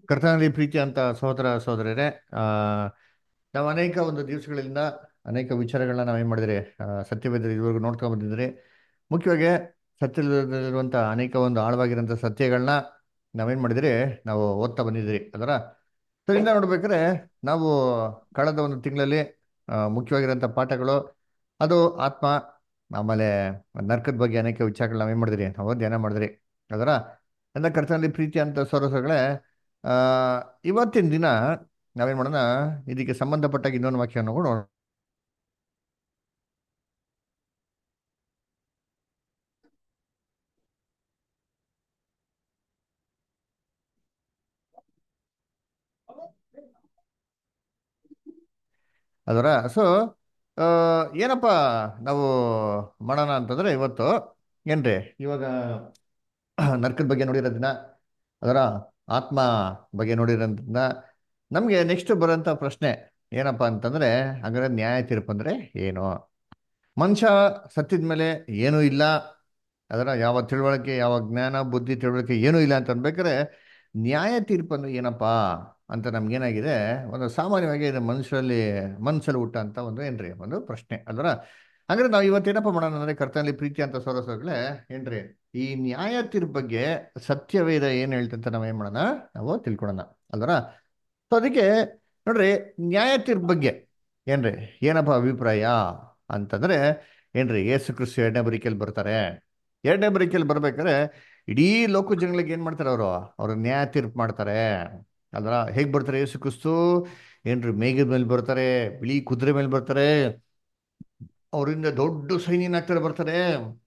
ಕರ್ತನಲ್ಲಿ ಪ್ರೀತಿ ಅಂತ ಸಹೋದರ ಸಹೋದರರೇ ಆ, ನಾವು ಅನೇಕ ಒಂದು ದಿವಸಗಳಿಂದ ಅನೇಕ ವಿಚಾರಗಳನ್ನ ನಾವೇನು ಮಾಡಿದ್ರಿ ಆ, ಸತ್ಯವೇದ ಇದುವರೆಗೂ ನೋಡ್ಕೊಂಡು ಬಂದಿದ್ರಿ ಮುಖ್ಯವಾಗಿ ಸತ್ಯದಲ್ಲಿರುವಂಥ ಅನೇಕ ಒಂದು ಆಳವಾಗಿರೋಂಥ ಸತ್ಯಗಳನ್ನ ನಾವೇನು ಮಾಡಿದ್ರಿ ನಾವು ಓದ್ತಾ ಬಂದಿದ್ರಿ ಅದರ ಅದರಿಂದ ನೋಡ್ಬೇಕಾದ್ರೆ ನಾವು ಕಳೆದ ಒಂದು ತಿಂಗಳಲ್ಲಿ ಮುಖ್ಯವಾಗಿರೋಂಥ ಪಾಠಗಳು ಅದು ಆತ್ಮ ಆಮೇಲೆ ನರ್ಕದ ಬಗ್ಗೆ ಅನೇಕ ವಿಚಾರಗಳು ನಾವೇನು ಮಾಡಿದ್ರಿ ನಾವು ಧ್ಯಾನ ಮಾಡಿದ್ರಿ ಅದರ ಎಲ್ಲ ಕರ್ತನಲ್ಲಿ ಪ್ರೀತಿ ಅಂತ ಸೊರಸಗಳೇ ಆ ಇವತ್ತಿನ ದಿನ ನಾವೇನ್ ಮಾಡೋಣ ಇದಕ್ಕೆ ಸಂಬಂಧಪಟ್ಟಾಗ ಇನ್ನೊಂದು ವಾಕ್ಯವನ್ನು ಕೂಡ ನೋಡೋಣ. ಅದರ ಸೊ ಏನಪ್ಪ ನಾವು ಮಾಡೋಣ ಅಂತಂದ್ರೆ ಇವತ್ತು ಏನ್ರಿ ಇವಾಗ ನರ್ಕದ ಬಗ್ಗೆ ನೋಡಿರೋದನ್ನ ಅದರ ಆತ್ಮ ಬಗ್ಗೆ ನೋಡಿರೋದ್ರಿಂದ ನಮಗೆ ನೆಕ್ಸ್ಟ್ ಬರೋಂಥ ಪ್ರಶ್ನೆ ಏನಪ್ಪ ಅಂತಂದ್ರೆ ಹಾಗಾದ್ರೆ ನ್ಯಾಯ ತೀರ್ಪು ಅಂದ್ರೆ ಏನು ಮನುಷ್ಯ ಸತ್ತಿದ ಮೇಲೆ ಏನೂ ಇಲ್ಲ ಅದರ ಯಾವ ತಿಳುವಳಿಕೆ ಯಾವ ಜ್ಞಾನ ಬುದ್ಧಿ ತಿಳುವಳಿಕೆ ಏನೂ ಇಲ್ಲ ಅಂತ ಅನ್ಬೇಕಾದ್ರೆ ನ್ಯಾಯ ತೀರ್ಪು ಅಂದ್ರೆ ಏನಪ್ಪಾ ಅಂತ ನಮ್ಗೇನಾಗಿದೆ ಒಂದು ಸಾಮಾನ್ಯವಾಗಿ ಇದು ಮನುಷ್ಯರಲ್ಲಿ ಮನಸ್ಸಲ್ಲಿ ಹುಟ್ಟ ಅಂತ ಒಂದು ಏನ್ರಿ ಒಂದು ಪ್ರಶ್ನೆ ಅಲ್ವರ ಹಾಗಾದ್ರೆ ನಾವು ಇವತ್ತೇನಪ್ಪ ಮಾಡೋಣ ಅಂದ್ರೆ ಕರ್ತನಲ್ಲಿ ಪ್ರೀತಿ ಅಂತ ಸೋರಸೋಗ್ಲೆ ಏನ್ರಿ ಈ ನ್ಯಾಯ ತೀರ್ಪು ಬಗ್ಗೆ ಸತ್ಯವೇದ ಏನ್ ಹೇಳ್ತಂತ ನಾವ್ ಏನ್ ಮಾಡೋಣ ನಾವು ತಿಳ್ಕೊಳೋಣ ಅಲ್ವರ ಸೊ ಅದಕ್ಕೆ ನೋಡ್ರಿ ನ್ಯಾಯ ತೀರ್ಪು ಬಗ್ಗೆ ಏನ್ರಿ ಏನಪ್ಪ ಅಭಿಪ್ರಾಯ ಅಂತಂದ್ರೆ ಏನ್ರಿ ಯೇಸು ಕ್ರಿಸ್ತು ಎರಡನೇ ಬರಿಕೆಯಲ್ಲಿ ಬರ್ತಾರೆ ಎರಡನೇ ಬರಿಕೆಯಲ್ಲಿ ಬರ್ಬೇಕಾದ್ರೆ ಇಡೀ ಲೋಕ ಜನಗಳಿಗೆ ಏನ್ ಮಾಡ್ತಾರೆ ಅವರು ಅವ್ರ ನ್ಯಾಯ ತೀರ್ಪು ಮಾಡ್ತಾರೆ ಅಲ್ರ ಹೇಗ್ ಬರ್ತಾರೆ ಯೇಸು ಕ್ರಿಸ್ತು ಏನ್ರಿ ಮೇಘದ ಮೇಲೆ ಬರ್ತಾರೆ ಬಿಳಿ ಕುದುರೆ ಮೇಲೆ ಬರ್ತಾರೆ ಅವರಿಂದ ದೊಡ್ಡ ಸೈನ್ಯನ ಆಗ್ತಾರೆ ಬರ್ತಾರೆ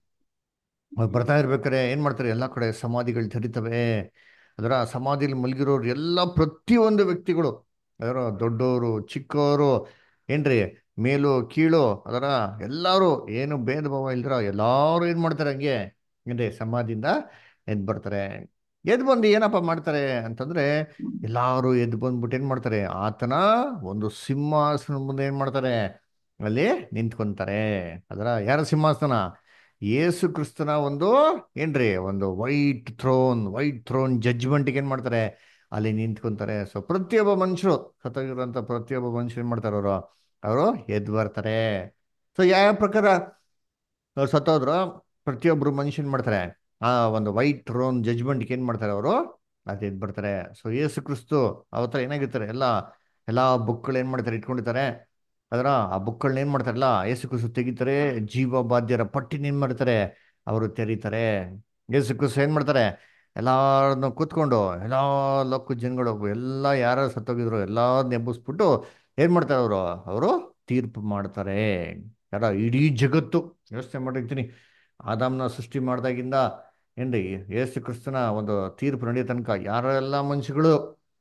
ಅವ್ರು ಬರ್ತಾ ಇರ್ಬೇಕಾರೆ ಏನ್ ಮಾಡ್ತಾರೆ ಎಲ್ಲಾ ಕಡೆ ಸಮಾಧಿಗಳು ತೆರಿತವೆ ಅದರ ಸಮಾಧಿಲಿ ಮಲಗಿರೋರು ಎಲ್ಲ ಪ್ರತಿಯೊಂದು ವ್ಯಕ್ತಿಗಳು ಅದರ ದೊಡ್ಡವರು ಚಿಕ್ಕವರು ಏನ್ರಿ ಮೇಲು ಕೀಳು ಅದರ ಎಲ್ಲಾರು ಏನು ಭೇದ ಭಾವ ಇಲ್ದಿರ ಎಲ್ಲಾರು ಏನ್ ಮಾಡ್ತಾರೆ ಹಂಗೆ ಏನ್ರಿ ಸಮಾಧಿಯಿಂದ ಎದ್ದು ಬರ್ತಾರೆ ಎದ್ದು ಬಂದು ಏನಪ್ಪ ಮಾಡ್ತಾರೆ ಅಂತಂದ್ರೆ ಎಲ್ಲಾರು ಎದ್ದು ಬಂದ್ಬಿಟ್ಟು ಏನ್ ಮಾಡ್ತಾರೆ ಆತನ ಒಂದು ಸಿಂಹಾಸನ ಮುಂದೆ ಏನ್ ಮಾಡ್ತಾರೆ ಅಲ್ಲಿ ನಿಂತ್ಕೊಂತಾರೆ ಅದರ ಯಾರ ಸಿಂಹಾಸನ ಯೇಸು ಕ್ರಿಸ್ತನ ಒಂದು ಏನ್ರಿ ಒಂದು ವೈಟ್ ಥ್ರೋನ್ ವೈಟ್ ಥ್ರೋನ್ ಜಡ್ಜ್ಮೆಂಟ್ಗೆ ಏನ್ ಮಾಡ್ತಾರೆ ಅಲ್ಲಿ ನಿಂತ್ಕೊಂತಾರೆ ಸೊ ಪ್ರತಿಯೊಬ್ಬ ಮನುಷ್ಯರು ಸತ್ತೋಗಿರುವಂತ ಪ್ರತಿಯೊಬ್ಬ ಮನುಷ್ಯರು ಏನ್ ಮಾಡ್ತಾರೆ ಅವರು ಅವರು ಎದ್ದು ಬರ್ತಾರೆ ಸೊ ಯಾವ ಪ್ರಕಾರ ಅವ್ರು ಸತ್ತೋದ್ರು ಪ್ರತಿಯೊಬ್ರು ಮನುಷ್ಯ ಏನ್ ಮಾಡ್ತಾರೆ ಆ ಒಂದು ವೈಟ್ ಥ್ರೋನ್ ಜಡ್ಜ್ಮೆಂಟ್ಗೆ ಏನ್ ಮಾಡ್ತಾರೆ ಅವರು ಅದು ಎದ್ದು ಬರ್ತಾರೆ ಸೊ ಯೇಸು ಕ್ರಿಸ್ತು ಅವತ್ತರ ಏನಾಗಿರ್ತಾರೆ ಎಲ್ಲ ಎಲ್ಲಾ ಬುಕ್ಗಳು ಏನ್ ಮಾಡ್ತಾರೆ ಇಟ್ಕೊಂಡಿರ್ತಾರೆ ಅದರ ಆ ಬುಕ್ಗಳನ್ನ ಏನ್ ಮಾಡ್ತಾರಲ್ಲ ಯೇಸು ಕ್ರಿಸ್ತು ತೆಗಿತಾರೆ ಜೀವ ಬಾಧ್ಯರ ಪಟ್ಟಿನ ಏನ್ ಮಾಡ್ತಾರೆ ಅವರು ತೆರೀತಾರೆ ಯೇಸು ಕ್ರಿಸ್ತು ಏನ್ ಮಾಡ್ತಾರೆ ಎಲ್ಲಾರನ್ನ ಕೂತ್ಕೊಂಡು ಎಲ್ಲಾ ಲೋಕ ಜನಗಳು ಎಲ್ಲ ಯಾರು ಸತ್ತೋಗಿದ್ರು ಎಲ್ಲಾ ನೆಬ್ಬಿಸ್ಬಿಟ್ಟು ಏನ್ ಮಾಡ್ತಾರೆ ಅವರು ಅವರು ತೀರ್ಪು ಮಾಡ್ತಾರೆ ಯಾರ ಇಡೀ ಜಗತ್ತು ಯೋಚನೆ ಮಾಡಿರ್ತೀನಿ ಆದಾಮ್ನ ಸೃಷ್ಟಿ ಮಾಡಿದಾಗಿಂದ ಏನ್ರಿ ಯೇಸು ಕ್ರಿಸ್ತನ ಒಂದು ತೀರ್ಪು ನಡೆಯೋ ತನಕ ಯಾರೆಲ್ಲ ಮನುಷ್ಯಗಳು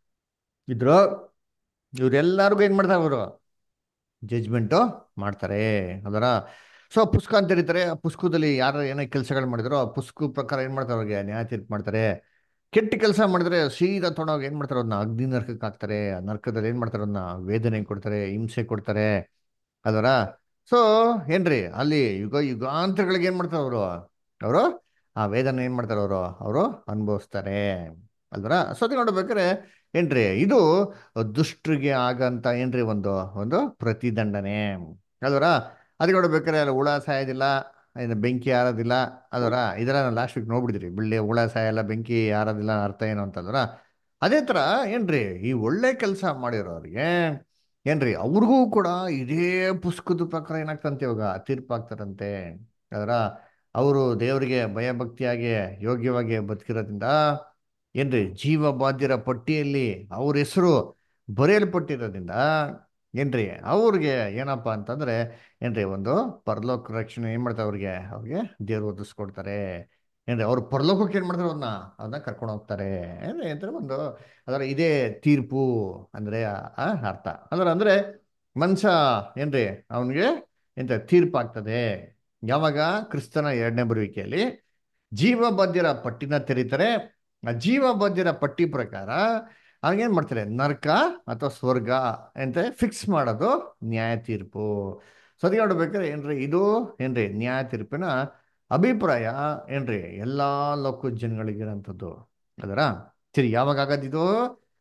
ಇದ್ರು ಇವ್ರೆಲ್ಲರಿಗೂ ಏನ್ ಮಾಡ್ತಾರೆ ಅವರು ಜಜ್ಮೆಂಟು ಮಾಡ್ತಾರೆ ಅದರ ಸೊ ಪುಸ್ತಕ ಅಂತ ಹೇಳ್ತಾರೆ ಆ ಪುಸ್ತಕದಲ್ಲಿ ಯಾರು ಏನೋ ಕೆಲಸಗಳು ಮಾಡಿದ್ರು ಆ ಪುಸ್ತಕ ಪ್ರಕಾರ ಏನ್ ಮಾಡ್ತಾರೆ ಅವ್ರಿಗೆ ನ್ಯಾಯ ತೀರ್ಪು ಮಾಡ್ತಾರೆ ಕೆಟ್ಟ ಕೆಲಸ ಮಾಡಿದ್ರೆ ಸೀದಾ ತೊಗೊಂಡೋಗಿ ಏನ್ ಮಾಡ್ತಾರೆ ಅದನ್ನ ಅಗ್ನಿ ನರ್ಕಕ್ಕೆ ಹಾಕ್ತಾರೆ ಆ ನರ್ಕದಲ್ಲಿ ಏನ್ ಮಾಡ್ತಾರೆ ಅದನ್ನ ವೇದನೆ ಕೊಡ್ತಾರೆ ಹಿಂಸೆ ಕೊಡ್ತಾರೆ ಅದರ ಸೊ ಏನ್ರಿ ಅಲ್ಲಿ ಯುಗ ಯುಗಾಂತರಗಳಿಗೆ ಏನ್ ಮಾಡ್ತಾರೆ ಅವರು ಅವರು ಆ ವೇದನೆ ಏನ್ ಮಾಡ್ತಾರೆ ಅವರು ಅವರು ಅನುಭವಿಸ್ತಾರೆ ಅಲ್ವರ ಸೊ ಅದಕ್ಕೆ ನೋಡ್ಬೇಕಾದ್ರೆ ಏನ್ರಿ ಇದು ದುಷ್ಟರಿಗೆ ಆಗಂತ ಏನ್ರಿ ಒಂದು ಒಂದು ಪ್ರತಿದಂಡನೆ ಅಲ್ವರ ಅದಕ್ಕೆ ನೋಡ್ಬೇಕಾದ್ರೆ ಅಲ್ಲಿ ಹುಳ ಸಾಯೋದಿಲ್ಲ ಏನು ಬೆಂಕಿ ಆರೋದಿಲ್ಲ ಅದರ ಇದೆಲ್ಲ ಲಾಸ್ಟ್ ವೀಕ್ ನೋಡ್ಬಿಡಿದ್ರಿ ಬಿಳ್ಳಿ ಹುಳ ಸಾಯಲ್ಲ ಬೆಂಕಿ ಆರೋದಿಲ್ಲ ಅರ್ಥ ಏನು ಅಂತಂದ್ರ ಅದೇ ತರ ಏನ್ರಿ ಈ ಒಳ್ಳೆ ಕೆಲಸ ಮಾಡಿರೋರಿಗೆ ಏನ್ರಿ ಅವ್ರಿಗೂ ಕೂಡ ಇದೇ ಪುಸ್ತಕದ ಪ್ರಕಾರ ಏನಾಗ್ತಂತೆ ಇವಾಗ ತೀರ್ಪಾಗ್ತಾರಂತೆ ಅದರ ಅವರು ದೇವರಿಗೆ ಭಯಭಕ್ತಿಯಾಗಿ ಯೋಗ್ಯವಾಗಿ ಬದುಕಿರೋದ್ರಿಂದ ಏನ್ರಿ ಜೀವ ಬಾಧ್ಯರ ಪಟ್ಟಿಯಲ್ಲಿ ಅವ್ರ ಹೆಸರು ಬರೆಯಲ್ಪಟ್ಟಿರೋದ್ರಿಂದ ಏನ್ರಿ ಅವ್ರಿಗೆ ಏನಪ್ಪ ಅಂತಂದ್ರೆ ಏನ್ರಿ ಒಂದು ಪರಲೋಕ ರಕ್ಷಣೆ ಏನ್ ಮಾಡ್ತಾರೆ ಅವ್ರಿಗೆ ಅವ್ರಿಗೆ ದೇವ್ರು ಒದಿಸ್ಕೊಡ್ತಾರೆ ಏನ್ರಿ ಅವ್ರು ಪರಲೋಕಕ್ಕೆ ಏನ್ ಮಾಡ್ತಾರೆ ಅವ್ರನ್ನ ಅದನ್ನ ಕರ್ಕೊಂಡು ಹೋಗ್ತಾರೆ ಏನ್ರಿ ಅಂದ್ರೆ ಒಂದು ಅದರ ಇದೇ ತೀರ್ಪು ಅಂದ್ರೆ ಆ ಅರ್ಥ ಅಂದ್ರೆ ಅಂದ್ರೆ ಮನುಷ್ಯ ಏನ್ರಿ ಅವನಿಗೆ ಎಂತ ತೀರ್ಪಾಗ್ತದೆ ಯಾವಾಗ ಕ್ರಿಸ್ತನ ಎರಡನೇ ಬರುವಿಕೆಯಲ್ಲಿ ಜೀವಬದ್ಧರ ಪಟ್ಟಿನ ತೆರೀತಾರೆ ಆ ಜೀವಬದ್ಧರ ಪಟ್ಟಿ ಪ್ರಕಾರ ಅವ್ನಿಗೇನ್ ಮಾಡ್ತಾರೆ ನರ್ಕ ಅಥವಾ ಸ್ವರ್ಗ ಅಂತ ಫಿಕ್ಸ್ ಮಾಡೋದು ನ್ಯಾಯ ತೀರ್ಪು ಸರಿ ನೋಡ್ಬೇಕಾದ್ರೆ ಏನ್ರಿ ಇದು ಏನ್ರಿ ನ್ಯಾಯ ತೀರ್ಪಿನ ಅಭಿಪ್ರಾಯ ಏನ್ರಿ ಎಲ್ಲಾ ಲೋಕ ಜನಗಳಿಗಿರೋಂಥದ್ದು ಅದರ ಸರಿ ಯಾವಾಗ ಆಗದಿದು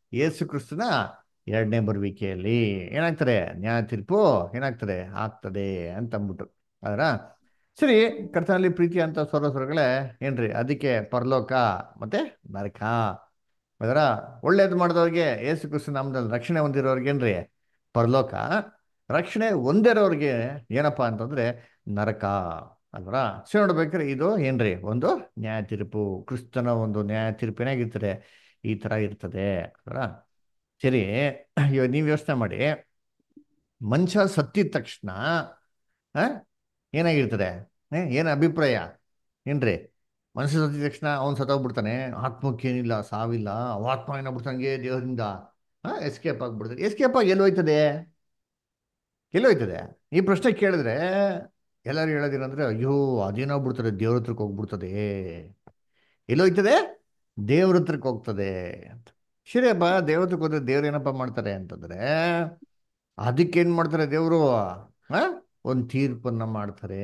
ಯೇಸು ಕ್ರಿಸ್ತನ ಎರಡನೇ ಬರುವಿಕೆಯಲ್ಲಿ ಏನಾಗ್ತಾರೆ ನ್ಯಾಯ ತೀರ್ಪು ಏನಾಗ್ತದೆ ಆಗ್ತದೆ ಅಂತ ಅಂದ್ಬಿಟ್ಟು ಅದರ ಸರಿ ಕರ್ತನಲ್ಲಿ ಪ್ರೀತಿ ಅಂತ ಸ್ವರಸ್ವರಗಳೇ ಏನ್ರಿ ಅದಕ್ಕೆ ಪರಲೋಕ ಮತ್ತೆ ನರಕ ಅದರ ಒಳ್ಳೇದು ಮಾಡಿದವ್ರಿಗೆ ಯೇಸು ಕ್ರಿಸ್ತ ನಾಮದಲ್ಲಿ ರಕ್ಷಣೆ ಹೊಂದಿರೋರ್ಗೆ ಏನ್ರಿ ಪರಲೋಕ ರಕ್ಷಣೆ ಹೊಂದಿರೋರ್ಗೆ ಏನಪ್ಪಾ ಅಂತಂದ್ರೆ ನರಕ ಅಲ್ವರ ಸೊ ನೋಡ್ಬೇಕಾದ್ರೆ ಇದು ಏನ್ರಿ ಒಂದು ನ್ಯಾಯ ತೀರ್ಪು ಕ್ರಿಸ್ತನ ಒಂದು ನ್ಯಾಯ ತೀರ್ಪು ಏನಾಗಿರ್ತದೆ ಈ ತರ ಇರ್ತದೆ ಅಲ್ವರ ಸರಿ ಇವಾಗ ನೀವು ಯೋಚನೆ ಮಾಡಿ ಮನುಷ್ಯ ಸತ್ತಿದ ತಕ್ಷಣ ಆ, ಏನಾಗಿರ್ತದೆ ಏ, ಏನ್ ಅಭಿಪ್ರಾಯ ಏನ್ರಿ ಮನುಷ್ಯ ಸತ್ತಿದ ತಕ್ಷಣ ಅವ್ನು ಸತ್ತೋಗ್ಬಿಡ್ತಾನೆ ಆತ್ಮಕ್ಕೆ ಏನಿಲ್ಲ ಸಾವಿಲ್ಲ ಅವ ಆತ್ಮ ಏನಾಗ್ಬಿಡ್ತಾನೆ ದೇವರಿಂದ ಎಸ್ಕೇಪ್ ಆಗ್ಬಿಡ್ತಾರೆ ಎಸ್ಕೇಪ್ ಆಗಿ ಎಲ್ಲೋಯ್ತದೆ ಎಲ್ಲೋಯ್ತದೆ ಈ ಪ್ರಶ್ನೆ ಕೇಳಿದ್ರೆ ಎಲ್ಲರೂ ಹೇಳೋದೇನಂದ್ರೆ ಅಯ್ಯೋ ಅದೇನಾಗ್ಬಿಡ್ತದೆ ದೇವ್ರ ಹತ್ರಕ್ಕೆ ಹೋಗ್ಬಿಡ್ತದೆ ಎಲ್ಲೋಯ್ತದೆ ದೇವ್ರ ಹತ್ರಕ್ಕೆ ಹೋಗ್ತದೆ ಅಂತ ಸರಿಯಪ್ಪ ದೇವ್ರ ಹತ್ರಕ್ಕೆ ಹೋದ್ರೆ ದೇವ್ರು ಏನಪ್ಪ ಮಾಡ್ತಾರೆ ಅಂತಂದ್ರೆ ಅದಕ್ಕೇನ್ ಮಾಡ್ತಾರೆ ದೇವರು ಆ ಒಂದು ತೀರ್ಪನ್ನ ಮಾಡ್ತಾರೆ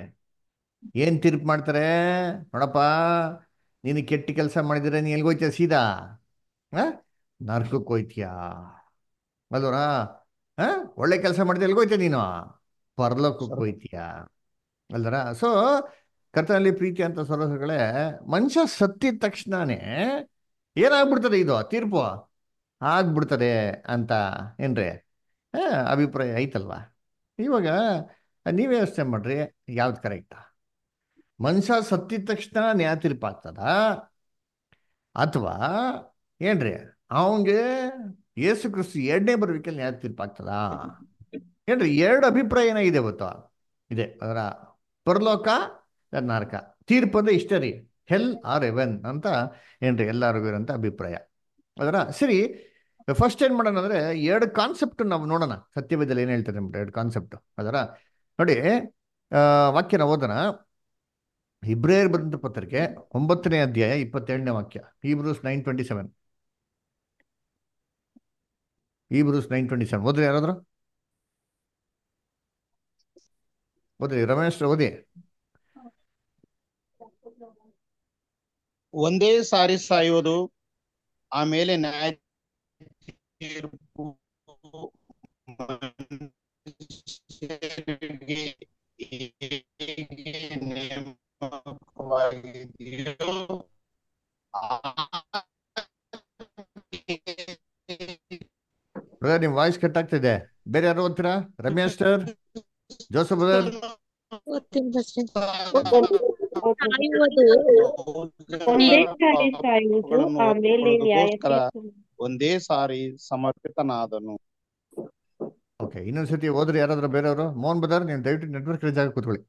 ಏನ್ ತೀರ್ಪು ಮಾಡ್ತಾರೆ ನೋಡಪ್ಪ ನೀನು ಕೆಟ್ಟ ಕೆಲಸ ಮಾಡಿದ್ರೆ ನೀ ಎಲ್ಗೋಯ್ತೀಯ ಸೀದಾ ಆ ನರ್ಕಕ್ಕೆ ಹೋಯ್ತೀಯಾ ಅಲ್ವರಾ ಆ ಒಳ್ಳೆ ಕೆಲಸ ಮಾಡಿದ್ರೆ ಎಲ್ಗೋಯ್ತೀಯ ನೀನು ಪರಲೋಕಕ್ಕೆ ಹೋಯ್ತೀಯಾ ಅಲ್ದರ ಸೊ ಕರ್ತನಲ್ಲಿ ಪ್ರೀತಿ ಅಂತ ಸರೋಸಗಳೇ ಮನುಷ್ಯ ಸತ್ತಿದ ತಕ್ಷಣನೇ ಏನಾಗ್ಬಿಡ್ತದೆ ಇದು ತೀರ್ಪು ಆಗ್ಬಿಡ್ತದೆ ಅಂತ ಏನ್ರಿ ಆ, ಅಭಿಪ್ರಾಯ ಐತಲ್ವಾ ಇವಾಗ ನೀವೇ ಯೋಚನೆ ಮಾಡ್ರಿ ಯಾವ್ದು ಕರೆಕ್ಟ್ ಮನುಷ್ಯ ಸತ್ತಿದ ತಕ್ಷಣ ನ್ಯಾಯ ತೀರ್ಪು ಆಗ್ತದ ಅಥವಾ ಏನ್ರಿ ಅವನ್ಗೆ ಯೇಸು ಕ್ರಿಸ್ತು ಎರಡನೇ ಬರುವಿಕೆ ನ್ಯಾಯ ತೀರ್ಪು ಆಗ್ತದ ಏನ್ರಿ ಎರಡು ಅಭಿಪ್ರಾಯ ಏನಾಗಿದೆ ಗೊತ್ತಾ ಇದೆ ಅದರ ಪರಲೋಕ ನರಕ ತೀರ್ಪು ಅಂದ್ರೆ ಇಷ್ಟೇ ರೀ ಹೆಲ್ ಆರ್ ಎವೆನ್ ಅಂತ ಏನ್ರಿ ಎಲ್ಲರಿಗೂ ಇರೋಂಥ ಅಭಿಪ್ರಾಯ ಅದರ ಸರಿ ಫಸ್ಟ್ ಏನ್ ಮಾಡೋಣ ಅಂದ್ರೆ ಎರಡು ಕಾನ್ಸೆಪ್ಟ್ ನಾವು ನೋಡೋಣ ಸತ್ಯವೇದಲ್ಲಿ ಏನ್ ಹೇಳ್ತಾರೆ ಅಂದ್ಬಿಟ್ಟು ಎರಡು ಕಾನ್ಸೆಪ್ಟ್ ಅದರ ನೋಡಿ ಆ, ವಾಕ್ಯನ ಓದೋಣ ಇಬ್ರೇರ್ ಬಂದ ಪತ್ರಿಕೆ ಒಂಬತ್ತನೇ ಅಧ್ಯಾಯ ಇಪ್ಪತ್ತೇಳನೇ ವಾಕ್ಯ Hebrews nine twenty seven Hebrews nine twenty seven ಓದ್ರಿ ಯಾರಾದ್ರು ಓದ್ರಿ ರಮೇಶ್ ಓದಿ ಒಂದೇ ಸಾರಿ ಸಾಯುವುದು ಆಮೇಲೆ ನ್ಯಾಯ ತೀರ್ಪು ಮನುಷ್ಯರಿಗೆ ಹೇಗೆ ನೇಮಕವಾಗಿದೆಯೋ ಬ್ರದರ್ ನಿಮ್ ವಾಯ್ಸ್ ಕಟ್ ಆಗ್ತಿದೆ ಬೇರೆ ಯಾರು ಓದ್ತೀರಾ ರಮೇಶ್ ಸರ್ ಜೋಸಫ್ ಬ್ರದರ್ ಗೊತ್ತಿಲ್ಲ ಬಸ್ರಿ. ಒಂದೇ ಸಾರಿ ಸಾಯುವುದು ಆಮೇಲೆ ನ್ಯಾಯ ಕೊಡುವುದಕ್ಕೋಸ್ಕರ ತೀರ್ಪು. ಒಂದೇ ಸಾರಿ ಸಮರ್ಪಿತನಾದನು ಓಕೆ ಇನ್ನೊಂದ್ಸತಿ ಹೋದ್ರಿ ಯಾರಾದ್ರೂ ಬೇರೆಯವರು ಮೋಹನ್ ಬದರ್ ನೀವು ದಯವಿಟ್ಟು ನೆಟ್ವರ್ಕ್ ಜಾಗ ಕೂತ್ಕೊಳ್ಳಿ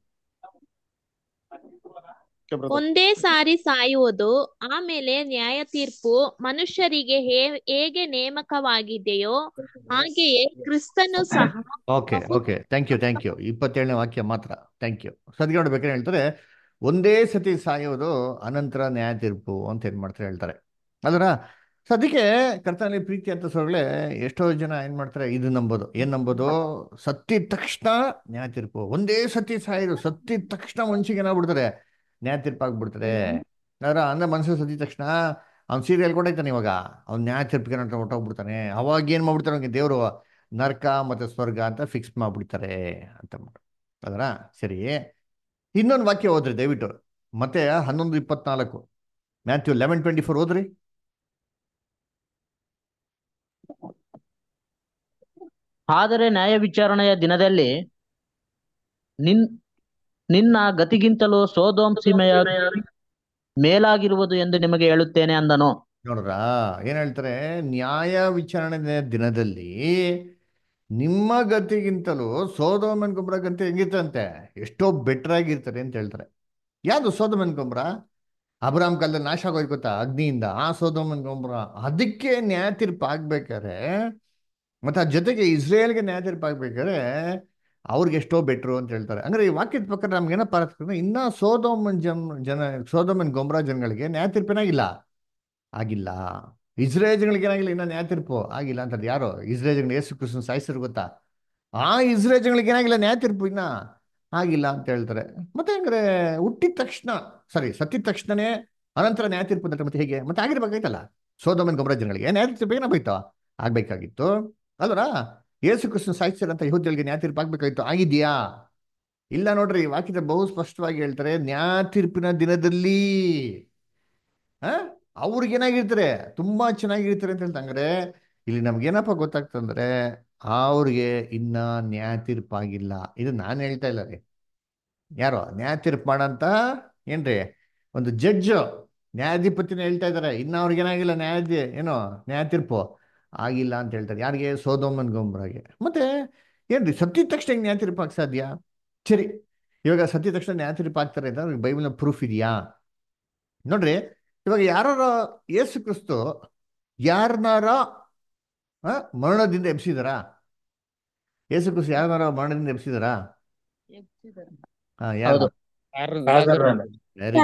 Okay, brother. ಒಂದೇ ಸಾರಿ ಸಾಯುವುದು ಆಮೇಲೆ ನ್ಯಾಯ ತೀರ್ಪು ಮನುಷ್ಯರಿಗೆ ಹೇ- ಹೇಗೆ ನೇಮಕವಾಗಿದೆಯೋ ಹಾಗೆಯೇ ಕ್ರಿಸ್ತನು ಸಹ okay okay thank you thank you ಇಪ್ಪತ್ತೇಳನೇ ವಾಕ್ಯ ಮಾತ್ರ ಥ್ಯಾಂಕ್ ಯು ಸದ್ಯ ನೋಡ್ಬೇಕಾದ್ರೆ ಹೇಳ್ತಾರೆ ಒಂದೇ ಸತಿ ಸಾಯೋದು ಅನಂತರ ನ್ಯಾಯ ತೀರ್ಪು ಅಂತ ಏನ್ ಮಾಡ್ತಾರೆ ಹೇಳ್ತಾರೆ ಅದರ ಸದ್ಯಕ್ಕೆ ಕರ್ತನಲ್ಲಿ ಪ್ರೀತಿ ಅಂತ ಸೊಗಳೆ ಎಷ್ಟೋ ಜನ ಏನ್ ಮಾಡ್ತಾರೆ ಇದು ನಂಬೋದು ಏನ್ ನಂಬೋದು ಸತ್ತಿದ ತಕ್ಷಣ ನ್ಯಾಯ ತೀರ್ಪು ಒಂದೇ ಸತಿ ಸಾಯೋದು ಸತ್ತಿದ ತಕ್ಷಣ ಮನುಷ್ಯಗೆ ಏನಾಗ್ಬಿಡ್ತಾರೆ ನ್ಯಾಯ ತೀರ್ಪು ಆಗ್ಬಿಡ್ತಾರೆ ಅದರ ಅಂದ್ರೆ ಮನುಷ್ಯ ಸತ್ತಿದ ತಕ್ಷಣ ಅವ್ನು ಸೀರಿಯಲ್ ಕೊಡೈತಾನೆ ಇವಾಗ ಅವ್ನು ನ್ಯಾಯ ತೀರ್ಪಿಗೆ ಅಂತ ಹೊಟ್ಟೋಗ್ಬಿಡ್ತಾನೆ ಅವಾಗ ಏನ್ ಮಾಡ್ಬಿಡ್ತಾರೆ ಅವ್ನಿಗೆ ದೇವರು ನರಕ ಮತ್ತೆ ಸ್ವರ್ಗ ಅಂತ ಫಿಕ್ಸ್ ಮಾಡ್ಬಿಡ್ತಾರೆ ಅಂತ ಅಂದ್ಬಿಟ್ಟು ಅದರ ಸರಿ ಇನ್ನೊಂದು ವಾಕ್ಯ ಓದ್ರಿ ದಯವಿಟ್ಟು ಮತ್ತೆ ಹನ್ನೊಂದು ಇಪ್ಪತ್ನಾಲ್ಕು ಮ್ಯಾಥ್ಯೂ ಲೆವೆನ್ ಟ್ವೆಂಟಿ ಫೋರ್ ಓದ್ರಿ ಆದರೆ ನ್ಯಾಯ ವಿಚಾರಣೆಯ ದಿನದಲ್ಲಿ ನಿನ್ ನಿನ್ನ ಗತಿಗಿಂತಲೂ ಸೋದೋಮ್ ಸೀಮೆಯ ಮೇಲಾಗಿರುವುದು ಎಂದು ನಿಮಗೆ ಹೇಳುತ್ತೇನೆ ಅಂದನು ನೋಡ್ರಾ ಏನ್ ಹೇಳ್ತಾರೆ ನ್ಯಾಯ ವಿಚಾರಣೆ ದಿನದಲ್ಲಿ ನಿಮ್ಮ ಗತಿಗಿಂತಲೂ ಸೋದೋಮನ್ ಗೊಬ್ಬರ ಗಂತೆ ಹೆಂಗಿರ್ತಂತೆ ಎಷ್ಟೋ ಬೆಟರ್ ಆಗಿರ್ತಾರೆ ಅಂತ ಹೇಳ್ತಾರೆ ಯಾವುದು ಸೋದಮನ್ ಗೊಬ್ಬರ ಅಬ್ರಾಮ್ ಕಾಲದಲ್ಲಿ ನಾಶ ಆಗೋಯ್ತು ಗೊತ್ತಾ ಅಗ್ನಿಯಿಂದ ಆ ಸೋದೋಮನ್ ಗೊಬ್ಬರ ಅದಕ್ಕೆ ನ್ಯಾಯ ತೀರ್ಪು ಆಗ್ಬೇಕಾದ್ರೆ ಮತ್ತೆ ಆ ಜೊತೆಗೆ ಇಸ್ರೇಲ್ಗೆ ನ್ಯಾಯ ತೀರ್ಪು ಆಗ್ಬೇಕಾದ್ರೆ ಅವ್ರಿಗೆ ಎಷ್ಟೋ ಬೆಟ್ರು ಅಂತ ಹೇಳ್ತಾರೆ ಅಂದ್ರೆ ಈ ವಾಕ್ಯದ ಪ್ರಕಾರ ನಮ್ಗೆ ಏನಪ್ಪ ಅರ್ಥ ಆಗ್ತದೆ? ಇನ್ನ ಸೋದೋಮನ್ ಜನ್ ಜನ ಸೋದೋಮನ್ ಗೊಬ್ಬರ ಜನಗಳಿಗೆ ನ್ಯಾಯ ತೀರ್ಪೇನಾಗಿಲ್ಲ ಆಗಿಲ್ಲ ಇಸ್ರೇಲ್ ಜನಗಳಿಗೆ ಏನಾಗಿಲ್ಲ ಇನ್ನ ನ್ಯಾಯ ತೀರ್ಪು ಆಗಿಲ್ಲ ಅಂತ ಯಾರು ಇಸ್ರೇಲ್ ಜನಗಳು ಯೇಸು ಕ್ರಿಸ್ತನ್ ಸಾಯಿಸಿರು ಗೊತ್ತಾ ಆ ಇಸ್ರೇಲ್ ಜನಗಳಿಗೆ ಏನಾಗಿಲ್ಲ ನ್ಯಾಯ ತೀರ್ಪು ಇನ್ನ ಆಗಿಲ್ಲ ಅಂತ ಹೇಳ್ತಾರೆ ಮತ್ತೆ ಹಂಗಾರೆ ಹುಟ್ಟಿದ ತಕ್ಷಣ ಸಾರಿ ಸತ್ತಿದ ತಕ್ಷಣನೇ ಅನಂತರ ನ್ಯಾಯ ತೀರ್ಪು ಅಂದ್ರೆ ಮತ್ತೆ ಹೇಗೆ ಮತ್ತೆ ಆಗಿರ್ಬೇಕಾಯ್ತಲ್ಲ ಸೋದಮನ್ ಗೊಬ್ಬರ ಜನಗಳಿಗೆ ನ್ಯಾಯ ತೀರ್ಪು ಏನಾಗೋಯ್ತು ಆಗ್ಬೇಕಾಗಿತ್ತು ಅಲ್ವರ ಯೇಸು ಕ್ರಿಸ್ತನ ಸಾಯಿಸಿರಂತ ಯಹೂದ್ಯಗಳಿಗೆ ನ್ಯಾಯ ತೀರ್ಪು ಆಗ್ಬೇಕಾಗಿತ್ತು ಆಗಿದ್ಯಾ ಇಲ್ಲ ನೋಡ್ರಿ ವಾಕ್ಯದ ಬಹು ಸ್ಪಷ್ಟವಾಗಿ ಹೇಳ್ತಾರೆ ನ್ಯಾಯ ತೀರ್ಪಿನ ದಿನದಲ್ಲಿ ಆ ಅವ್ರಿಗೇನಾಗಿರ್ತಾರೆ ತುಂಬಾ ಚೆನ್ನಾಗಿರ್ತಾರೆ ಅಂತ ಹೇಳ್ತಾ ಹಂಗಾರೆ ಇಲ್ಲಿ ನಮ್ಗೇನಪ್ಪ ಗೊತ್ತಾಗ್ತಂದ್ರೆ ಅವ್ರಿಗೆ ಇನ್ನ ನ್ಯಾಯ ತೀರ್ಪಾಗಿಲ್ಲ ಇದು ನಾನು ಹೇಳ್ತಾ ಇಲ್ಲ ರೀ ಯಾರೋ ನ್ಯಾಯ ತೀರ್ಪು ಮಾಡಂತ ಏನ್ರಿ ಒಂದು ಜಡ್ಜ್ ನ್ಯಾಯಾಧಿಪತಿನ ಹೇಳ್ತಾ ಇದ್ದಾರೆ ಇನ್ನು ಅವ್ರಿಗೇನಾಗಿಲ್ಲ ನ್ಯಾಯಾಧಿ ಏನೋ ನ್ಯಾಯ ತೀರ್ಪು ಆಗಿಲ್ಲ ಅಂತ ಹೇಳ್ತಾರೆ ಯಾರಿಗೆ ಸೋದೋಮನ್ ಗೊಬ್ಬರಾಗೆ ಮತ್ತೆ ಏನ್ರಿ ಸತ್ತಿದ ತಕ್ಷಣ ಹೆಂಗ್ ನ್ಯಾಯ ತೀರ್ಪು ಆಗ ಸಾಧ್ಯ ಸರಿ ಇವಾಗ ಸತ್ತಿದ ತಕ್ಷಣ ನ್ಯಾಯ ತೀರ್ಪು ಆಗ್ತಾರೆ ಅಂತ ಅವ್ರಿಗೆ ಬೈಬಲ್ನ ಪ್ರೂಫ್ ಇದೆಯಾ ನೋಡ್ರಿ ಇವಾಗ ಯಾರ ಯೇಸು ಕ್ರಿಸ್ತು ಯಾರನ್ನಾರ ಆ, ಮರಣದಿಂದ ಎಬ್ಸಿದಾರಾ ಯೇಸು ಕ್ರಿಸ್ತು ಯಾರನ್ನಾರ ಮರಣದಿಂದ ಎಬ್ಸಿದಾರಾ ಹಾ ಹೌದು ಯಾರು ಲಾಜರನ. ವೆರಿ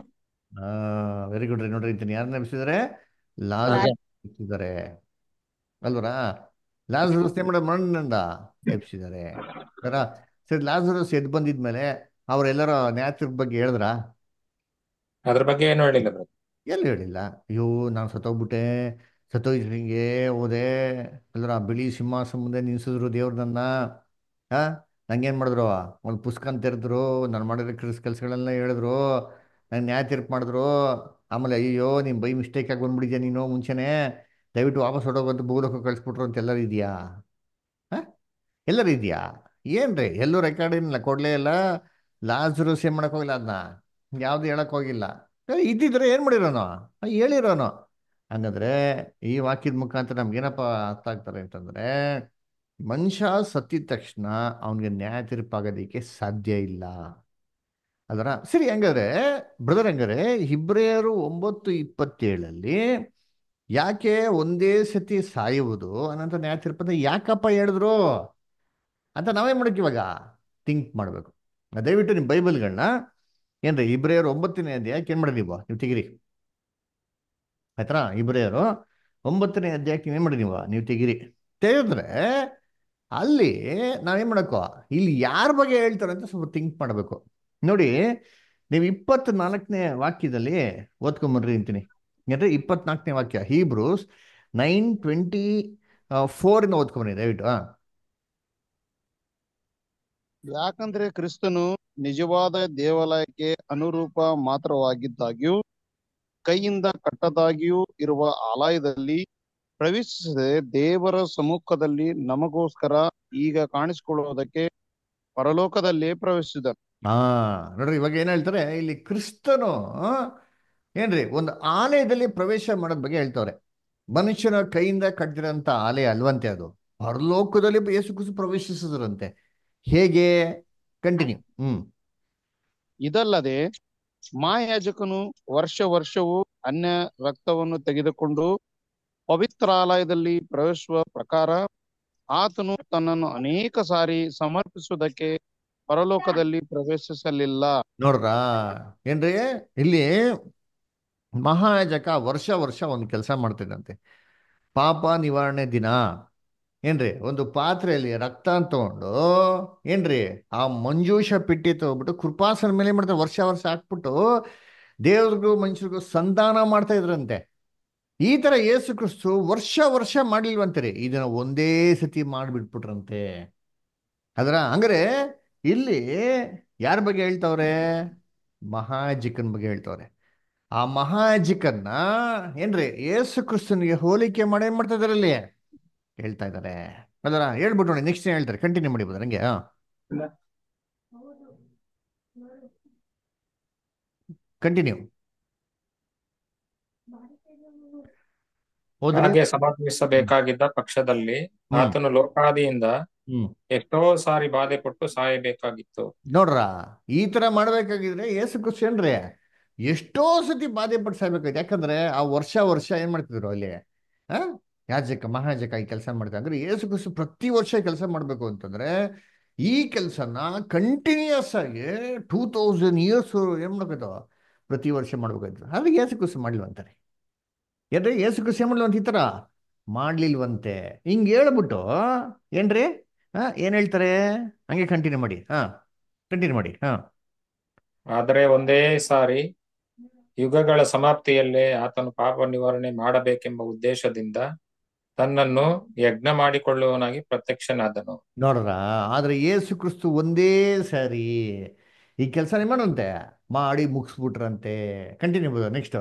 ವೆರಿ ಗುಡ್ ರೀ ನೋಡ್ರಿ ಇಂತೀನಿ ಯಾರನ್ನ ಎಬ್ಸಿದಾರೆ ಲಾಜ್ ಲಾಜರ್. ಎಬ್ಸಿದ್ದಾರೆ ಅಲ್ವರಾ ಲಾಜರಸ್ ಏನ್ ಮಾಡೋದು ಮಣ್ಣಿನಿಂದ ಎಬ್ಸಿದ್ದಾರೆ ಸರ ಸರಿ ಲಾಜರಸ್ ಎದ್ದು ಬಂದಿದ್ಮೇಲೆ ಅವರೆಲ್ಲರ ನ್ಯಾಯ ತೀರ್ಪು ಬಗ್ಗೆ ಹೇಳಿದ್ರಾ ಅದ್ರ ಬಗ್ಗೆ ಏನು ಹೇಳಿಲ್ಲ ಬ್ರದರ್ ಎಲ್ಲಿ ಹೇಳಿಲ್ಲ ಅಯ್ಯೋ ನಾನು ಸತ್ತೋಗ್ಬಿಟ್ಟೆ ಸತ್ತೋಯ್ತು ಹಿಂಗೆ ಹೋದೆ ಎಲ್ಲರ ಬಿಳಿ ಸಿಂಹಾಸನ ಮುಂದೆ ನಿಲ್ಸಿದ್ರು ದೇವ್ರು ನನ್ನ ಆ ನಂಗೇನು ಮಾಡಿದ್ರು ಒಂದು ಪುಸ್ತಕ ತೆರೆದ್ರು ನಾನು ಮಾಡಿರೋ ಕೆಲಸ ಕೆಲಸಗಳೆಲ್ಲ ಹೇಳಿದ್ರು ನಂಗೆ ನ್ಯಾಯ ತೀರ್ಪು ಮಾಡಿದ್ರು ಆಮೇಲೆ ಅಯ್ಯೋ ನೀನು ಬೈ ಮಿಸ್ಟೇಕ್ ಆಗಿ ಬಂದ್ಬಿಟ್ಟಿದ್ಯಾ ನೀನು ಮುಂಚೆನೇ ದಯವಿಟ್ಟು ವಾಪಸ್ ಹೊಡೋಗಂತ ಭೂಲೋಕ ಕಳಿಸ್ಬಿಟ್ರು ಅಂತ ಎಲ್ಲರೂ ಇದೆಯಾ ಹಾಂ ಎಲ್ಲರೂ ಇದೆಯಾ ಏನ್ರಿ ಎಲ್ಲೂ ರೆಕಾರ್ಡ್ ಏನಿಲ್ಲ ಕೊಡಲೇ ಇಲ್ಲ ಲಾಜರು ಸೇಮ್ ಮಾಡಕ್ ಹೋಗಿಲ್ಲ ಅದನ್ನ ಯಾವುದು ಹೇಳಕ್ ಹೋಗಿಲ್ಲ ಏ, ಇದ್ದಿದ್ರೆ ಏನು ಮಾಡಿರೋನು ಆ, ಹೇಳಿರೋನು ಹಂಗಂದ್ರೆ ಈ ವಾಕ್ಯದ ಮುಖಾಂತರ ನಮ್ಗೇನಪ್ಪ ಅರ್ಥ ಆಗ್ತಾರೆ ಅಂತಂದ್ರೆ ಮನುಷ್ಯ ಸತ್ತಿದ ತಕ್ಷಣ ಅವನಿಗೆ ನ್ಯಾಯ ತೀರ್ಪಾಗೋದಕ್ಕೆ ಸಾಧ್ಯ ಇಲ್ಲ ಅದರ ಸರಿ ಹಂಗಾದ್ರೆ ಬ್ರದರ್ ಹಂಗಾರೆ ಹಿಬ್ರಿಯರು ಒಂಬತ್ತು ಇಪ್ಪತ್ತೇಳಲ್ಲಿ ಯಾಕೆ ಒಂದೇ ಸತಿ ಸಾಯುವುದು ಅನಂತ ನ್ಯಾಯ ತೀರ್ಪದ ಯಾಕಪ್ಪ ಹೇಳಿದ್ರು ಅಂತ ನಾವೇನ್ ಮಾಡಬೇಕು ಇವಾಗ ಥಿಂಕ್ ಮಾಡಬೇಕು ದಯವಿಟ್ಟು ನಿಮ್ಮ ಬೈಬಲ್ಗಳನ್ನ ಏನ್ರಿ ಇಬ್ರಿಯರು ಒಂಬತ್ತನೇ ಅಧ್ಯಾಯಕ್ಕೆ ಏನು ಮಾಡಿ ನೀವು ನೀವು ತೆಗಿರಿ ಆಯ್ತಾ ಇಬ್ರಿಯರು ಒಂಬತ್ತನೇ ಅಧ್ಯಾಯಕ್ಕೆ ಏನು ಮಾಡಿ ನೀವು ನೀವು ತೆಗಿರಿ ತೆಗೆದ್ರೆ ಅಲ್ಲಿ ನಾವೇನ್ ಮಾಡಬೇಕು ಇಲ್ಲಿ ಯಾರ ಬಗ್ಗೆ ಹೇಳ್ತಾರೆ ಅಂತ ಸ್ವಲ್ಪ ಥಿಂಕ್ ಮಾಡಬೇಕು ನೋಡಿ ನೀವು ಇಪ್ಪತ್ನಾಲ್ಕನೇ ವಾಕ್ಯದಲ್ಲಿ ಓದ್ಕೊಂಬರ್ರಿ ಅಂತೀನಿ ಅಂದ್ರೆ ಇಪ್ಪತ್ನಾಲ್ಕನೇ ವಾಕ್ಯ ಹೀಬ್ರೂಸ್ ನೈನ್ ಟ್ವೆಂಟಿ ಫೋರಿಂದ ಓದ್ಕೊಂಬರ್ರಿ ದಯವಿಟ್ಟು ಹಾ ಯಾಕಂದ್ರೆ ಕ್ರಿಸ್ತನು ನಿಜವಾದ ದೇವಾಲಯಕ್ಕೆ ಅನುರೂಪ ಮಾತ್ರವಾಗಿದ್ದಾಗ್ಯೂ ಕೈಯಿಂದ ಕಟ್ಟದಾಗಿಯೂ ಇರುವ ಆಲಯದಲ್ಲಿ ಪ್ರವೇಶಿಸದೆ ದೇವರ ಸಮ್ಮುಖದಲ್ಲಿ ನಮಗೋಸ್ಕರ ಈಗ ಕಾಣಿಸಿಕೊಳ್ಳುವುದಕ್ಕೆ ಪರಲೋಕದಲ್ಲೇ ಪ್ರವೇಶಿಸಿದನು ಹಾ ನೋಡ್ರಿ ಇವಾಗ ಏನ್ ಹೇಳ್ತಾರೆ ಇಲ್ಲಿ ಕ್ರಿಸ್ತನು ಆ, ಏನ್ರಿ ಒಂದು ಆಲಯದಲ್ಲಿ ಪ್ರವೇಶ ಮಾಡೋದ್ ಬಗ್ಗೆ ಹೇಳ್ತವ್ರೆ ಮನುಷ್ಯನ ಕೈಯಿಂದ ಕಟ್ಟಿರೋಂಥ ಆಲಯ ಅಲ್ವಂತೆ ಅದು ಪರಲೋಕದಲ್ಲಿ ಯೇಸು ಕ್ರಿಸ್ತು ಪ್ರವೇಶಿಸಿದ್ರಂತೆ ಹೇಗೆ ಕಂಟಿನ್ಯೂ ಹ್ಮ್ ಇದಲ್ಲದೆ ಮಾಯಾಜಕನು ವರ್ಷ ವರ್ಷವೂ ಅನ್ಯ ರಕ್ತವನ್ನು ತೆಗೆದುಕೊಂಡು ಪವಿತ್ರಾಲಯದಲ್ಲಿ ಪ್ರವೇಶಿಸುವ ಪ್ರಕಾರ ಆತನು ತನ್ನನ್ನು ಅನೇಕ ಸಾರಿ ಸಮರ್ಪಿಸುವುದಕ್ಕೆ ಪರಲೋಕದಲ್ಲಿ ಪ್ರವೇಶಿಸಲಿಲ್ಲ ನೋಡ್ರ ಏನ್ರಿ ಇಲ್ಲಿ ಮಹಾಯಾಜಕ ವರ್ಷ ವರ್ಷ ಒಂದು ಕೆಲಸ ಮಾಡ್ತಿದ್ದಂತೆ ಪಾಪ ನಿವಾರಣೆ ದಿನ ಏನ್ರಿ ಒಂದು ಪಾತ್ರೆಯಲ್ಲಿ ರಕ್ತ ಅಂತ ತಗೊಂಡು ಏನ್ರಿ ಆ ಮಂಜೂಷ ಪಿಟ್ಟಿ ತಗೊಂಡ್ಬಿಟ್ಟು ಕೃಪಾಸನ ಮೇಲೆ ಏನ್ ಮಾಡ್ತಾರೆ ವರ್ಷ ವರ್ಷ ಹಾಕ್ಬಿಟ್ಟು ದೇವ್ರಿಗೂ ಮನುಷ್ಯರಿಗೂ ಸಂಧಾನ ಮಾಡ್ತಾ ಇದ್ರಂತೆ ಈ ತರ ಯೇಸು ಕ್ರಿಸ್ತು ವರ್ಷ ವರ್ಷ ಮಾಡ್ಲಿಲ್ವಂತೆ ರೀ ಇದನ್ನ ಒಂದೇ ಸತಿ ಮಾಡ್ಬಿಟ್ಬಿಟ್ರಂತೆ ಅದರ ಹಂಗಾರೆ ಇಲ್ಲಿ ಯಾರ ಬಗ್ಗೆ ಹೇಳ್ತವ್ರೆ ಮಹಾಜಿಕನ್ ಬಗ್ಗೆ ಹೇಳ್ತವ್ರೆ ಆ ಮಹಾಜಿಕನ್ನ ಏನ್ರಿ ಯೇಸು ಕ್ರಿಸ್ತನಿಗೆ ಹೋಲಿಕೆ ಮಾಡಿ ಏನ್ ಮಾಡ್ತಾ ಇದಾರೆ ಅಲ್ಲಿ ಹೇಳ್ತಾ ಇದ್ದಾರೆ ಅದರ ಹೇಳ್ಬಿಟ್ಟು ನೋಡಿ ನೆಕ್ಸ್ಟ್ ಏನ್ ಹೇಳ್ತಾರೆ ಕಂಟಿನ್ಯೂ ಮಾಡಿ ಹಂಗೆ ಹಾ ಕಂಟಿನ್ಯೂ ಹೋದ್ರಿ ಹಾಗೆ ಸಮರ್ಪಿಸಬೇಕಾಗಿದ್ದ ಪಕ್ಷದಲ್ಲಿ ಹ್ಮ್ ಆತನು ಲೋಕಾದಿಯಿಂದ ಹ್ಮ್ ಎಷ್ಟೋ ಸಾರಿ ಬಾಧೆ ಕೊಟ್ಟು ಸಾಯಬೇಕಾಗಿತ್ತು ನೋಡ್ರ ಈ ತರ ಮಾಡ್ಬೇಕಾಗಿದ್ರೆ ಯೇಸು ಕ್ರಿಸ್ತ ಏನ್ರಿ ಎಷ್ಟೋ ಸತಿ ಬಾಧೆ ಪಟ್ಟು ಸಾಯ್ಬೇಕಾಯ್ತು ಯಾಕಂದ್ರೆ ಆ ವರ್ಷ ವರ್ಷ ಏನ್ ಮಾಡ್ತಿದ್ರು ಅಲ್ಲಿ ಆ ಯಾಜಕ ಮಹಾಜಕ ಈ ಕೆಲಸ ಮಾಡ್ತಾರೆ ಅಂದ್ರೆ ಯೇಸು ಕ್ರಿಸ್ತು ಪ್ರತಿ ವರ್ಷ ಕೆಲಸ ಮಾಡ್ಬೇಕು ಅಂತಂದ್ರೆ ಈ ಕೆಲಸನ ಕಂಟಿನ್ಯೂಸ್ ಆಗಿ ಟೂ ತೌಸಂಡ್ ಇಯರ್ಸ್ ಏನ್ ಮಾಡ್ಬೇಕು ಪ್ರತಿ ವರ್ಷ ಮಾಡ್ಬೇಕಾಯ್ತು ಆದ್ರೆ ಯೇಸು ಕ್ರಿಸ್ತು ಮಾಡ್ಲಿವಂತಾರೆ ಏನ್ರಿ ಯೇಸು ಕ್ರಿಸ್ತು ಏನ್ ಮಾಡ್ಲಿವಂತ ಈ ತರ ಮಾಡ್ಲಿಲ್ವಂತೆ ಹಿಂಗ್ ಹೇಳ್ಬಿಟ್ಟು ಏನ್ರಿ ಹಾ ಏನ್ ಹೇಳ್ತಾರೆ ಹಂಗೆ ಕಂಟಿನ್ಯೂ ಮಾಡಿ ಹಾ ಕಂಟಿನ್ಯೂ ಮಾಡಿ ಹಾ ಆದರೆ ಒಂದೇ ಸಾರಿ ಯುಗಗಳ ಸಮಾಪ್ತಿಯಲ್ಲೇ ಆತನು ಪಾಪ ನಿವಾರಣೆ ಮಾಡಬೇಕೆಂಬ ಉದ್ದೇಶದಿಂದ ತನ್ನನ್ನು ಯಜ್ಞ ಮಾಡಿಕೊಳ್ಳುವವನಾಗಿ ಪ್ರತ್ಯಕ್ಷನಾದನು ನೋಡ್ರ ಆದ್ರೆ ಯೇಸು ಕ್ರಿಸ್ತು ಒಂದೇ ಸಾರಿ ಈ ಕೆಲಸ ಮಾಡಂತೆ ಮಾಡಿ ಮುಗಿಸ್ಬಿಟ್ರಂತೆ ಕಂಟಿನ್ಯೂ ನೆಕ್ಸ್ಟ್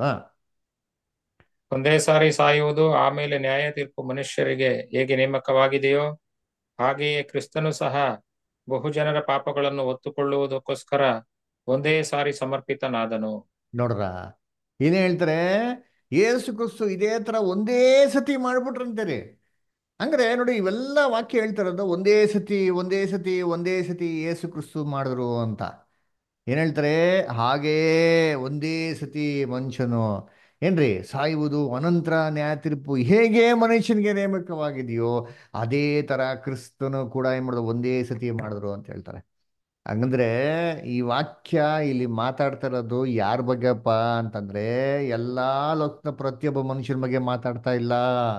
ಒಂದೇ ಸಾರಿ ಸಾಯುವುದು ಆಮೇಲೆ ನ್ಯಾಯ ತೀರ್ಪು ಮನುಷ್ಯರಿಗೆ ಹೇಗೆ ನೇಮಕವಾಗಿದೆಯೋ ಹಾಗೆಯೇ ಕ್ರಿಸ್ತನು ಸಹ ಬಹುಜನರ ಪಾಪಗಳನ್ನು ಹೊತ್ತುಕೊಳ್ಳುವುದಕ್ಕೋಸ್ಕರ ಒಂದೇ ಸಾರಿ ಸಮರ್ಪಿತನಾದನು ನೋಡ್ರ ಏನೇ ಹೇಳ್ತಾರೆ ಯೇಸು ಕ್ರಿಸ್ತು ಇದೇ ತರ ಒಂದೇ ಸತಿ ಮಾಡ್ಬಿಟ್ರಂತೆ ರೀ ಹಂಗ್ರೆ ನೋಡಿ ಇವೆಲ್ಲ ವಾಕ್ಯ ಹೇಳ್ತಾರದು ಒಂದೇ ಸತಿ ಒಂದೇ ಸತಿ ಒಂದೇ ಸತಿ ಯೇಸು ಕ್ರಿಸ್ತು ಮಾಡಿದ್ರು ಅಂತ ಏನ್ ಹೇಳ್ತಾರೆ ಹಾಗೇ ಒಂದೇ ಸತಿ ಮನುಷ್ಯನು ಏನ್ರಿ ಸಾಯುವುದು ಅನಂತರ ನ್ಯಾಯ ತೀರ್ಪು ಹೇಗೆ ಮನುಷ್ಯನಿಗೆ ನೇಮಕವಾಗಿದೆಯೋ ಅದೇ ತರ ಕ್ರಿಸ್ತನು ಕೂಡ ಏನ್ ಮಾಡಿದ್ರು ಒಂದೇ ಸತಿ ಮಾಡಿದ್ರು ಅಂತ ಹೇಳ್ತಾರೆ ಹಂಗಂದ್ರೆ ಈ ವಾಕ್ಯ ಇಲ್ಲಿ ಮಾತಾಡ್ತಾ ಇರೋದು ಯಾರ ಬಗ್ಗೆಪ್ಪ ಅಂತಂದ್ರೆ ಎಲ್ಲಾ ಲೋಕದ ಪ್ರತಿಯೊಬ್ಬ ಮನುಷ್ಯನ ಬಗ್ಗೆ ಮಾತಾಡ್ತಾ ಇಲ್ಲ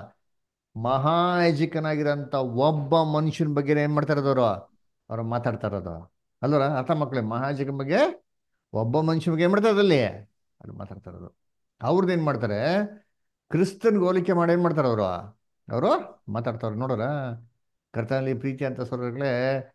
ಮಹಾಯಜಿಕನಾಗಿರೋಂಥ ಒಬ್ಬ ಮನುಷ್ಯನ ಬಗ್ಗೆ ಏನ್ ಮಾಡ್ತಾ ಇರೋದು ಅವರು ಅವ್ರು ಮಾತಾಡ್ತಾ ಇರೋದು ಅಲ್ವರ ಅರ್ಥ ಮಕ್ಕಳೇ ಮಹಾಯಾಜಕನ ಬಗ್ಗೆ ಒಬ್ಬ ಮನುಷ್ಯನ ಬಗ್ಗೆ ಏನ್ ಮಾಡ್ತಾರೆ ಅಲ್ಲಿ ಅಲ್ಲಿ ಮಾತಾಡ್ತಾ ಇರೋದು ಅವ್ರದ್ದು ಏನ್ ಮಾಡ್ತಾರೆ ಕ್ರಿಸ್ತನ್ಗೆ ಹೋಲಿಕೆ ಮಾಡಿ ಏನ್ ಮಾಡ್ತಾರೆ ಅವರು ಅವರು ಮಾತಾಡ್ತಾವ್ರು ನೋಡೋರ ಕರ್ತನಲ್ಲಿ ಪ್ರೀತಿ ಅಂತ ಸೋದರಗಳೇ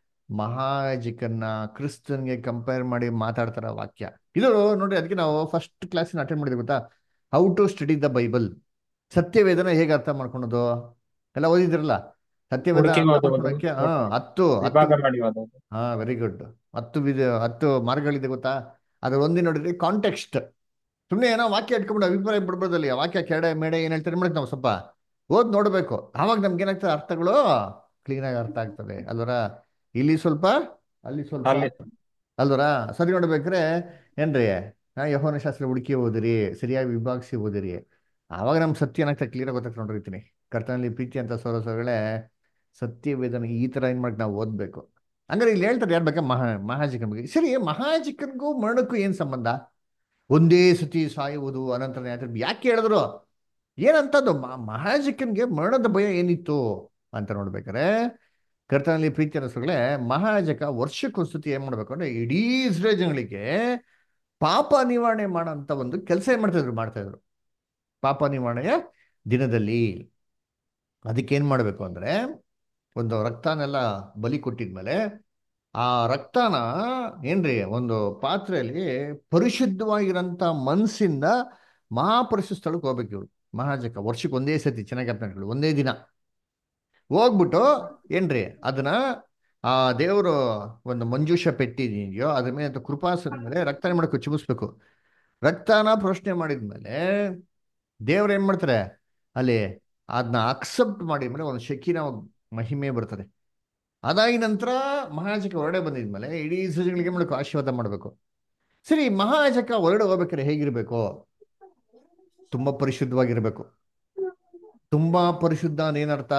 ಮಹಾಯಾಜಕನ್ನ ಕ್ರಿಸ್ತನ್ಗೆ ಕಂಪೇರ್ ಮಾಡಿ ಮಾತಾಡ್ತಾರ ವಾಕ್ಯ ಇದು ನೋಡಿ ಅದಕ್ಕೆ ನಾವು ಫಸ್ಟ್ ಕ್ಲಾಸಿನ ಅಟೆಂಡ್ ಮಾಡಿದ್ವಿ ಗೊತ್ತಾ how to study the Bible ಸತ್ಯವೇದನ ಹೇಗೆ ಅರ್ಥ ಮಾಡ್ಕೊಳೋದು ಎಲ್ಲ ಓದಿದ್ರಲ್ಲ ಸತ್ಯವೇದ ಹುಡುಕಿ ಅರ್ಥ ಓದುವುದು ಮಾಡ್ಕೊಳಕ್ಕೆ ಹಾ ಹತ್ತು ಹತ್ತು ವಿಭಾಗ ಮಾಡಿ ಓದೋದು ಹಾ ವೆರಿ ಗುಡ್ ಹತ್ತು ವಿಧ ಹತ್ತು ಮಾರ್ಗಗಳಿದೆ ಗೊತ್ತಾ ಅದ್ರ ಒಂದಿನ ನೋಡಿದ್ರೆ ಕಾಂಟೆಕ್ಸ್ಟ್ ಸುಮ್ಮನೆ ಏನೋ ವಾಕ್ಯ ಇಟ್ಕೊಂಡು ಅಭಿಪ್ರಾಯ ಬಿಡ್ಬೋದಲ್ಲಿ ಆ ವಾಕ್ಯ ಕೆಡೆ ಮೇಡೆ ಏನ್ ಹೇಳ್ತಾರೆ ಮಾಡಿ ನಾವು ಸ್ವಲ್ಪ ಓದ್ ನೋಡ್ಬೇಕು ಆವಾಗ ನಮ್ಗೆ ಏನಾಗ್ತದೆ ಅರ್ಥಗಳು ಕ್ಲೀನ್ ಆಗಿ ಅರ್ಥ ಆಗ್ತದೆ ಅಲ್ವರ ಇಲ್ಲಿ ಸ್ವಲ್ಪ ಅಲ್ಲಿ ಸ್ವಲ್ಪ ಅಲ್ಲಿ ಅಲ್ವರ ಸರಿ ನೋಡ್ಬೇಕ್ರೆ ಏನ್ರಿ ಹಾ ಯಹೋನ ಶಾಸ್ತ್ರ ಹುಡುಕಿ ಓದಿರಿ ಸರಿಯಾಗಿ ವಿಭಾಗಿಸಿ ಓದಿರಿ ಆವಾಗ ನಮ್ ಸತ್ಯ ಏನಾಗ್ತದೆ ಕ್ಲಿಯರ್ ಗೊತ್ತಾಗ್ತದೆ ನೋಡಿರ್ತೀನಿ ಕರ್ತನಲ್ಲಿ ಪ್ರೀತಿ ಅಂತ ಸೋರಸಗಳೇ ಸತ್ಯವೇದನ ಈ ತರ ಏನ್ ಮಾಡಿ ನಾವು ಓದ್ಬೇಕು ಹಂಗಾರೆ ಇಲ್ಲಿ ಹೇಳ್ತಾರೆ ಯಾರ ಬಗ್ಗೆ ಮಹಾ ಮಹಾಜಿಕನ ಬಗ್ಗೆ ಸರಿ ಮಹಾಜಿಕನ್ಗೂ ಮರಣಕ್ಕೂ ಏನ್ ಸಂಬಂಧ ಒಂದೇ ಸತಿ ಸಾಯುವುದು ಅನಂತರ ನ್ಯಾಯ ತೀರ್ಪು. ಯಾಕೆ ಹೇಳಿದ್ರು ಏನಂತದ್ದು ಮಹಾಜಿಕನ್ಗೆ ಮರಣದ ಭಯ ಏನಿತ್ತು ಅಂತ ನೋಡ್ಬೇಕಾರೆ ಕರ್ತನಲ್ಲಿ ಪ್ರೀತಿ ಅನಿಸೋಗಳೇ ಮಹಾಜಕ ವರ್ಷಕ್ಕೊಂದ್ಸತಿ ಏನ್ ಮಾಡ್ಬೇಕು ಅಂದ್ರೆ ಇಡೀ ಇಸ್ರೇಲ್ ಜನಗಳಿಗೆ ಪಾಪ ನಿವಾರಣೆ ಮಾಡೋಂಥ ಒಂದು ಕೆಲಸ ಏನ್ ಮಾಡ್ತಾ ಇದ್ರು ಮಾಡ್ತಾ ಇದ್ರು ಪಾಪ ನಿವಾರಣೆಯ ದಿನದಲ್ಲಿ ಅದಕ್ಕೆ ಏನ್ ಮಾಡ್ಬೇಕು ಅಂದ್ರೆ ಒಂದು ರಕ್ತನೆಲ್ಲ ಬಲಿ ಕೊಟ್ಟಿದ್ಮೇಲೆ ಆ ರಕ್ತನ ಏನ್ರಿ ಒಂದು ಪಾತ್ರೆಯಲ್ಲಿ ಪರಿಶುದ್ಧವಾಗಿರೋಂಥ ಮನಸ್ಸಿಂದ ಮಹಾಪರಿಶುದ್ಧ ಸ್ಥಳಕ್ಕೆ ಹೋಗ್ಬೇಕು ಇವ್ರು ಮಹಾಜಕ ವರ್ಷಕ್ಕೆ ಒಂದೇ ಸತಿ ಚೆನ್ನಾಗಿ ಅರ್ಥ ಮಾಡ್ಕೊಳ್ಳಿ ಒಂದೇ ದಿನ ಹೋಗ್ಬಿಟ್ಟು ಏನ್ರಿ ಅದನ್ನ ಆ ದೇವರು ಒಂದು ಮಂಜೂಷ ಪೆಟ್ಟಿದೆಯೋ ಅದ್ರ ಮೇಲೆ ಅಂತ ಕೃಪಾಸನ ಮೇಲೆ ರಕ್ತ ಮಾಡಕ್ಕೆ ಚಿಮಿಸ್ಬೇಕು ರಕ್ತನ ಪ್ರಶ್ನೆ ಮಾಡಿದ್ಮೇಲೆ ದೇವ್ರು ಏನ್ ಮಾಡ್ತಾರೆ ಅಲ್ಲಿ ಅದನ್ನ ಅಕ್ಸೆಪ್ಟ್ ಮಾಡಿದ್ಮೇಲೆ ಒಂದು ಶಕಿನ ಮಹಿಮೆ ಬರ್ತದೆ ಅದಾಗಿ ನಂತರ ಮಹಾಜಕ ಹೊರಡೆ ಬಂದಿದ್ಮೇಲೆ ಇಡೀ ಸೃಜಗಳಿಗೆ ಮಾಡಬೇಕು ಆಶೀರ್ವಾದ ಮಾಡಬೇಕು ಸರಿ ಮಹಾಜಕ ಹೊರಡೆ ಹೋಗ್ಬೇಕಾದ್ರೆ ಹೇಗಿರ್ಬೇಕು ತುಂಬಾ ಪರಿಶುದ್ಧವಾಗಿರ್ಬೇಕು ತುಂಬಾ ಪರಿಶುದ್ಧ ಏನರ್ಥ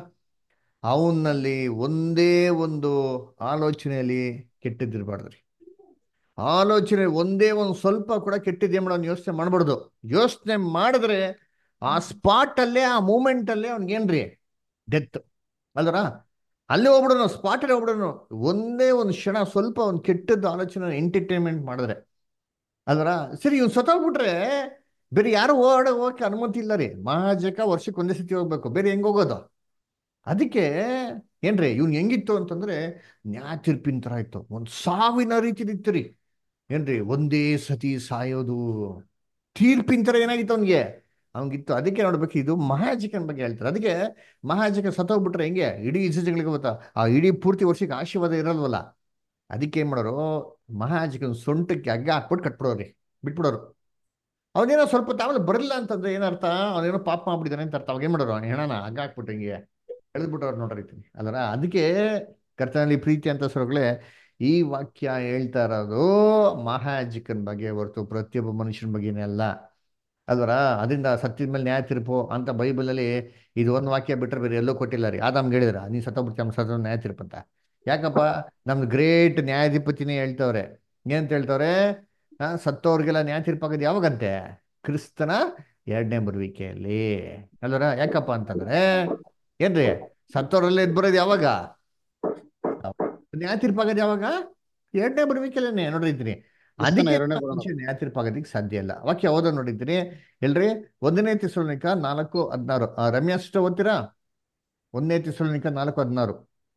ಅವನಲ್ಲಿ ಒಂದೇ ಒಂದು ಆಲೋಚನೆಯಲ್ಲಿ ಕೆಟ್ಟದ್ದಿರ್ಬಾರ್ದ್ರಿ ಆಲೋಚನೆ ಒಂದೇ ಒಂದು ಸ್ವಲ್ಪ ಕೂಡ ಕೆಟ್ಟದ್ದು ಏನ್ ಮಾಡೋನು ಯೋಚನೆ ಮಾಡಬಾರ್ದು ಯೋಚನೆ ಮಾಡಿದ್ರೆ ಆ ಸ್ಪಾಟ್ ಅಲ್ಲೇ ಆ ಮೂಮೆಂಟ್ ಅಲ್ಲೇ ಅವ್ನಿಗೇನ್ರಿ ಡೆತ್ ಅಲ್ವರ ಅಲ್ಲೇ ಹೋಗ್ಬಿಡೋನು ಸ್ಪಾಟಲ್ಲೇ ಹೋಗ್ಬಿಡೋನು ಒಂದೇ ಒಂದು ಕ್ಷಣ ಸ್ವಲ್ಪ ಒಂದು ಕೆಟ್ಟದ್ದು ಆಲೋಚನೆ ಎಂಟರ್ಟೈನ್ಮೆಂಟ್ ಮಾಡಿದ್ರೆ ಅಲ್ವರ ಸರಿ ಇವ್ನು ಸತ್ತೋಗ್ಬಿಟ್ರೆ ಬೇರೆ ಯಾರು ಓಡ ಹೋಗಕ್ಕೆ ಅನುಮತಿ ಇಲ್ಲ ರೀ ಮಹಾಜಕ ವರ್ಷಕ್ಕೆ ಒಂದೇ ಸತಿ ಹೋಗ್ಬೇಕು ಬೇರೆ ಹೆಂಗ್ ಹೋಗೋದು ಅದಕ್ಕೆ ಏನ್ರಿ ಇವ್ನು ಹೆಂಗಿತ್ತು ಅಂತಂದ್ರೆ ನ್ಯಾಯ ತೀರ್ಪಿನ ತರ ಇತ್ತು ಒಂದು ಸಾವಿನ ರೀತಿ ಇತ್ತು ರೀ ಏನ್ರಿ ಒಂದೇ ಸತಿ ಸಾಯೋದು ತೀರ್ಪಿನ ತರ ಏನಾಗಿತ್ತು ಅವನಿಗೆ ಅವನಿಗಿತ್ತು ಅದಕ್ಕೆ ನೋಡ್ಬೇಕು ಇದು ಮಹಾಜಕನ ಬಗ್ಗೆ ಹೇಳ್ತಾರೆ ಅದಕ್ಕೆ ಮಹಾಜಕ ಸತ್ತೋಗ್ಬಿಟ್ರೆ ಹೆಂಗೆ ಇಡೀ ಇಸಜಗಳಿಗೆ ಗೊತ್ತಾ ಆ ಇಡೀ ಪೂರ್ತಿ ವರ್ಷಕ್ಕೆ ಆಶೀರ್ವಾದ ಇರಲ್ವಲ್ಲ ಅದಕ್ಕೆ ಏನ್ ಮಾಡೋರು ಮಹಾಜಕನ ಸೊಂಟಕ್ಕೆ ಹಗ್ಗ ಹಾಕ್ಬಿಟ್ಟು ಕಟ್ಬಿಡೋರಿ ಬಿಟ್ಬಿಡೋರು ಅವನೇನೋ ಸ್ವಲ್ಪ ತಾವಲ್ಲಿ ಬರಲಿಲ್ಲ ಅಂತಂದ್ರೆ ಏನರ್ಥ ಅವನೇನೋ ಪಾಪ ಮಾಡ್ಬಿಟ್ಟಿದ್ದಾನೆ ಅಂತ ಅರ್ಥ ಅವಾಗ ಏನ್ ಮಾಡೋರು ಹೆಣನ ಹಗ್ಗ ಹಾಕ್ಬಿಟ್ಟು ಹಿಂಗೆ ಎಳೆದ್ಬಿಟ್ಟವ್ರು ನೋಡಿರ್ತೀನಿ ಅಲ್ಲರ ಅದಕ್ಕೆ ಕರ್ತನಲ್ಲಿ ಪ್ರೀತಿ ಅಂತ ಸೊರಗಳೇ ಈ ವಾಕ್ಯ ಹೇಳ್ತಾ ಇರೋದು ಮಹಾಜಿಕನ್ ಬಗ್ಗೆ ಹೊರತು ಪ್ರತಿಯೊಬ್ಬ ಮನುಷ್ಯನ ಬಗ್ಗೆನೇ ಅಲ್ಲ ಅಲ್ವರ ಅದರಿಂದ ಸತ್ಯದ ಮೇಲೆ ನ್ಯಾಯ ತೀರ್ಪು ಅಂತ ಬೈಬಲಲ್ಲಿ ಇದು ಒಂದು ವಾಕ್ಯ ಬಿಟ್ಟರೆ ಬೇರೆ ಎಲ್ಲೂ ಕೊಟ್ಟಿಲ್ಲ ರೀ ಆದಾಮ್ಗೆ ಹೇಳಿದ್ರ ನೀನು ಸತ್ತೋಗ್ಬಿಡ್ತೀಯ ನಮ್ಮ ಸತ್ತ ನ್ಯಾಯ ತೀರ್ಪು ಅಂತ ಯಾಕಪ್ಪ ನಮ್ದು ಗ್ರೇಟ್ ನ್ಯಾಯಾಧಿಪತಿನೇ ಹೇಳ್ತವ್ರೆ ಏನಂತ ಹೇಳ್ತವ್ರೆ ಆ, ಸತ್ತವ್ರಿಗೆಲ್ಲ ನ್ಯಾಯ ತೀರ್ಪಾಗೋದು ಯಾವಾಗಂತೆ ಕ್ರಿಸ್ತನ ಎರಡನೇ ಬರುವಿಕೆಯಲ್ಲಿ ಅಲ್ವರ ಯಾಕಪ್ಪ ಅಂತಂದ್ರೆ ಏನ್ರಿ ಸತ್ತವರೆಲ್ಲ ಎದ್ದು ಬರೋದು ಯಾವಾಗ ನ್ಯಾಯ ತೀರ್ಪಾಗೋದು ಯಾವಾಗ ಎರಡನೇ ಬರುವಿಕೆಲ್ಲೇ ನೋಡಿರ್ತೀನಿ ಕ್ರಿಸ್ತನ ಅದಕ್ಕೆ ಎರಡನೇ ಬರೋಣ ಮನುಷ್ಯ ನ್ಯಾಯ ತೀರ್ಪಾಗೋದಕ್ಕೆ ಸಾಧ್ಯ ಇಲ್ಲ ವಾಕ್ಯ ಓದೋ ನೋಡಿದ್ದೀನಿ ಎಲ್ರಿ ಒಂದನೇ ತಿಸುಲನಿಕ ನಾಲ್ಕು ಹದಿನಾರು ಆ, ರಮ್ಯಾ ಸಿಸ್ಟರ್ ಓದ್ತೀರಾ ಒಂದನೇ ತಿಸುಲನಿಕ ನಾಲ್ಕು ಹದಿನಾರು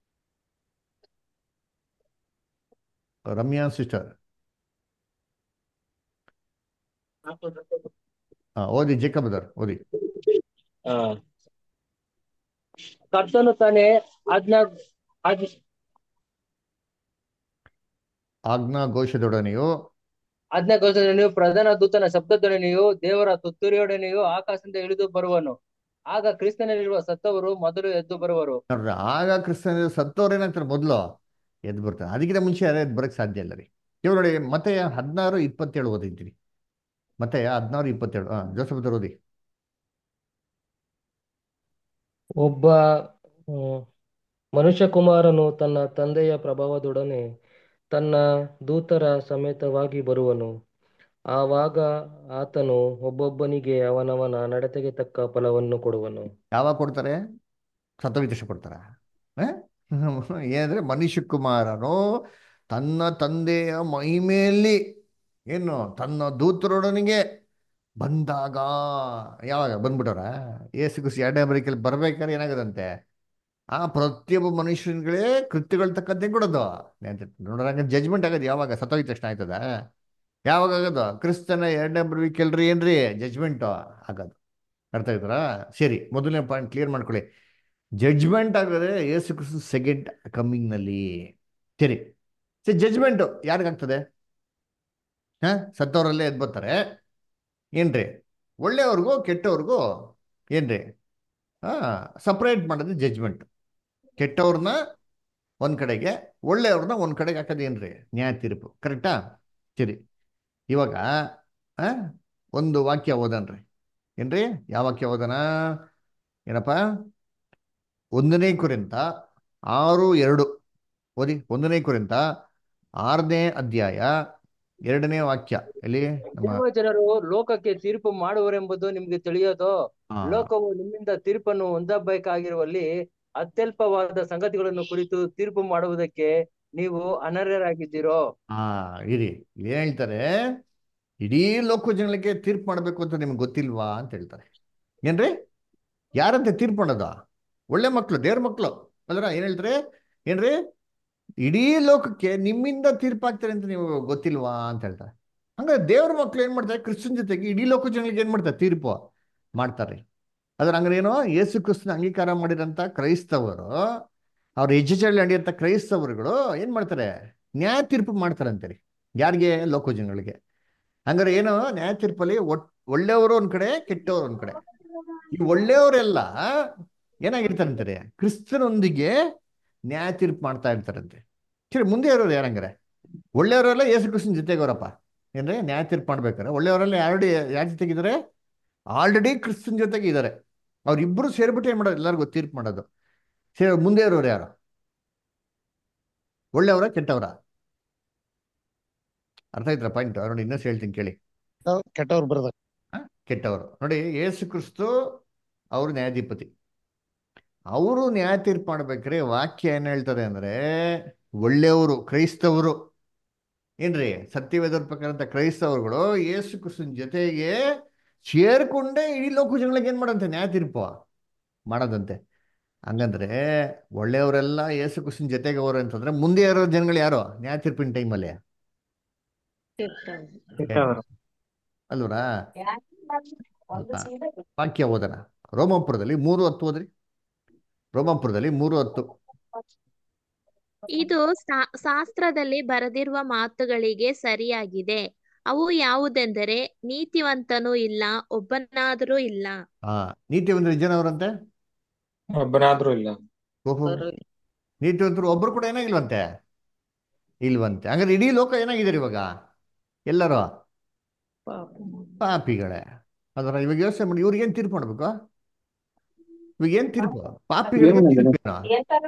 ರಮ್ಯಾ ಸಿಸ್ಟರ್ ಓದಿ ಜೇಕಬದರ್ ಓದಿ ಆ, ಕರ್ತನು ತಾನೇ ಆಜ್ಞಾ ಆಜ್ಞ ಆಜ್ಞಾ ಘೋಷದೊಡನೆಯು ಆಜ್ಞಾಗೋಚರನೆಯು ಪ್ರಧಾನ ದೂತನ ಶಬ್ದದೊಡನೆಯು ದೇವರ ತುತ್ತೂರಿಯೊಡನೆಯು ಆಕಾಶದಿಂದ ಇಳಿದು ಬರುವನು ಆಗ ಕ್ರಿಸ್ತನಲ್ಲಿರುವ ಸತ್ತವರು ಮೊದಲು ಎದ್ದು ಬರುವರು ನೋಡ್ರಿ ಆಗ ಕ್ರಿಸ್ತನ ಸತ್ತವ್ರು ಏನಾಗ್ತಾರೆ ಮೊದಲು ಎದ್ದು ಬರ್ತಾರೆ ಅದಕ್ಕಿಂತ ಮುಂಚೆ ಯಾರು ಎದ್ದು ಬರಕ್ಕೆ ಸಾಧ್ಯ ಇಲ್ಲ ರೀ ಇವಾಗ ನೋಡಿ ಮತ್ತೆ ಹದಿನಾರು ಇಪ್ಪತ್ತೇಳು ಓದಿದ್ದೀನಿ ಮತ್ತೆ ಹದಿನಾರು ಇಪ್ಪತ್ತೇಳು ಹಾಂ ಜೋಸಫ್ ಓದಿ ಒಬ್ಬ ಹ್ಮ್, ಮನುಷ್ಯ ಕುಮಾರನು ತನ್ನ ತಂದೆಯ ಪ್ರಭಾವದೊಡನೆ ತನ್ನ ದೂತರ ಸಮೇತವಾಗಿ ಬರುವನು ಆವಾಗ ಆತನು ಒಬ್ಬೊಬ್ಬನಿಗೆ ಅವನವನ ನಡತೆಗೆ ತಕ್ಕ ಫಲವನ್ನು ಕೊಡುವನು ಯಾವಾಗ ಕೊಡ್ತಾರೆ ಸತ್ತೋಗಿದ ಕೊಡ್ತಾರ ಏನಂದ್ರೆ ಮನುಷ್ಯ ಕುಮಾರನು ತನ್ನ ತಂದೆಯ ಮಹಿಮೆಯಲ್ಲಿ ಏನು ತನ್ನ ದೂತರೊಡನಿಗೆ ಬಂದಾಗ ಯಾವಾಗ ಬಂದ್ಬಿಟ್ಟವ್ರ ಏಸು ಕುಸಿ ಎರಡನೇ ಬರೀಕಲ್ಲಿ ಬರ್ಬೇಕಾದ್ರೆ ಏನಾಗದಂತೆ ಆ ಪ್ರತಿಯೊಬ್ಬ ಮನುಷ್ಯನಿಗಳೇ ಕೃತ್ಯಗಳ ತಕ್ಕಂತೆ ಕೊಡೋದು ನೋಡ್ರಂಗ ಜಜ್ಮೆಂಟ್ ಆಗೋದು ಯಾವಾಗ ಸತ್ತೋಗಿದ ತಕ್ಷಣ ಆಯ್ತದ ಯಾವಾಗ ಆಗೋದು ಕ್ರಿಸ್ತನ ಎರಡನೇ ಬರ್ಬೇಕಲ್ರಿ ಏನ್ರಿ ಜಜ್ಮೆಂಟು ಆಗೋದು ಅರ್ಥ ಆಯ್ತಾರ ಸರಿ ಮೊದಲನೇ ಪಾಯಿಂಟ್ ಕ್ಲಿಯರ್ ಮಾಡ್ಕೊಳ್ಳಿ ಜಡ್ಜ್ಮೆಂಟ್ ಆಗೋದೇ ಯೇಸು ಕ್ರಿಸ್ತ ಸೆಕೆಂಡ್ ಕಮ್ಮಿಂಗ್ನಲ್ಲಿ ಸರಿ ಸರಿ ಜಡ್ಜ್ಮೆಂಟು ಯಾರಿಗಾಗ್ತದೆ ಹಾ ಸತ್ತವರಲ್ಲೇ ಎದ್ದು ಬರ್ತಾರೆ ಏನ್ರಿ ಒಳ್ಳೆಯವ್ರಿಗೂ ಕೆಟ್ಟವ್ರಿಗೂ ಏನ್ರಿ ಹಾ ಸಪ್ರೇಟ್ ಮಾಡೋದು ಜಡ್ಜ್ಮೆಂಟ್ ಕೆಟ್ಟವ್ರನ್ನ ಒಂದ್ ಕಡೆಗೆ ಒಳ್ಳೆಯವ್ರನ್ನ ಒಂದ್ ಕಡೆಗೆ ಹಾಕೋದು ಏನ್ರಿ ನ್ಯಾಯ ತೀರ್ಪು ಕರೆಕ್ಟಾ ಸರಿ ಇವಾಗ ಆ ಒಂದು ವಾಕ್ಯ ಓದನ್ರಿ ಏನ್ರಿ ಯಾವ ವಾಕ್ಯ ಓದನ ಏನಪ್ಪ ಒಂದನೇ ಕುರಿತ ಆರು ಎರಡು ಓದಿ ಒಂದನೇ ಕುರಿತ ಆರನೇ ಅಧ್ಯಾಯ ಎರಡನೇ ವಾಕ್ಯ ಎಲ್ಲಿ ನಮ್ಮ ಯಾವ ಜನರು ಲೋಕಕ್ಕೆ ತೀರ್ಪು ಮಾಡುವರೆಂಬುದು ನಿಮ್ಗೆ ತಿಳಿಯೋದೋ ಆ, ಲೋಕವು ನಿಮ್ಮಿಂದ ತೀರ್ಪನ್ನು ಹೊಂದಬೇಕಾಗಿರುವಲ್ಲಿ ಅತ್ಯಲ್ಪವಾದ ಸಂಗತಿಗಳನ್ನು ಕುರಿತು ತೀರ್ಪು ಮಾಡುವುದಕ್ಕೆ ನೀವು ಅನರ್ಹರಾಗಿದ್ದೀರೋ ಆ ಇರಿ ಏನ್ ಹೇಳ್ತಾರೆ ಇಡೀ ಲೋಕ ಜನಗಳಿಗೆ ತೀರ್ಪು ಮಾಡ್ಬೇಕು ಅಂತ ನಿಮ್ಗೆ ಗೊತ್ತಿಲ್ವಾ ಅಂತ ಹೇಳ್ತಾರೆ ಏನ್ರಿ ಯಾರಂತೆ ತೀರ್ಪು ಮಾಡೋದು ಒಳ್ಳೆ ಮಕ್ಕಳು ದೇವ್ರ ಮಕ್ಕಳು ಅಲ್ರ ಏನ್ ಹೇಳ್ತಾರೆ ಏನ್ರಿ ಇಡೀ ಲೋಕಕ್ಕೆ ನಿಮ್ಮಿಂದ ತೀರ್ಪಾಗ್ತಾರೆ ಅಂತ ನೀವು ಗೊತ್ತಿಲ್ವಾ ಅಂತ ಹೇಳ್ತಾರೆ ಹಂಗಾರೆ ದೇವ್ರ ಮಕ್ಳು ಏನ್ ಮಾಡ್ತಾರೆ ಕ್ರಿಸ್ತನ್ ಜೊತೆಗೆ ಇಡೀ ಲೋಕ ಜನಗಳಿಗೆ ಏನ್ ಮಾಡ್ತಾರೆ ತೀರ್ಪು ಮಾಡ್ತಾರೆ ಅದ್ರ ಹಂಗಾರೆ ಏನೋ ಯೇಸು ಕ್ರಿಸ್ತನ ಅಂಗೀಕಾರ ಮಾಡಿರಂತ ಕ್ರೈಸ್ತವರು ಅವ್ರ ಹೆಜ್ಜೆಚಲ್ಲಿ ನಡೆಯಂತ ಕ್ರೈಸ್ತವರುಗಳು ಏನ್ ಮಾಡ್ತಾರೆ ನ್ಯಾಯ ತೀರ್ಪು ಮಾಡ್ತಾರೆ ಅಂತಾರೆ ಯಾರಿಗೆ ಲೋಕ ಜನಗಳಿಗೆ ಹಂಗಾರೆ ಏನು ನ್ಯಾಯ ತೀರ್ಪಲ್ಲಿ ಒಟ್ ಒಳ್ಳೆಯವರು ಒಂದ್ ಕಡೆ ಕೆಟ್ಟವರು ಒಂದ್ ಕಡೆ ಈ ಒಳ್ಳೆಯವರೆಲ್ಲ ಏನಾಗಿರ್ತಾರಂತಾರೆ ಕ್ರಿಸ್ತನೊಂದಿಗೆ ನ್ಯಾಯ ತೀರ್ಪು ಮಾಡ್ತಾ ಇರ್ತಾರಂತೆ ಸರಿ ಮುಂದೆ ಇರೋರು ಯಾರಂಗಾರೆ ಒಳ್ಳೆಯವರೆಲ್ಲ ಯೇಸು ಕ್ರಿಸ್ತನ ಜೊತೆಗವರಪ್ಪ ಏನ್ರಿ ನ್ಯಾಯ ತೀರ್ಪು ಮಾಡ್ಬೇಕಾರೆ ಒಳ್ಳೆಯವರೆಲ್ಲ ಆಲ್ರೆಡಿ ಯಾರ ಜೊತೆಗಿದ್ದಾರೆ ಆಲ್ರೆಡಿ ಕ್ರಿಸ್ತನ್ ಜೊತೆಗೆ ಇದ್ದಾರೆ ಅವ್ರಿಬ್ರು ಸೇರ್ಬಿಟ್ಟು ಏನ್ ಮಾಡೋದು ಎಲ್ಲರಿಗೂ ತೀರ್ಪು ಮಾಡೋದು ಸರಿ ಮುಂದೆ ಇರೋರು ಯಾರು ಒಳ್ಳೆಯವರ ಕೆಟ್ಟವರ ಅರ್ಥ ಆಯ್ತರ ಪಾಯಿಂಟ್ ನೋಡಿ ಇನ್ನೊಂದು ಹೇಳ್ತೀನಿ ಕೇಳಿ ಕೆಟ್ಟವ್ರು ಬರದ ಆ? ಕೆಟ್ಟವರು ನೋಡಿ ಯೇಸು ಕ್ರಿಸ್ತು ಅವರು ನ್ಯಾಯಾಧಿಪತಿ ಅವರು ನ್ಯಾಯ ತೀರ್ಪು ಮಾಡ್ಬೇಕ್ರೆ ವಾಕ್ಯ ಏನ್ ಹೇಳ್ತದೆ ಅಂದ್ರೆ ಒಳ್ಳೆಯವರು ಕ್ರೈಸ್ತವರು ಏನ್ರಿ ಸತ್ಯವೇದರ ಪ್ರಕಾರ ಅಂತ ಕ್ರೈಸ್ತವರುಗಳು ಯೇಸು ಕ್ರಿಸ್ತನ ಜೊತೆಗೆ ಸೇರ್ಕೊಂಡೇ ಇಡೀ ಲೋಕ ಜನಗಳಿಗೆ ಏನ್ ಮಾಡಂತೆ ನ್ಯಾಯ ತೀರ್ಪು ಮಾಡೋದಂತೆ ಹಂಗಂದ್ರೆ ಒಳ್ಳೆಯವರೆಲ್ಲ ಯೇಸು ಕ್ರಿಸ್ತನ ಜೊತೆಗೆ ಅವರು ಅಂತಂದ್ರೆ ಮುಂದೆ ಇರೋ ಜನಗಳು ಯಾರು ನ್ಯಾಯ ತೀರ್ಪಿನ ಟೈಮಲ್ಲಿ ಅಲ್ವರಾ ವಾಕ್ಯ ಓದನ ರೋಮಾಪುರದಲ್ಲಿ ಮೂರು ಹತ್ತು ಓದ್ರಿ ರೋಮಾಪುರದಲ್ಲಿ ಮೂರು ಹತ್ತು ಇದು ಶಾ- ಶಾಸ್ತ್ರದಲ್ಲಿ ಬರೆದಿರುವ ಮಾತುಗಳಿಗೆ ಸರಿಯಾಗಿದೆ ಅವು ಯಾವುದೆಂದರೆ ನೀತಿವಂತನೂ ಇಲ್ಲ ಒಬ್ಬನಾದರೂ ಇಲ್ಲ ಹಾ ನೀತಿವಂತರು ಜನ ಅವರಂತೆ ಒಬ್ಬನಾದ್ರೂ ಇಲ್ಲ ಓಹೋ ನೀತಿವಂತರು ಒಬ್ರು ಕೂಡ ಏನಾಗಿಲ್ವಂತೆ ಇಲ್ವಂತೆ ಹಂಗಾರೆ ಇಡೀ ಲೋಕ ಏನಾಗಿದ್ದಾರೆ ಇವಾಗ ಎಲ್ಲರೂ ಪಾಪಿಗಳೇ ಅದರ ಇವಾಗ ಯೋಚನೆ ಮಾಡಿ ಇವ್ರಿಗೆ ಏನ್ ತೀರ್ಪು ಮಾಡ್ಬೇಕು ಇವಾಗ ಏನ್ ತೀರ್ಪು ಪಾಪಿಗಳಿಗೆ ತೀರ್ಪೇನು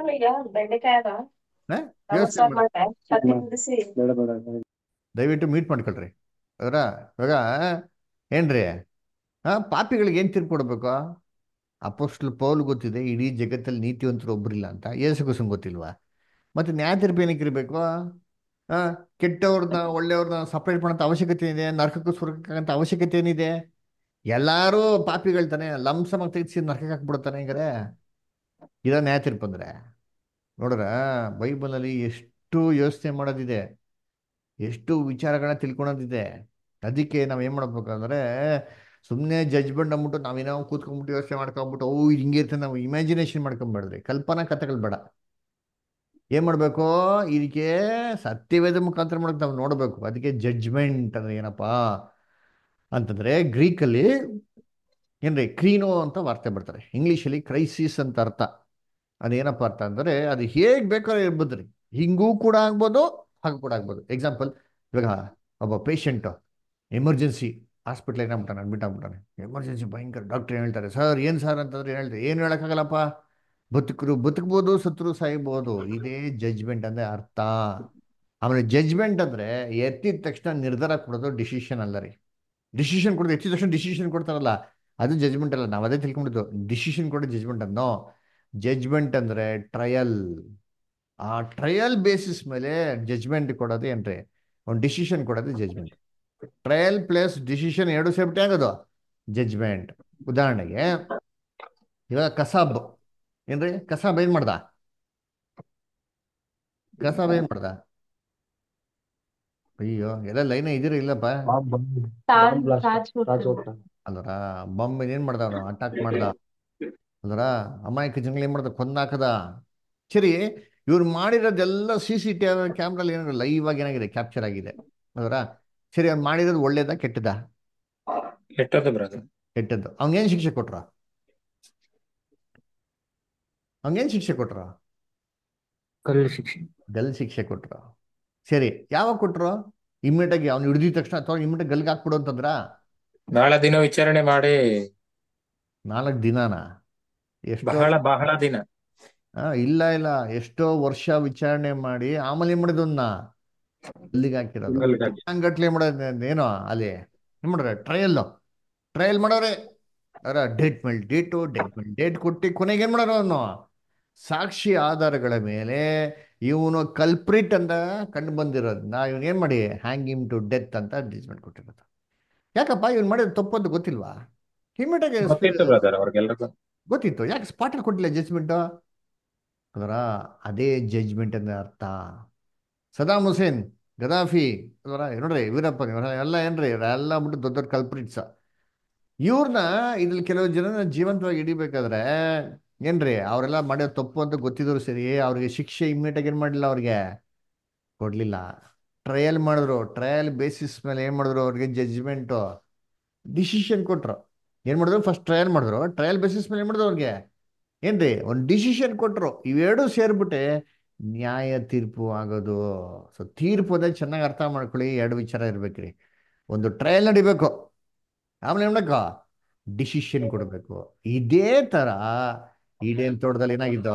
ಹ? ಯೋಚನೆ ಮಾಡಿ ದಯವಿಟ್ಟು ಮೀಟ್ ಮಾಡ್ಕೊಳ್ರಿ ಅದರ ಇವಾಗ ಏನ್ರಿ ಹಾ ಪಾಪಿಗಳಿಗೆ ಏನ್ ತೀರ್ಪು ಕೊಡ್ಬೇಕು ಅಪೋಸ್ಟಲ್ ಪೌಲ್ ಗೊತ್ತಿದೆ ಇಡೀ ಜಗತ್ತಲ್ಲಿ ನೀತಿವಂತರು ಒಬ್ರಿಲ್ಲ ಅಂತ ಯೇಸು ಕುಸುಮ್ ಗೊತ್ತಿಲ್ವಾ ಮತ್ತೆ ನ್ಯಾಯ ತೀರ್ಪು ಏನಕ್ಕೆ ಇರಬೇಕು ಆ ಕೆಟ್ಟವ್ರನ್ನ ಒಳ್ಳೆಯವ್ರನ್ನ ಸಪ್ರೇಟ್ ಮಾಡೋಂಥ ಅವಶ್ಯಕತೆ ಏನಿದೆ ನರಕಕ್ಕೂ ಸ್ವರ್ಗಕ್ಕಂತ ಅವಶ್ಯಕತೆ ಏನಿದೆ ಎಲ್ಲಾರು ಪಾಪಿಗಳು ತಾನೆ ಲಂಸಮಾಗಿ ತೆಗೆಸಿ ನರಕಕ್ಕೆ ಹಾಕ್ಬಿಡ್ತಾನೆ ಹಿಂಗಾರೆ ಇದ ನ್ಯಾಯ ತೀರ್ಪು ಅಂದ್ರೆ ನೋಡ್ರ ಬೈಬಲಲ್ಲಿ ಎಷ್ಟು ಯೋಚನೆ ಮಾಡೋದಿದೆ ಎಷ್ಟು ವಿಚಾರಗಳನ್ನ ತಿಳ್ಕೊಳೋದಿದೆ ಅದಕ್ಕೆ ನಾವ್ ಏನ್ ಮಾಡ್ಬೇಕಂದ್ರೆ ಸುಮ್ಮನೆ ಜಜ್ಮೆಂಟ್ ಅಂದ್ಬಿಟ್ಟು ನಾವೇನೋ ಕೂತ್ಕೊಂಡ್ಬಿಟ್ಟು ಯೋಚನೆ ಮಾಡ್ಕೊಂಡ್ಬಿಟ್ಟು ಓ ಇದು ಹಿಂಗೆ ಇರ್ತದೆ ನಾವು ಇಮ್ಯಾಜಿನೇಷನ್ ಮಾಡ್ಕೊಂಬೇಡ್ರಿ ಕಲ್ಪನಾ ಕಥೆಗಳು ಬೇಡ ಏನ್ ಮಾಡ್ಬೇಕು ಇದಕ್ಕೆ ಸತ್ಯವೇದ ಮುಖಾಂತರ ಮಾಡಕ್ ನಾವು ನೋಡ್ಬೇಕು ಅದಕ್ಕೆ ಜಡ್ಜ್ಮೆಂಟ್ ಅಂದ್ರೆ ಏನಪ್ಪಾ ಅಂತಂದ್ರೆ ಗ್ರೀಕಲ್ಲಿ ಏನ್ರಿ ಕ್ರೀನೋ ಅಂತ ವಾರ್ತೆ ಬರ್ತಾರೆ ಇಂಗ್ಲೀಷಲ್ಲಿ ಕ್ರೈಸಿಸ್ ಅಂತ ಅರ್ಥ ಅದೇನಪ್ಪ ಅರ್ಥ ಅಂದ್ರೆ ಅದು ಹೇಗ್ ಬೇಕಾದ್ರೆ ಇರ್ಬೋದ್ರಿ ಹಿಂಗೂ ಕೂಡ ಆಗ್ಬೋದು ಹಾಗೂ ಕೂಡ ಆಗ್ಬೋದು ಎಕ್ಸಾಂಪಲ್ ಇವಾಗ ಒಬ್ಬ ಪೇಷಂಟ್ ಎಮರ್ಜೆನ್ಸಿ ಹಾಸ್ಪಿಟ್ಲ್ ಏನಾಗ್ಬಿಟ್ಟಾನೆ ಅಡ್ಮಿಟ್ ಆಗ್ಬಿಟ್ಟಾನೆ ಎಮರ್ಜೆನ್ಸಿ ಭಯಂಕರ ಡಾಕ್ಟರ್ ಏನ್ ಹೇಳ್ತಾರೆ ಸರ್ ಏನು ಸರ್ ಅಂತಂದ್ರೆ ಏನು ಹೇಳ್ತಾರೆ ಏನು ಹೇಳಕ್ಕಾಗಲ್ಲಪ್ಪ ಬದುಕರು ಬದುಕ್ಬೋದು ಸತ್ರು ಸಾಯ್ಬೋದು ಇದೇ ಜಡ್ಜ್ಮೆಂಟ್ ಅಂದ್ರೆ ಅರ್ಥ ಆಮೇಲೆ ಜಡ್ಜ್ಮೆಂಟ್ ಅಂದ್ರೆ ಎತ್ತಿದ ತಕ್ಷಣ ನಿರ್ಧಾರ ಕೊಡೋದು ಡಿಸಿಷನ್ ಅಲ್ಲ ರೀ ಡಿಸಿಷನ್ ಕೊಡೋದು ಎತ್ತಿದ ತಕ್ಷಣ ಡಿಸಿಷನ್ ಕೊಡ್ತಾರಲ್ಲ ಅದು ಜಜ್ಮೆಂಟ್ ಅಲ್ಲ ನಾವು ಅದೇ ತಿಳ್ಕೊಂಡಿದ್ದು ಡಿಸಿಷನ್ ಕೊಡೋ ಜಜ್ಮೆಂಟ್ ಅನ್ನೋ ಜಜ್ಮೆಂಟ್ ಅಂದ್ರೆ ಟ್ರಯಲ್ ಆ ಟ್ರಯಲ್ ಬೇಸಿಸ್ ಮೇಲೆ ಜಜ್ಮೆಂಟ್ ಕೊಡೋದು ಏನ್ರಿ ಒಂದು ಡಿಸಿಷನ್ ಕೊಡೋದು ಜಜ್ಮೆಂಟ್ ಟ್ರಯಲ್ ಪ್ಲಸ್ ಡಿಸಿಷನ್ ಎರಡು ಸೇರ್ಬಿಟ್ಟೆ ಆಗೋದು ಜಜ್ಮೆಂಟ್ ಉದಾಹರಣೆಗೆ ಇವಾಗ ಕಸಾಬ್ ಏನ್ರಿ ಕಸಾಬ್ ಏನ್ ಮಾಡ್ದ ಕಸಾಬ್ ಏನ್ ಮಾಡ್ದ ಅಯ್ಯೋ ಎಲ್ಲ ಲೈನ್ ಇದೀರ ಇಲ್ಲಪ್ಪ ಬಾಂಬ್ ಬ್ಲಾಸ್ಟ್ ರಾಜೋಟ ಅಲ್ಲರ ಬಾಂಬ್ ಏನ್ ಮಾಡ್ದ ಅವನು ಅಟ್ಯಾಕ್ ಮಾಡ್ದ ಅಲ್ಲರ ಅಮಾಯಕ ಜನಗಳು ಏನ್ ಮಾಡ್ದ ಕೊಂದಾಕದ ಸರಿ ಇವ್ರು ಮಾಡಿರೋದೆಲ್ಲ ಸಿ ಸಿ ಟಿ ಕ್ಯಾಮ್ರಲ್ಲಿ ಏನಾಗಿದೆ ಲೈವ್ ಆಗಿ ಏನಾಗಿದೆ ಕ್ಯಾಪ್ಚರ್ ಆಗಿದೆ ಅದರ ಸರಿ ಅವ್ನು ಮಾಡಿರೋದು ಒಳ್ಳೇದ ಕೆಟ್ಟದ ಕೆಟ್ಟದ್ದು ಬ್ರದರ್ ಕೆಟ್ಟದ್ದು ಅವ್ನಿಗೇನ್ ಶಿಕ್ಷೆ ಕೊಟ್ರ ಅವ್ನಿಗೇನ್ ಶಿಕ್ಷೆ ಕೊಟ್ರ ಕಲ್ಲು ಶಿಕ್ಷೆ ಗಲ್ ಶಿಕ್ಷೆ ಕೊಟ್ರ ಸರಿ ಯಾವಾಗ ಕೊಟ್ರು ಇಮ್ಮಿಡಿಯೇಟ್ ಆಗಿ ಅವ್ನು ಹಿಡಿದಿದ ತಕ್ಷಣ ಅಥವಾ ಇಮ್ಮಿಡಿಯೇಟ್ ಗಲ್ಗೆ ಹಾಕ್ಬಿಡು ಅಂತಂದ್ರ ಬಹಳ ದಿನ ವಿಚಾರಣೆ ಮಾಡಿ ನಾಲ್ಕು ದಿನಾನ ಎಷ್ಟೋ ಬಹಳ ಬಹಳ ದಿನ ಆ, ಇಲ್ಲ ಇಲ್ಲ ಎಷ್ಟೋ ವರ್ಷ ವಿಚಾರಣೆ ಮಾಡಿ ಆಮೇಲೆ ಏನ್ ಮಾಡಿದ್ವನ್ನ ಅಲ್ಲಿಗೆ ಹಾಕಿರೋದು ಗಲ್ಲಿಗೆ ಹಾಕಿ. ಗಟ್ಲೆ ಮಾಡೋದು ಏನೋ ಅಲ್ಲಿ ಏನ್ ಮಾಡ್ರೆ ಟ್ರಯಲ್ ಟ್ರಯಲ್ ಮಾಡೋರೆ ಅರ ಡೇಟ್ ಮೇಲೆ ಡೇಟು ಡೇಟ್ ಮೇಲೆ ಡೇಟ್ ಕೊಟ್ಟು ಕೊನೆಗೆ ಏನ್ ಮಾಡೋರು ಅವನು ಸಾಕ್ಷಿ ಆಧಾರಗಳ ಮೇಲೆ ಇವನು ಕಲ್ಪ್ರಿಟ್ ಅಂತ ಕಂಡು ಬಂದಿರೋದನ್ನ ಇವನ್ ಏನ್ ಮಾಡಿ ಹ್ಯಾಂಗ್ ಇಮ್ ಟು ಡೆತ್ ಅಂತ ಜಜ್ಮೆಂಟ್ ಕೊಟ್ಟಿರೋದು ಯಾಕಪ್ಪ ಇವ್ನು ಮಾಡಿದ ತಪ್ಪು ಅಂತ ಗೊತ್ತಿಲ್ವಾ ಇಮಿಡಿಯಾಗಿ ಗೊತ್ತಿತ್ತು ಬ್ರದರ್ ಅವ್ರಿಗೆಲ್ರಿಗೂ ಗೊತ್ತಿತ್ತು ಯಾಕೆ ಸ್ಪಾಟಲ್ಲಿ ಕೊಟ್ಟಿಲ್ಲ ಜಜ್ಮೆಂಟು ಅದರ ಅದೇ ಜಜ್ಮೆಂಟ್ ಅಂದ್ರೆ ಅರ್ಥ ಸದಾಮ್ ಹುಸೇನ್ ಗದಾಫಿ ಅದರ ನೋಡ್ರಿ ವೀರಪ್ಪ ಇವರ ಎಲ್ಲ ಏನ್ರಿ ಇವರೆಲ್ಲ ಬಿಟ್ಟು ದೊಡ್ಡ ದೊಡ್ಡ ಕಲ್ಪ್ರಿಟ್ಸ್ ಇವ್ರನ್ನ ಇದ್ರಲ್ಲಿ ಕೆಲವು ಜನ ಜೀವಂತವಾಗಿ ಹಿಡಿಬೇಕಾದ್ರೆ ಏನ್ರಿ ಅವರೆಲ್ಲ ಮಾಡಿರೋ ತಪ್ಪು ಅಂತ ಗೊತ್ತಿದ್ರು ಸರಿ ಅವ್ರಿಗೆ ಶಿಕ್ಷೆ ಇಮ್ಮಿಡಿಯೇಟ್ ಏನ್ ಮಾಡಲಿಲ್ಲ ಅವ್ರಿಗೆ ಕೊಡ್ಲಿಲ್ಲ ಟ್ರಯಲ್ ಮಾಡಿದ್ರು ಟ್ರಯಲ್ ಬೇಸಿಸ್ ಮೇಲೆ ಏನ್ ಮಾಡಿದ್ರು ಅವ್ರಿಗೆ ಜಡ್ಜ್ಮೆಂಟು ಡಿಸಿಷನ್ ಕೊಟ್ರು ಏನ್ ಮಾಡಿದ್ರು ಫಸ್ಟ್ ಟ್ರಯಲ್ ಮಾಡಿದ್ರು ಟ್ರಯಲ್ ಬೇಸಿಸ್ ಮೇಲೆ ಏನ್ ಮಾಡಿದ್ರು ಅವ್ರಿಗೆ ಏನ್ರಿ ಒಂದು ಡಿಸಿಷನ್ ಕೊಟ್ರು ಇವೆರಡು ಸೇರ್ಬಿಟ್ಟೆ ನ್ಯಾಯ ತೀರ್ಪು ಆಗೋದು ಸೊ ತೀರ್ಪು ಅದೇ ಚೆನ್ನಾಗಿ ಅರ್ಥ ಮಾಡ್ಕೊಳ್ಳಿ ಎರಡು ವಿಚಾರ ಇರ್ಬೇಕ್ರಿ ಒಂದು ಟ್ರಯಲ್ ನಡಿಬೇಕು ಆಮೇಲೆ ಏನ್ ಮಾಡ್ಬೇಕು ಡಿಸಿಷನ್ ಕೊಡಬೇಕು ಇದೇ ತರ ಈಡೇನ್ ತೋಟದಲ್ಲಿ ಏನಾಗಿದ್ದು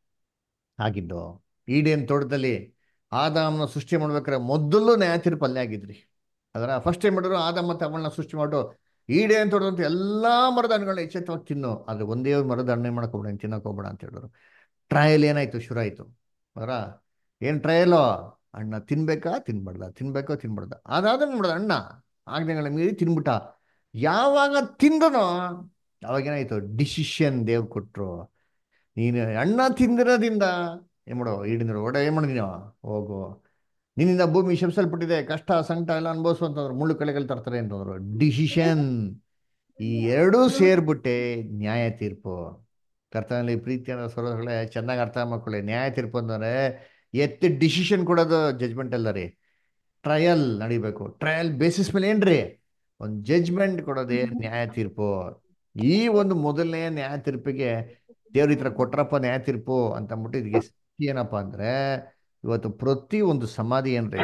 ಆಗಿದ್ದು ಈಡೇನ್ ತೋಟದಲ್ಲಿ ಆದಾಮನ ಸೃಷ್ಟಿ ಮಾಡ್ಬೇಕಾದ್ರೆ ಮೊದಲು ನ್ಯಾಯ ತೀರ್ಪು ಅಲ್ಲೇ ಆಗಿದ್ರಿ ಅದರ ಫಸ್ಟ್ ಏನ್ ಮಾಡಿದ್ರು ಆದಾಮ ಮತ್ತೆ ಅವಳನ್ನ ಸೃಷ್ಟಿ ಮಾಡು ಈಡೇ ಅಂತ ಹೊಡೆದಂತ ಎಲ್ಲಾ ಮರದ ಹಣ್ಣುಗಳನ್ನ ಎಚ್ಚೆತ್ತವಾಗಿ ತಿನ್ನು ಆದ್ರೆ ಒಂದೇ ಒಂದು ಮರದ ಹಣ್ಣೆ ಮಾಡ್ಕೊಬೇಡ ನೀನ್ ತಿನ್ನಕ್ ಹೋಗ್ಬೇಡ ಅಂತ ಹೇಳಿದ್ರು ಟ್ರಯಲ್ ಏನಾಯ್ತು ಶುರು ಆಯ್ತು ಅದರ ಏನ್ ಟ್ರಯಲು ಅಣ್ಣ ತಿನ್ಬೇಕಾ ತಿನ್ಬಾರ್ದ ತಿನ್ಬೇಕೋ ತಿನ್ಬಾರ್ದ ಅದಾದ್ರೆ ನೋಡ್ದ ಅಣ್ಣ ಆಜ್ಞೆಗಳ ಮೀರಿ ತಿನ್ಬಿಟ್ಟ ಯಾವಾಗ ತಿಂದನೋ ಅವಾಗ ಏನಾಯ್ತು ಡಿಸಿಷನ್ ದೇವ್ ಕೊಟ್ರು ನೀನು ಅಣ್ಣ ತಿಂದಿರೋದ್ರಿಂದ ಏನ್ ಮಾಡೋ ಈಡಿನ ಒಡ ಏನ್ ಮಾಡಿದೀನಿ ಹೋಗು ನಿನ್ನಿಂದ ಭೂಮಿ ಶಪಿಸಲ್ಪಟ್ಟಿದೆ ಕಷ್ಟ ಸಂಕಟ ಎಲ್ಲ ಅನುಭವಿಸು ಅಂತಂದ್ರು ಮುಳ್ಳು ಕಳೆಗಳು ತರ್ತಾರೆ ಅಂತಂದ್ರು ಡಿಸಿಷನ್ ಈ ಎರಡೂ ಸೇರ್ಬಿಟ್ಟೆ ನ್ಯಾಯ ತೀರ್ಪು ಕರ್ತನಲ್ಲಿ ಪ್ರೀತಿಯಾದ ಸರೋದಗಳೇ ಚೆನ್ನಾಗಿ ಅರ್ಥ ಮಾಡ್ಕೊಳ್ಳಿ ನ್ಯಾಯ ತೀರ್ಪು ಅಂದ್ರೆ ಎತ್ತಿ ಡಿಸಿಷನ್ ಕೊಡೋದು ಜಜ್ಮೆಂಟ್ ಅಲ್ಲ ರೀ ಟ್ರಯಲ್ ನಡಿಬೇಕು ಟ್ರಯಲ್ ಬೇಸಿಸ್ ಮೇಲೆ ಏನ್ರಿ ಒಂದು ಜಜ್ಮೆಂಟ್ ಕೊಡೋದೇ ನ್ಯಾಯ ತೀರ್ಪು ಈ ಒಂದು ಮೊದಲನೇ ನ್ಯಾಯ ತೀರ್ಪಿಗೆ ದೇವ್ರ ಈ ಥರ ಕೊಟ್ರಪ್ಪ ನ್ಯಾಯ ತೀರ್ಪು ಅಂತ ಅಂದ್ಬಿಟ್ಟು ಇದಕ್ಕೆ ಏನಪ್ಪಾ ಅಂದ್ರೆ ಇವತ್ತು ಪ್ರತಿ ಒಂದು ಸಮಾಧಿ ಏನ್ರಿ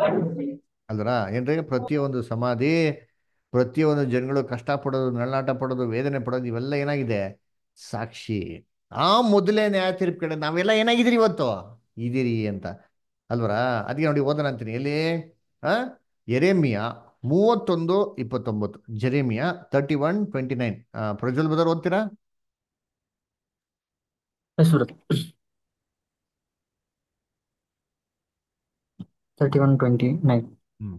ಅಲ್ರ ಏನ್ರಿ ಪ್ರತಿಯೊಂದು ಸಮಾಧಿ ಪ್ರತಿಯೊಂದು ಜನಗಳು ಕಷ್ಟ ಪಡೋದು ನಳ್ಳಾಟ ಪಡೋದು ವೇದನೆ ಪಡೋದು ಇವೆಲ್ಲ ಏನಾಗಿದೆ ಸಾಕ್ಷಿ ಆ ಮೊದಲೇ ನ್ಯಾಯ ತೀರ್ಪು ಕಡೆ ನಾವೆಲ್ಲ ಏನಾಗಿದ್ದೀರಿ ಇವತ್ತು ಇದೀರಿ ಅಂತ ಅಲ್ವರ ಅದಕ್ಕೆ ನೋಡಿ ಓದೋಣ ಅಂತೀನಿ ಎಲ್ಲಿ ಆ ಎರೆಮಿಯ ಮೂವತ್ತೊಂದು ಇಪ್ಪತ್ತೊಂಬತ್ತು Jeremiah thirty one twenty nine Prajwal brother ಓದ್ತೀರಾ yes brother thirty one twenty nine hmm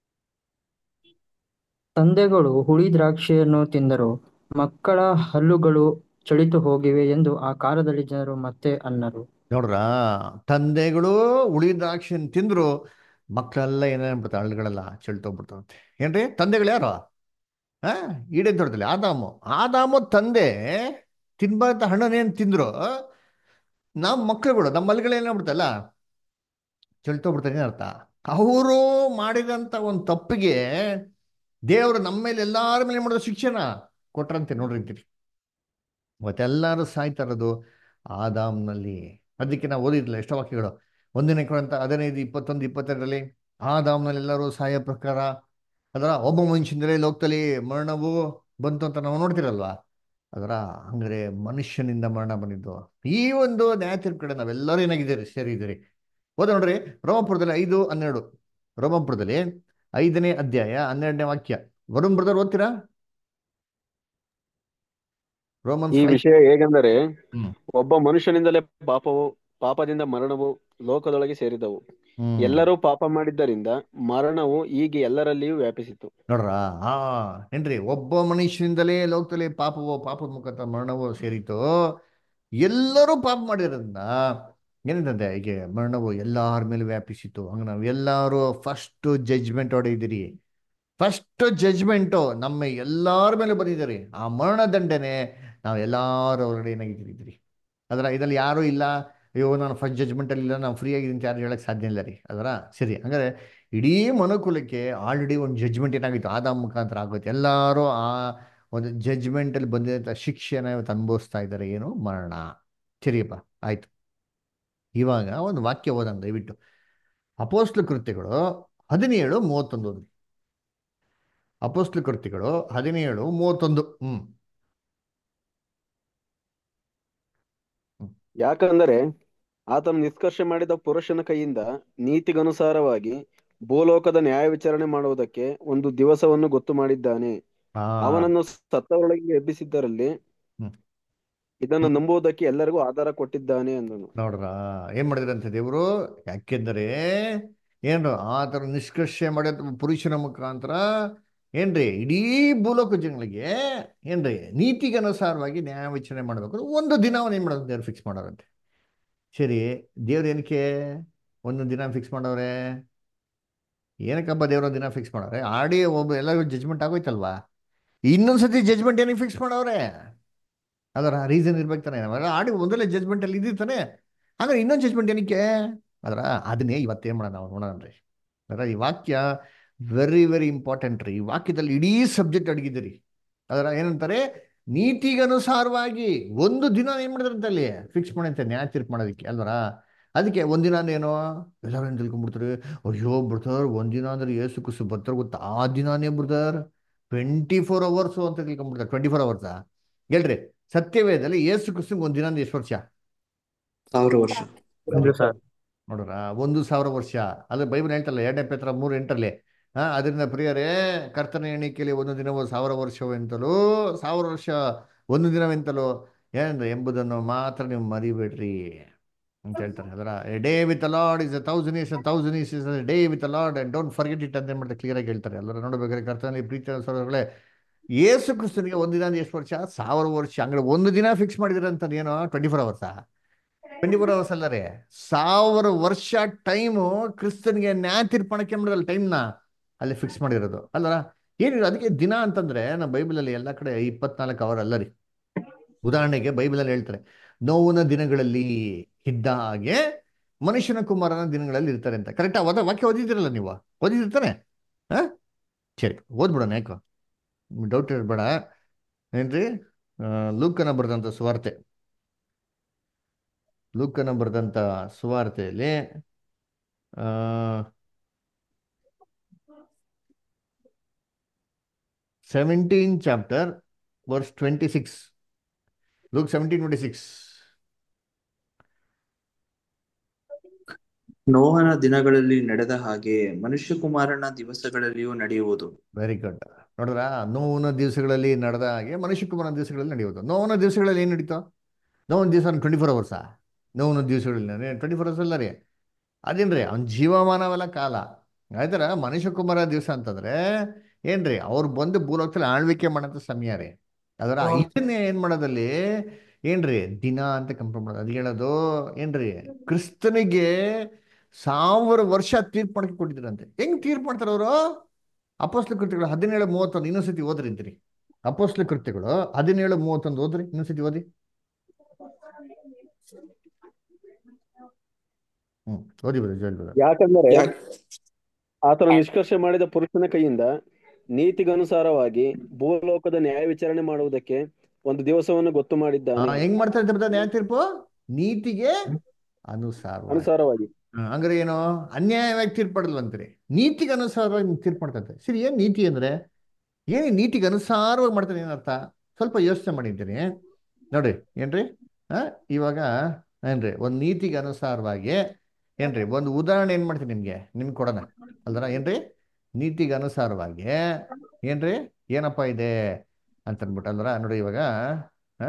ತಂದೆಗಳು ಹುಳಿ ದ್ರಾಕ್ಷಿಯನ್ನು ತಿಂದರು ಮಕ್ಕಳ ಹಲ್ಲುಗಳು ಚಳಿತು ಹೋಗಿವೆ ಎಂದು ಆ ಕಾಲದಲ್ಲಿ ಜನರು ಮತ್ತೆ ಅನ್ನರು ನೋಡ್ರ ತಂದೆಗಳು ಉಳಿ ದ್ರಾಕ್ಷಿನ ತಿಂದ್ರು ಮಕ್ಕಳೆಲ್ಲ ಏನೇನ್ಬಿಡ್ತಾರೆ ಹಳ್ಳಿಗಳೆಲ್ಲ ಚೆಲ್ತೋಗ್ಬಿಡ್ತಾವಂತೆ ಏನ್ರಿ ತಂದೆಗಳು ಯಾರು ಹಾ ಈಡೇನ್ ತೊಡ್ತಲ್ಲ ಆದಾಮು ಆದಾಮು ತಂದೆ ತಿನ್ಬಾರ್ದ ಹಣ್ಣನೇನು ತಿಂದ್ರು ನಾವು ಮಕ್ಕಳುಗಳು ನಮ್ಮ ಮಲ್ಗಳು ಏನಾಗ್ಬಿಡ್ತಲ್ಲ ಚೆಲ್ತೋಗ್ಬಿಡ್ತಾರೆ ಏನರ್ಥ ಅವರು ಮಾಡಿದಂಥ ಒಂದು ತಪ್ಪಿಗೆ ದೇವರು ನಮ್ಮ ಮೇಲೆ ಎಲ್ಲಾರ ಮೇಲೆ ಮಾಡಿದ ಶಿಕ್ಷಣ ಕೊಟ್ರಂತೆ ನೋಡ್ರಿ ಅಂತೀರಿ ಇವತ್ತೆಲ್ಲರೂ ಸಾಯ್ತಾ ಇರೋದು ಆದಾಮ್ನಲ್ಲಿ ಅದಕ್ಕೆ ನಾವು ಓದಿದ್ಲ ಎಷ್ಟೋ ವಾಕ್ಯಗಳು ಒಂದನೇ ಅಂತ ಹದಿನೈದು ಇಪ್ಪತ್ತೊಂದು ಇಪ್ಪತ್ತೆರಡರಲ್ಲಿ ಆದಾಮ್ನಲ್ಲಿ ಎಲ್ಲರೂ ಸಾಯೋ ಪ್ರಕಾರ ಅದರ ಒಬ್ಬ ಮನುಷ್ಯನಿಂದಲೇ ಲೋಕದಲ್ಲಿ ಮರಣವು ಬಂತು ಅಂತ ನಾವು ನೋಡ್ತಿರಲ್ವಾ ಅದರ ಹಂಗಾರೆ ಮನುಷ್ಯನಿಂದ ಮರಣ ಬಂದಿದ್ದು ಈ ಒಂದು ನ್ಯಾಯ ತೀರ್ಪು ಕಡೆ ನಾವೆಲ್ಲರೂ ಏನಾಗಿದ್ದೀರಿ ಸೇರಿದ್ದೀರಿ ಓದ ನೋಡ್ರಿ ರೋಮಪುರದಲ್ಲಿ ಐದು ಹನ್ನೆರಡು ರೋಮಪುರದಲ್ಲಿ ಐದನೇ ಅಧ್ಯಾಯ ಹನ್ನೆರಡನೇ ವಾಕ್ಯ ವರುಣ್ ಬ್ರದರ್ ಓದ್ತೀರಾ ರೋಮನ್ ಈ ಫೈವ್ ವಿಷಯ ಹೇಗೆಂದರೆ ಹ್ಮ್ ಒಬ್ಬ ಮನುಷ್ಯನಿಂದಲೇ ಪಾಪವು ಪಾಪದಿಂದ ಮರಣವು ಲೋಕದೊಳಗೆ ಸೇರಿದವು ಹ್ಮ್ ಎಲ್ಲರೂ ಪಾಪ ಮಾಡಿದ್ದರಿಂದ ಮರಣವು ಹೀಗೆ ಎಲ್ಲರಲ್ಲಿಯೂ ವ್ಯಾಪಿಸಿತು ನೋಡ್ರ ಹಾ ಏನ್ರಿ ಒಬ್ಬ ಮನುಷ್ಯನಿಂದಲೇ ಲೋಕದಲ್ಲಿ ಪಾಪವೋ ಪಾಪದ ಮುಖಾಂತರ ಮರಣವೋ ಸೇರಿತು ಎಲ್ಲರೂ ಪಾಪ ಮಾಡಿರೋದ್ರಿಂದ ಏನಂತಂದೆ ಹೀಗೆ ಮರಣವು ಎಲ್ಲಾರ ಮೇಲೆ ವ್ಯಾಪಿಸಿತು ಹಂಗ ನಾವು ಎಲ್ಲರೂ ಫಸ್ಟ್ ಜಡ್ಜ್ಮೆಂಟ್ ಹೊಡೆದಿರಿ ಫಸ್ಟ್ ಜಡ್ಜ್ಮೆಂಟು ನಮ್ಮ ಎಲ್ಲಾರ ಮೇಲೆ ಬಂದಿದ್ದೀರಿ ಆ ಮರಣ ದಂಡನೆ ನಾವು ಎಲ್ಲಾರು ಒಳಗಡೆ ಏನಾಗಿದ್ದೀರಿ ಅದರ ಇದರಲ್ಲಿ ಯಾರೂ ಇಲ್ಲ ಅಯ್ಯೋ ನಾನು ಫಸ್ಟ್ ಜಡ್ಜ್ಮೆಂಟಲ್ಲಿ ಇಲ್ಲ ನಾನು ಫ್ರೀ ಆಗಿದ್ದೀನಿ ಅಂತ ಯಾರು ಹೇಳಕ್ಕೆ ಸಾಧ್ಯ ಇಲ್ಲ ರೀ ಅದರ ಸರಿ ಹಂಗಾರೆ ಇಡೀ ಮನುಕುಲಕ್ಕೆ ಆಲ್ರೆಡಿ ಒಂದು ಜಡ್ಜ್ಮೆಂಟ್ ಏನಾಗಿತ್ತು ಆದಾಮ ಮುಖಾಂತರ ಆಗೋಯ್ತು ಎಲ್ಲರೂ ಆ ಒಂದು ಜಡ್ಜ್ಮೆಂಟಲ್ಲಿ ಬಂದಿದ್ದಂಥ ಶಿಕ್ಷೆನ ಇವತ್ತು ಅನುಭವಿಸ್ತಾ ಇದ್ದಾರೆ ಏನು ಮರಣ ಸರಿಯಪ್ಪ ಆಯ್ತು ಇವಾಗ ಒಂದು ವಾಕ್ಯ ಓದೋಣ ದಯವಿಟ್ಟು ಅಪೋಸ್ಲ ಕೃತ್ಯಗಳು ಹದಿನೇಳು ಮೂವತ್ತೊಂದು ಓದ್ರಿ ಅಪೋಸ್ಲ ಕೃತ್ಯಗಳು ಹದಿನೇಳು ಮೂವತ್ತೊಂದು ಹ್ಮ್ ಯಾಕಂದರೆ ಆತನು ನಿಷ್ಕರ್ಷೆ ಮಾಡಿದ ಪುರುಷನ ಕೈಯಿಂದ ನೀತಿಗನುಸಾರವಾಗಿ ಭೂಲೋಕದ ನ್ಯಾಯ ವಿಚಾರಣೆ ಮಾಡುವುದಕ್ಕೆ ಒಂದು ದಿವಸವನ್ನು ಗೊತ್ತು ಮಾಡಿದ್ದಾನೆ ಆ ಅವನನ್ನು ಸತ್ತವರೊಳಗೆ ಎಬ್ಬಿಸಿದ್ದರಲ್ಲಿ ಹ್ಮ್ ಇದನ್ನು ನಂಬುವುದಕ್ಕೆ ಎಲ್ಲರಿಗೂ ಆಧಾರ ಕೊಟ್ಟಿದ್ದಾನೆ ಅಂದನು ನೋಡ್ರ ಏನ್ ಮಾಡಿದ್ರಂತೆ ದೇವರು ಯಾಕೆಂದರೆ ಏನು ಆ ಥರ ನಿಷ್ಕರ್ಷೆ ಮಾಡಿದ ಪುರುಷನ ಮುಖಾಂತರ ಏನ್ರಿ ಇಡೀ ಭೂಲೋಕ ಜನಗಳಿಗೆ ಏನ್ರಿ ನೀತಿಗೆ ಅನುಸಾರವಾಗಿ ನ್ಯಾಯ ವಿಚಾರಣೆ ಮಾಡಬೇಕು ಒಂದು ದಿನ ಅವನು ಏನ್ ಮಾಡೋದು ದೇವ್ರು ಫಿಕ್ಸ್ ಮಾಡೋರಂತೆ ಸರಿ ದೇವ್ರು ಏನಕ್ಕೆ ಒಂದು ದಿನ ಫಿಕ್ಸ್ ಮಾಡವ್ರೆ ಏನಕ್ಕಪ್ಪ ದೇವ್ರ ದಿನ ಫಿಕ್ಸ್ ಮಾಡವ್ರೆ ಆಡಿ ಒಬ್ಬ ಎಲ್ಲರಿಗೂ ಜಜ್ಮೆಂಟ್ ಆಗೋಯ್ತಲ್ವಾ ಇನ್ನೊಂದ್ಸತಿ ಜಜ್ಮೆಂಟ್ ಏನಕ್ಕೆ ಫಿಕ್ಸ್ ಮಾಡವ್ರೆ ಅದರ ರೀಸನ್ ಇರ್ಬೇಕು ತಾನೆ ನಾವೆಲ್ಲ ಆಡಿ ಒಂದೊಳ್ಳೆ ಜಜ್ಮೆಂಟ್ ಅಲ್ಲಿ ಇದ್ದಿರ್ತಾನೆ ಅಂದ್ರೆ ಇನ್ನೊಂದು ಜಜ್ಮೆಂಟ್ ಏನಕ್ಕೆ ಅದರ ಅದನ್ನೇ ಇವತ್ತೇನ್ ಮಾಡೋಣ ನಾವು ನೋಡೋಣ ಅದರ ಈ ವಾಕ್ಯ ವೆರಿ ವೆರಿ ಇಂಪಾರ್ಟೆಂಟ್ ರೀ ಈ ವಾಕ್ಯದಲ್ಲಿ ಇಡೀ ಸಬ್ಜೆಕ್ಟ್ ಅಡಗಿದ್ದೀರಿ ಅದರ ಏನಂತಾರೆ ನೀತಿಗನುಸಾರವಾಗಿ ಒಂದು ದಿನ ಏನ್ ಮಾಡಿದ್ರಂತೆ ಅಲ್ಲಿ ಫಿಕ್ಸ್ ಮಾಡಂತೆ ನ್ಯಾಯ ತೀರ್ಪು ಮಾಡೋದಕ್ಕೆ ಅಲ್ವರ ಅದಕ್ಕೆ ಒಂದಿನ ಏನು ಎಲ್ಲರೂ ಏನು ತಿಳ್ಕೊಂಡ್ಬಿಡ್ತಾರೆ ಅಯ್ಯೋ ಬ್ರದರ್ ಒಂದಿನ ಅಂದ್ರೆ ಏಸು ಕುಸು ಬರ್ತಾರೆ ಗೊತ್ತಾ ಆ ದಿನಾನೇ ಬ್ರದರ್ ಟ್ವೆಂಟಿ ಫೋರ್ ಅವರ್ಸು ಅಂತ ತಿಳ್ಕೊಂಡ್ಬಿಡ್ತಾರೆ ಟ್ವೆಂಟಿ ಫೋರ್ ಅವರ್ಸಾ ಹೇಳ್ರಿ ಸತ್ಯವೇದದಲ್ಲಿ ಏಸು ಕ್ರಿಸ್ತಂಗೆ ಒಂದು ದಿನ ಅಂದ್ರೆ ಎಷ್ಟು ವರ್ಷ ಸಾವಿರ ವರ್ಷ ಒಂದು ಸಾವಿರ ನೋಡ್ರ ಒಂದು ಸಾವಿರ ವರ್ಷ ಅದ್ರ ಬೈಬಲ್ ಹೇಳ್ತಲ್ಲ ಎರಡನೇ ಪೇತ್ರ ಮೂರು ಎಂಟರಲ್ಲಿ ಹಾ ಅದರಿಂದ ಪ್ರಿಯರೇ ಕರ್ತನ ಎಣಿಕೆಯಲ್ಲಿ ಒಂದು ದಿನವು ಸಾವಿರ ವರ್ಷವೆಂತಲೂ ಸಾವಿರ ವರ್ಷ ಒಂದು ದಿನವೆಂತಲೂ ಏನಂದ್ರೆ ಎಂಬುದನ್ನು ಮಾತ್ರ ನೀವು ಮರಿಬೇಡ್ರಿ ಅಂತ ಹೇಳ್ತಾರೆ ಅದರ day with Lord is a thousand is thousand is is day with Lord and don't forget it ಅಂತ ಏನ್ ಮಾಡ್ತಾರೆ ಕ್ಲಿಯರ್ ಆಗಿ ಹೇಳ್ತಾರೆ ಎಲ್ಲರೂ ನೋಡ್ಬೇಕಾದ್ರೆ ಕರ್ತನಲ್ಲಿ ಪ್ರೀತಿ ಸರೋಗಳೇ ಯೇಸು ಕ್ರಿಸ್ತನಿಗೆ ಒಂದು ದಿನ ಅಂದ್ರೆ ಎಷ್ಟು ವರ್ಷ ಸಾವಿರ ವರ್ಷ ಹಂಗಾರೆ ಒಂದು ದಿನ ಫಿಕ್ಸ್ ಮಾಡಿದ್ರೆ ಅಂತ ಏನು ಟ್ವೆಂಟಿ ಫೋರ್ ಅವರ್ಸಾ ಟ್ವೆಂಟಿ ಫೋರ್ ಅವರ್ಸ್ ಅಲ್ಲ ರೀ ಸಾವಿರ ವರ್ಷ ಟೈಮು ಕ್ರಿಸ್ತನ್ಗೆ ನ್ಯಾಯ ತೀರ್ಪಣಕ್ಕೆ ಮಾಡಿದಲ್ಲ ಟೈಮ್ನ ಅಲ್ಲಿ ಫಿಕ್ಸ್ ಮಾಡಿರೋದು ಅಲ್ಲರ ಏನಿಲ್ಲ ಅದಕ್ಕೆ ದಿನ ಅಂತಂದ್ರೆ ನಮ್ಮ ಬೈಬಲಲ್ಲಿ ಎಲ್ಲ ಕಡೆ ಇಪ್ಪತ್ನಾಲ್ಕು ಅವರ್ ಅಲ್ಲ ರೀ ಉದಾಹರಣೆಗೆ ಬೈಬಲಲ್ಲಿ ಹೇಳ್ತಾರೆ ನೋವಿನ ದಿನಗಳಲ್ಲಿ ಇದ್ದ ಹಾಗೆ ಮನುಷ್ಯನ ಕುಮಾರನ ದಿನಗಳಲ್ಲಿ ಇರ್ತಾರೆ ಅಂತ ಕರೆಕ್ಟಾ ಓದ ವಾಕ್ಯ ಓದಿದಿರಲ್ಲ ನೀವು ಓದಿದಿರ್ತಾನೆ ಹಾ ಸರಿ ಓದ್ಬಿಡೋಣ ಯಾಕೋ ಡೌಟ್ ಇರಬೇಡ ಏನ್ರಿ ಆ, ಲೂಕನ ಬರೆದಂಥ ಸುವಾರ್ತೆ ಲೂಕನ ಬರೆದಂಥ ಸುವಾರ್ತೆಯಲ್ಲಿ ಆ, seventeen chapter verse twenty six Luke seventeen twenty six ನೋಹನ ದಿನಗಳಲ್ಲಿ ನಡೆದ ಹಾಗೆ ಮನುಷ್ಯಕುಮಾರನ ದಿವಸಗಳಲ್ಲಿಯೂ ನಡೆಯುವುದು ವೆರಿ ಗುಡ್ ನೋಡಿದ್ರ ನೋವಿನ ದಿವಸಗಳಲ್ಲಿ ನಡೆದ ಹಾಗೆ ಮನುಷ್ಯ ಕುಮಾರನ ದಿವಸಗಳಲ್ಲಿ ನಡೆಯುವುದು ನೋವಿನ ದಿವಸಗಳಲ್ಲಿ ಏನು ನಡೀತು ನೋವಿನ ದಿವಸ ಟ್ವೆಂಟಿ ಫೋರ್ ಅವರ್ಸಾ ನೋವಿನ ದಿವಸಗಳಲ್ಲಿ ಟ್ವೆಂಟಿ ಫೋರ್ ಅವರ್ಸ್ ಅಲ್ಲ ರೀ ಅದೇನ್ರಿ ಅವ್ನ ಜೀವಮಾನವೆಲ್ಲ ಕಾಲ ಆಯ್ತರ ಮನುಷ್ಯ ಕುಮಾರ ದಿವಸ ಅಂತಂದ್ರೆ ಏನ್ರಿ ಅವ್ರು ಬಂದು ಭೂಲೋಕದಲ್ಲಿ ಆಳ್ವಿಕೆ ಮಾಡೋಂಥ ಸಮಯ ರೀ ಅದರ ಇದನ್ನೇ ಏನ್ ಮಾಡೋದಲ್ಲಿ ಏನ್ರಿ ದಿನ ಅಂತ ಕಂಪೇರ್ ಮಾಡೋದು ಅದು ಹೇಳೋದು ಏನ್ರಿ ಕ್ರಿಸ್ತನಿಗೆ ಸಾವಿರ ವರ್ಷ ತೀರ್ಪು ಮಾಡಕ್ಕೆ ಕೊಟ್ಟಿದ್ರಂತೆ ಹೆಂಗ್ ತೀರ್ಪು ಮಾಡ್ತಾರೆ ಅವರು ಅಪೋಸ್ಲ ಕೃತ್ಯಗಳು ಹದಿನೇಳು ಮೂವತ್ತೊಂದು ಇನ್ನೊಂದ್ಸತಿ ಓದ್ರಿ ಅಂತೀರಿ ಅಪೋಸ್ಲ ಕೃತ್ಯಗಳು ಹದಿನೇಳು ಮೂವತ್ತೊಂದು ಓದ್ರಿ ಇನ್ನೊಂದ್ಸತಿ ಓದಿ ಹ್ಮ್ ಓದಿ ಬರೋದು ಜೋಲ್ ಬರೋದು ಯಾಕಂದರೆ ಯಾಕ್- ಆತನು ನಿಷ್ಕರ್ಷೆ ಮಾಡಿದ ಪುರುಷನ ಕೈಯಿಂದ ನೀತಿಗನುಸಾರವಾಗಿ ಭೂಲೋಕದ ನ್ಯಾಯ ವಿಚಾರಣೆ ಮಾಡುವುದಕ್ಕೆ ಒಂದು ದಿವಸವನ್ನು ಗೊತ್ತು ಆ, ಮಾಡಿದ್ದಾನೆ ಹೆಂಗ್ ಮಾಡ್ತಾರೆ ಅಂತ ಗೊತ್ತಾ ನ್ಯಾಯ ತೀರ್ಪು ನೀತಿಗೆ ಅನುಸಾರವಾಗಿ ಅನುಸಾರವಾಗಿ ಆ, ಹಂಗಾರೆ ಏನು ಅನ್ಯಾಯವಾಗಿ ತೀರ್ಪಡಲ್ವಂತೀರಿ ನೀತಿಗೆ ಅನುಸಾರವಾಗಿ ತೀರ್ಪು ಮಾಡ್ತಂತೆ ಸರಿ ಏನ್ ನೀತಿ ಅಂದ್ರೆ ಏನ್ ನೀತಿಗೆ ಅನುಸಾರವಾಗಿ ಮಾಡ್ತಾನೆ ಏನರ್ಥ ಸ್ವಲ್ಪ ಯೋಚನೆ ಮಾಡಿದ್ದೀನಿ ನೋಡ್ರಿ ಏನ್ರಿ ಆ ಇವಾಗ ಏನ್ರಿ ಒಂದ್ ನೀತಿಗೆ ಅನುಸಾರವಾಗಿ ಏನ್ರಿ ಒಂದು ಉದಾಹರಣೆ ಏನ್ ಮಾಡ್ತೀನಿ ನಿಮ್ಗೆ ನಿಮ್ಗೆ ಕೊಡೋಣ ಅಲ್ದರ ಏನ್ರಿ ನೀತಿಗೆ ಅನುಸಾರವಾಗಿ ಏನ್ರಿ ಏನಪ್ಪ ಇದೆ ಅಂತ ಅಂದ್ಬಿಟ್ಟು ಅಲ್ದರ ನೋಡಿ ಇವಾಗ ಆ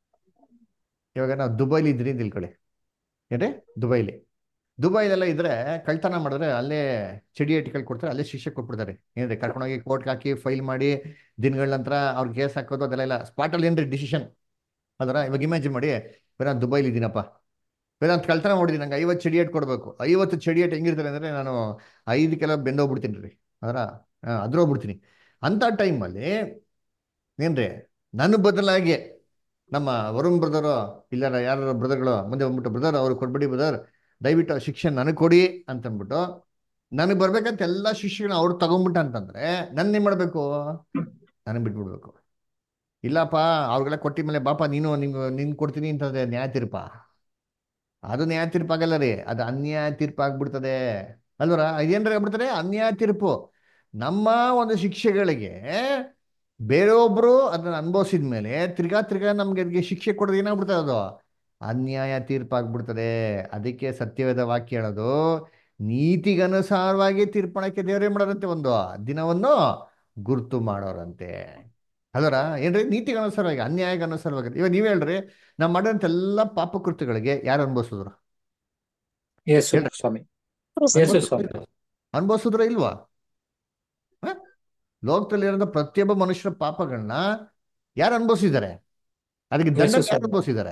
ಇವಾಗ ನಾವು ದುಬೈಲಿ ಇದ್ರಿ ಅಂತ ತಿಳ್ಕೊಳ್ಳಿ ಏನ್ರಿ ದುಬೈಲಿ ದುಬೈಲೆಲ್ಲ ಇದ್ರೆ ಕಳ್ತನ ಮಾಡಿದ್ರೆ ಅಲ್ಲೇ ಚಡಿ ಏಟಿಗಳು ಕೊಡ್ತಾರೆ ಅಲ್ಲೇ ಶಿಕ್ಷೆ ಕೊಟ್ಬಿಡ್ತಾರೆ ಏನ್ರಿ ಕರ್ಕೊಂಡೋಗಿ ಕೋರ್ಟ್ಗೆ ಹಾಕಿ ಫೈಲ್ ಮಾಡಿ ದಿನಗಳ ನಂತರ ಅವ್ರಿಗೆ ಕೇಸ್ ಹಾಕೋದು ಅದೆಲ್ಲ ಇಲ್ಲ ಸ್ಪಾಟಲ್ಲಿ ಏನ್ರಿ ಡಿಸಿಷನ್ ಅದರ ಇವಾಗ ಇಮ್ಯಾಜಿನ್ ಮಾಡಿ ಇವಾಗ ನಾನು ದುಬೈಲಿ ಇದ್ದೀನಪ್ಪ ಇವಾಗ ನಾನು ಕಳ್ತನ ಮಾಡಿದ್ದೀನಿ ನಂಗೆ ಐವತ್ತು ಚಡಿ ಏಟ್ ಕೊಡಬೇಕು ಐವತ್ತು ಚಡಿ ಏಟ್ ಹೆಂಗಿರ್ತಾರೆ ಅಂದರೆ ನಾನು ಐದು ಕೆಲ ಬೆಂದೋಗ್ಬಿಡ್ತೀನಿ ರೀ ಅದರ ಅದ್ರೋಗ್ಬಿಡ್ತೀನಿ ಅಂಥ ಟೈಮಲ್ಲಿ ಏನ್ರಿ ನನ್ನ ಬದಲಾಗಿ ನಮ್ಮ ವರುಣ್ ಬ್ರದರು ಇಲ್ಲ ಯಾರು ಬ್ರದರ್ಗಳು ಮುಂದೆ ಬಂದ್ಬಿಟ್ಟು ಬ್ರದರ್ ಅವ್ರು ಕೊಡ್ಬಿಡಿ ಬ್ರದರ್ ದಯವಿಟ್ಟು ಆ ಶಿಕ್ಷೆ ನನಗೆ ಕೊಡಿ ಅಂತ ಅಂದ್ಬಿಟ್ಟು ನನಗೆ ಬರ್ಬೇಕಂತ ಎಲ್ಲ ಶಿಕ್ಷೆಗಳನ್ನ ಅವ್ರು ತಗೊಂಬಿಟ್ಟ ಅಂತಂದ್ರೆ ನನ್ನ ಏನ್ ಮಾಡ್ಬೇಕು ನನಗೆ ಬಿಟ್ಬಿಡ್ಬೇಕು ಇಲ್ಲಪ್ಪ ಅವ್ರಿಗೆಲ್ಲ ಕೊಟ್ಟಿದ ಬಾಪ ನೀನು ನಿಂಗೆ ನಿನ್ ಕೊಡ್ತೀನಿ ಅಂತಂದ್ರೆ ನ್ಯಾಯ ತೀರ್ಪ ಅದು ನ್ಯಾಯ ತೀರ್ಪಾಗಲ್ಲ ರೀ ಅದು ಅನ್ಯಾಯ ತೀರ್ಪು ಆಗ್ಬಿಡ್ತದೆ ಅಲ್ವರ ಇದೇನ್ರಿ ಆಗ್ಬಿಡ್ತದೆ ಅನ್ಯಾಯ ತೀರ್ಪು ನಮ್ಮ ಒಂದು ಶಿಕ್ಷೆಗಳಿಗೆ ಬೇರೊಬ್ರು ಅದನ್ನ ಅನುಭವಿಸಿದ ಮೇಲೆ ತಿರ್ಗಾ ತಿರ್ಗಾ ನಮ್ಗೆ ಅದಕ್ಕೆ ಶಿಕ್ಷೆ ಕೊಡೋದು ಏನಾಗ್ಬಿಡ್ತದೆ ಅದು ಅನ್ಯಾಯ ತೀರ್ಪಾಗ್ಬಿಡ್ತದೆ ಅದಕ್ಕೆ ಸತ್ಯವೇದ ವಾಕ್ಯ ಹೇಳೋದು ನೀತಿಗನುಸಾರವಾಗಿ ತೀರ್ಪಣಕ್ಕೆ ದೇವರೇ ಮಾಡೋರಂತೆ ಒಂದು ದಿನವನ್ನು ಗುರುತು ಮಾಡೋರಂತೆ ಅದರ ಏನ್ರಿ ನೀತಿಗನುಸಾರವಾಗಿ ಅನ್ಯಾಯಕ್ಕೆ ಅನುಸಾರವಾಗಿ ಇವಾಗ ನೀವ್ ಹೇಳ್ರಿ ನಾವು ಮಾಡೋಂಥ ಎಲ್ಲ ಪಾಪಕೃತ್ಯಗಳಿಗೆ ಯಾರು ಅನುಭವಿಸಿದ್ರು ಯೇಸು ಹೇಳ್ರಿ ಸ್ವಾಮಿ ಯೇಸು ಸ್ವಾಮಿ ಅನುಭವಿಸಿದ್ರ ಇಲ್ವಾ ಹ? ಲೋಕದಲ್ಲಿರೋ ಪ್ರತಿಯೊಬ್ಬ ಮನುಷ್ಯರ ಪಾಪಗಳನ್ನ ಯಾರು ಅನುಭವಿಸಿದ್ದಾರೆ ಅದಕ್ಕೆ ದಂಡ ಯೇಸು ಯಾರು ಸ್ವಾಮಿ ಅನುಭವಿಸಿದ್ದಾರೆ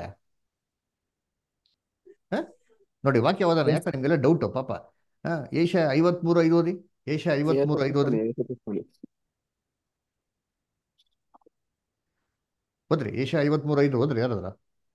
ಹ? ನೋಡಿ ವಾಕ್ಯ ಓದೋಣ ಯಾಕೆ ನಿಮ್ಗೆಲ್ಲ ಡೌಟು ಪಾಪ ಹ ಏಷ ಐವತ್ಮೂರು ಐದು ಓದಿ ಏಷ ಐವತ್ಮೂರು ಐದು ಓದ್ರಿ ಓದ್ರಿ ಏಷ ಐವತ್ಮೂರು ಐದು ಓದ್ರಿ ಯಾರಾದ್ರ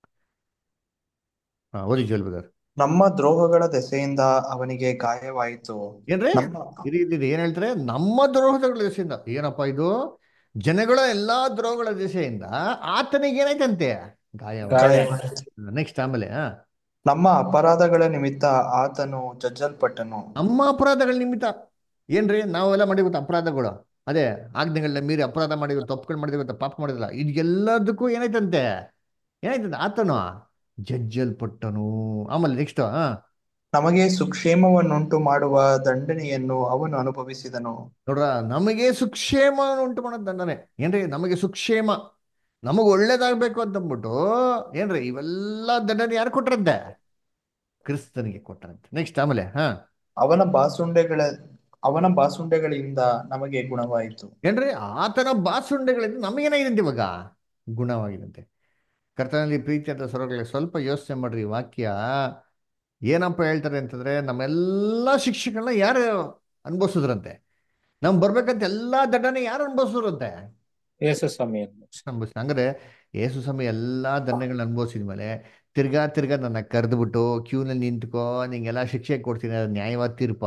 ಹಾ ಓದಿ ಜಲ್ಬದರ್ ನಮ್ಮ ದ್ರೋಹಗಳ ದೆಸೆಯಿಂದ ಅವನಿಗೆ ಗಾಯವಾಯಿತು ಏನ್ರಿ ನಮ್ಮ ಇದು ಇದು ಏನ್ ಹೇಳ್ತಾರೆ ನಮ್ಮ ದ್ರೋಹಗಳ ದೆಸೆಯಿಂದ ಏನಪ್ಪಾ ಇದು ಜನಗಳ ಎಲ್ಲಾ ದ್ರೋಹಗಳ ದೆಸೆಯಿಂದ ಆತನಿಗೆ ಏನಾಯ್ತಂತೆ ಗಾಯವಾಯ್ತು ಗಾಯವಾಯಿತು ನೆಕ್ಸ್ಟ್ ಆಮೇಲೆ ಹಾ ನಮ್ಮ ಅಪರಾಧಗಳ ನಿಮಿತ್ತ ಆತನು ಜಜ್ಜಲ್ಪಟ್ಟನು ನಮ್ಮ ಅಪರಾಧಗಳ ನಿಮಿತ್ತ ಏನ್ರಿ ನಾವೆಲ್ಲ ಮಾಡಿ ಗೊತ್ತಾ ಅಪರಾಧಗಳು ಅದೇ ಆಜ್ಞೆಗಳನ್ನ ಮೀರಿ ಅಪರಾಧ ಮಾಡಿ ತಪ್ಪುಗಳು ಮಾಡಿದ್ರೆ ಗೊತ್ತಾ ಪಾಪ ಮಾಡಿದ್ರಲ್ಲ ಇದೆಲ್ಲದಕ್ಕೂ ಏನಾಯ್ತಂತೆ ಏನಾಯ್ತಂತೆ ಆತನು ಜಜ್ಜಲ್ಪಟ್ಟನು ಆಮೇಲೆ ನೆಕ್ಸ್ಟ್ ಹಾ ನಮಗೆ ಸುಕ್ಷೇಮವನ್ನುಂಟು ಮಾಡುವ ದಂಡನೆಯನ್ನು ಅವನು ಅನುಭವಿಸಿದನು ನೋಡ್ರ ನಮಗೆ ಸುಕ್ಷೇಮ ಉಂಟು ಮಾಡೋದು ದಂಡನೆ ಏನ್ರಿ ನಮಗೆ ಸುಕ್ಷೇಮ ನಮಗೆ ಒಳ್ಳೇದಾಗ್ಬೇಕು ಅಂತಂದ್ಬಿಟ್ಟು ಏನ್ರಿ ಇವೆಲ್ಲ ದಂಡನೆ ಯಾರು ಕೊಟ್ರಂತೆ ಕ್ರಿಸ್ತನಿಗೆ ಕೊಟ್ರಂತೆ ನೆಕ್ಸ್ಟ್ ಆಮೇಲೆ ಹಾ ಅವನ ಬಾಸುಂಡೆಗಳ ಅವನ ಬಾಸುಂಡೆಗಳಿಂದ ನಮಗೆ ಗುಣವಾಯಿತು ಏನ್ರಿ ಆತನ ಬಾಸುಂಡೆಗಳಿಂದ ನಮಗೇನಾಗಿದಂತೆ ಇವಾಗ ಗುಣವಾಗಿದಂತೆ ಕರ್ತನಲ್ಲಿ ಪ್ರೀತಿ ಅಂತ ಸ್ವರಗಳಿಗೆ ಸ್ವಲ್ಪ ಯೋಚನೆ ಮಾಡ್ರಿ ಈ ವಾಕ್ಯ ಏನಪ್ಪ ಹೇಳ್ತಾರೆ ಅಂತಂದ್ರೆ ನಮ್ಮೆಲ್ಲ ಶಿಕ್ಷೆಗಳನ್ನ ಯಾರು ಅನುಭವಿಸಿದ್ರಂತೆ ನಮ್ ಬರ್ಬೇಕಂತ ಎಲ್ಲಾ ದಂಡನೆ ಯಾರು ಅನುಭವಿಸಿದ್ರಂತೆ ಯೇಸು ಸ್ವಾಮಿ ಅನುಭವಿಸ್ ಹಂಗಾರೆ ಏಸು ಸಮಯ ಎಲ್ಲಾ ದಂಡಗಳನ್ನ ಅನುಭವಿಸಿದ ಮೇಲೆ ತಿರ್ಗಾ ತಿರ್ಗಾ ನನ್ನ ಕರೆದ್ಬಿಟ್ಟು ಕ್ಯೂನಲ್ಲಿ ನಿಂತ್ಕೋ ನಿಂಗೆಲ್ಲ ಶಿಕ್ಷೆ ಕೊಡ್ತೀನಿ ಅದು ನ್ಯಾಯವಾದ ತೀರ್ಪ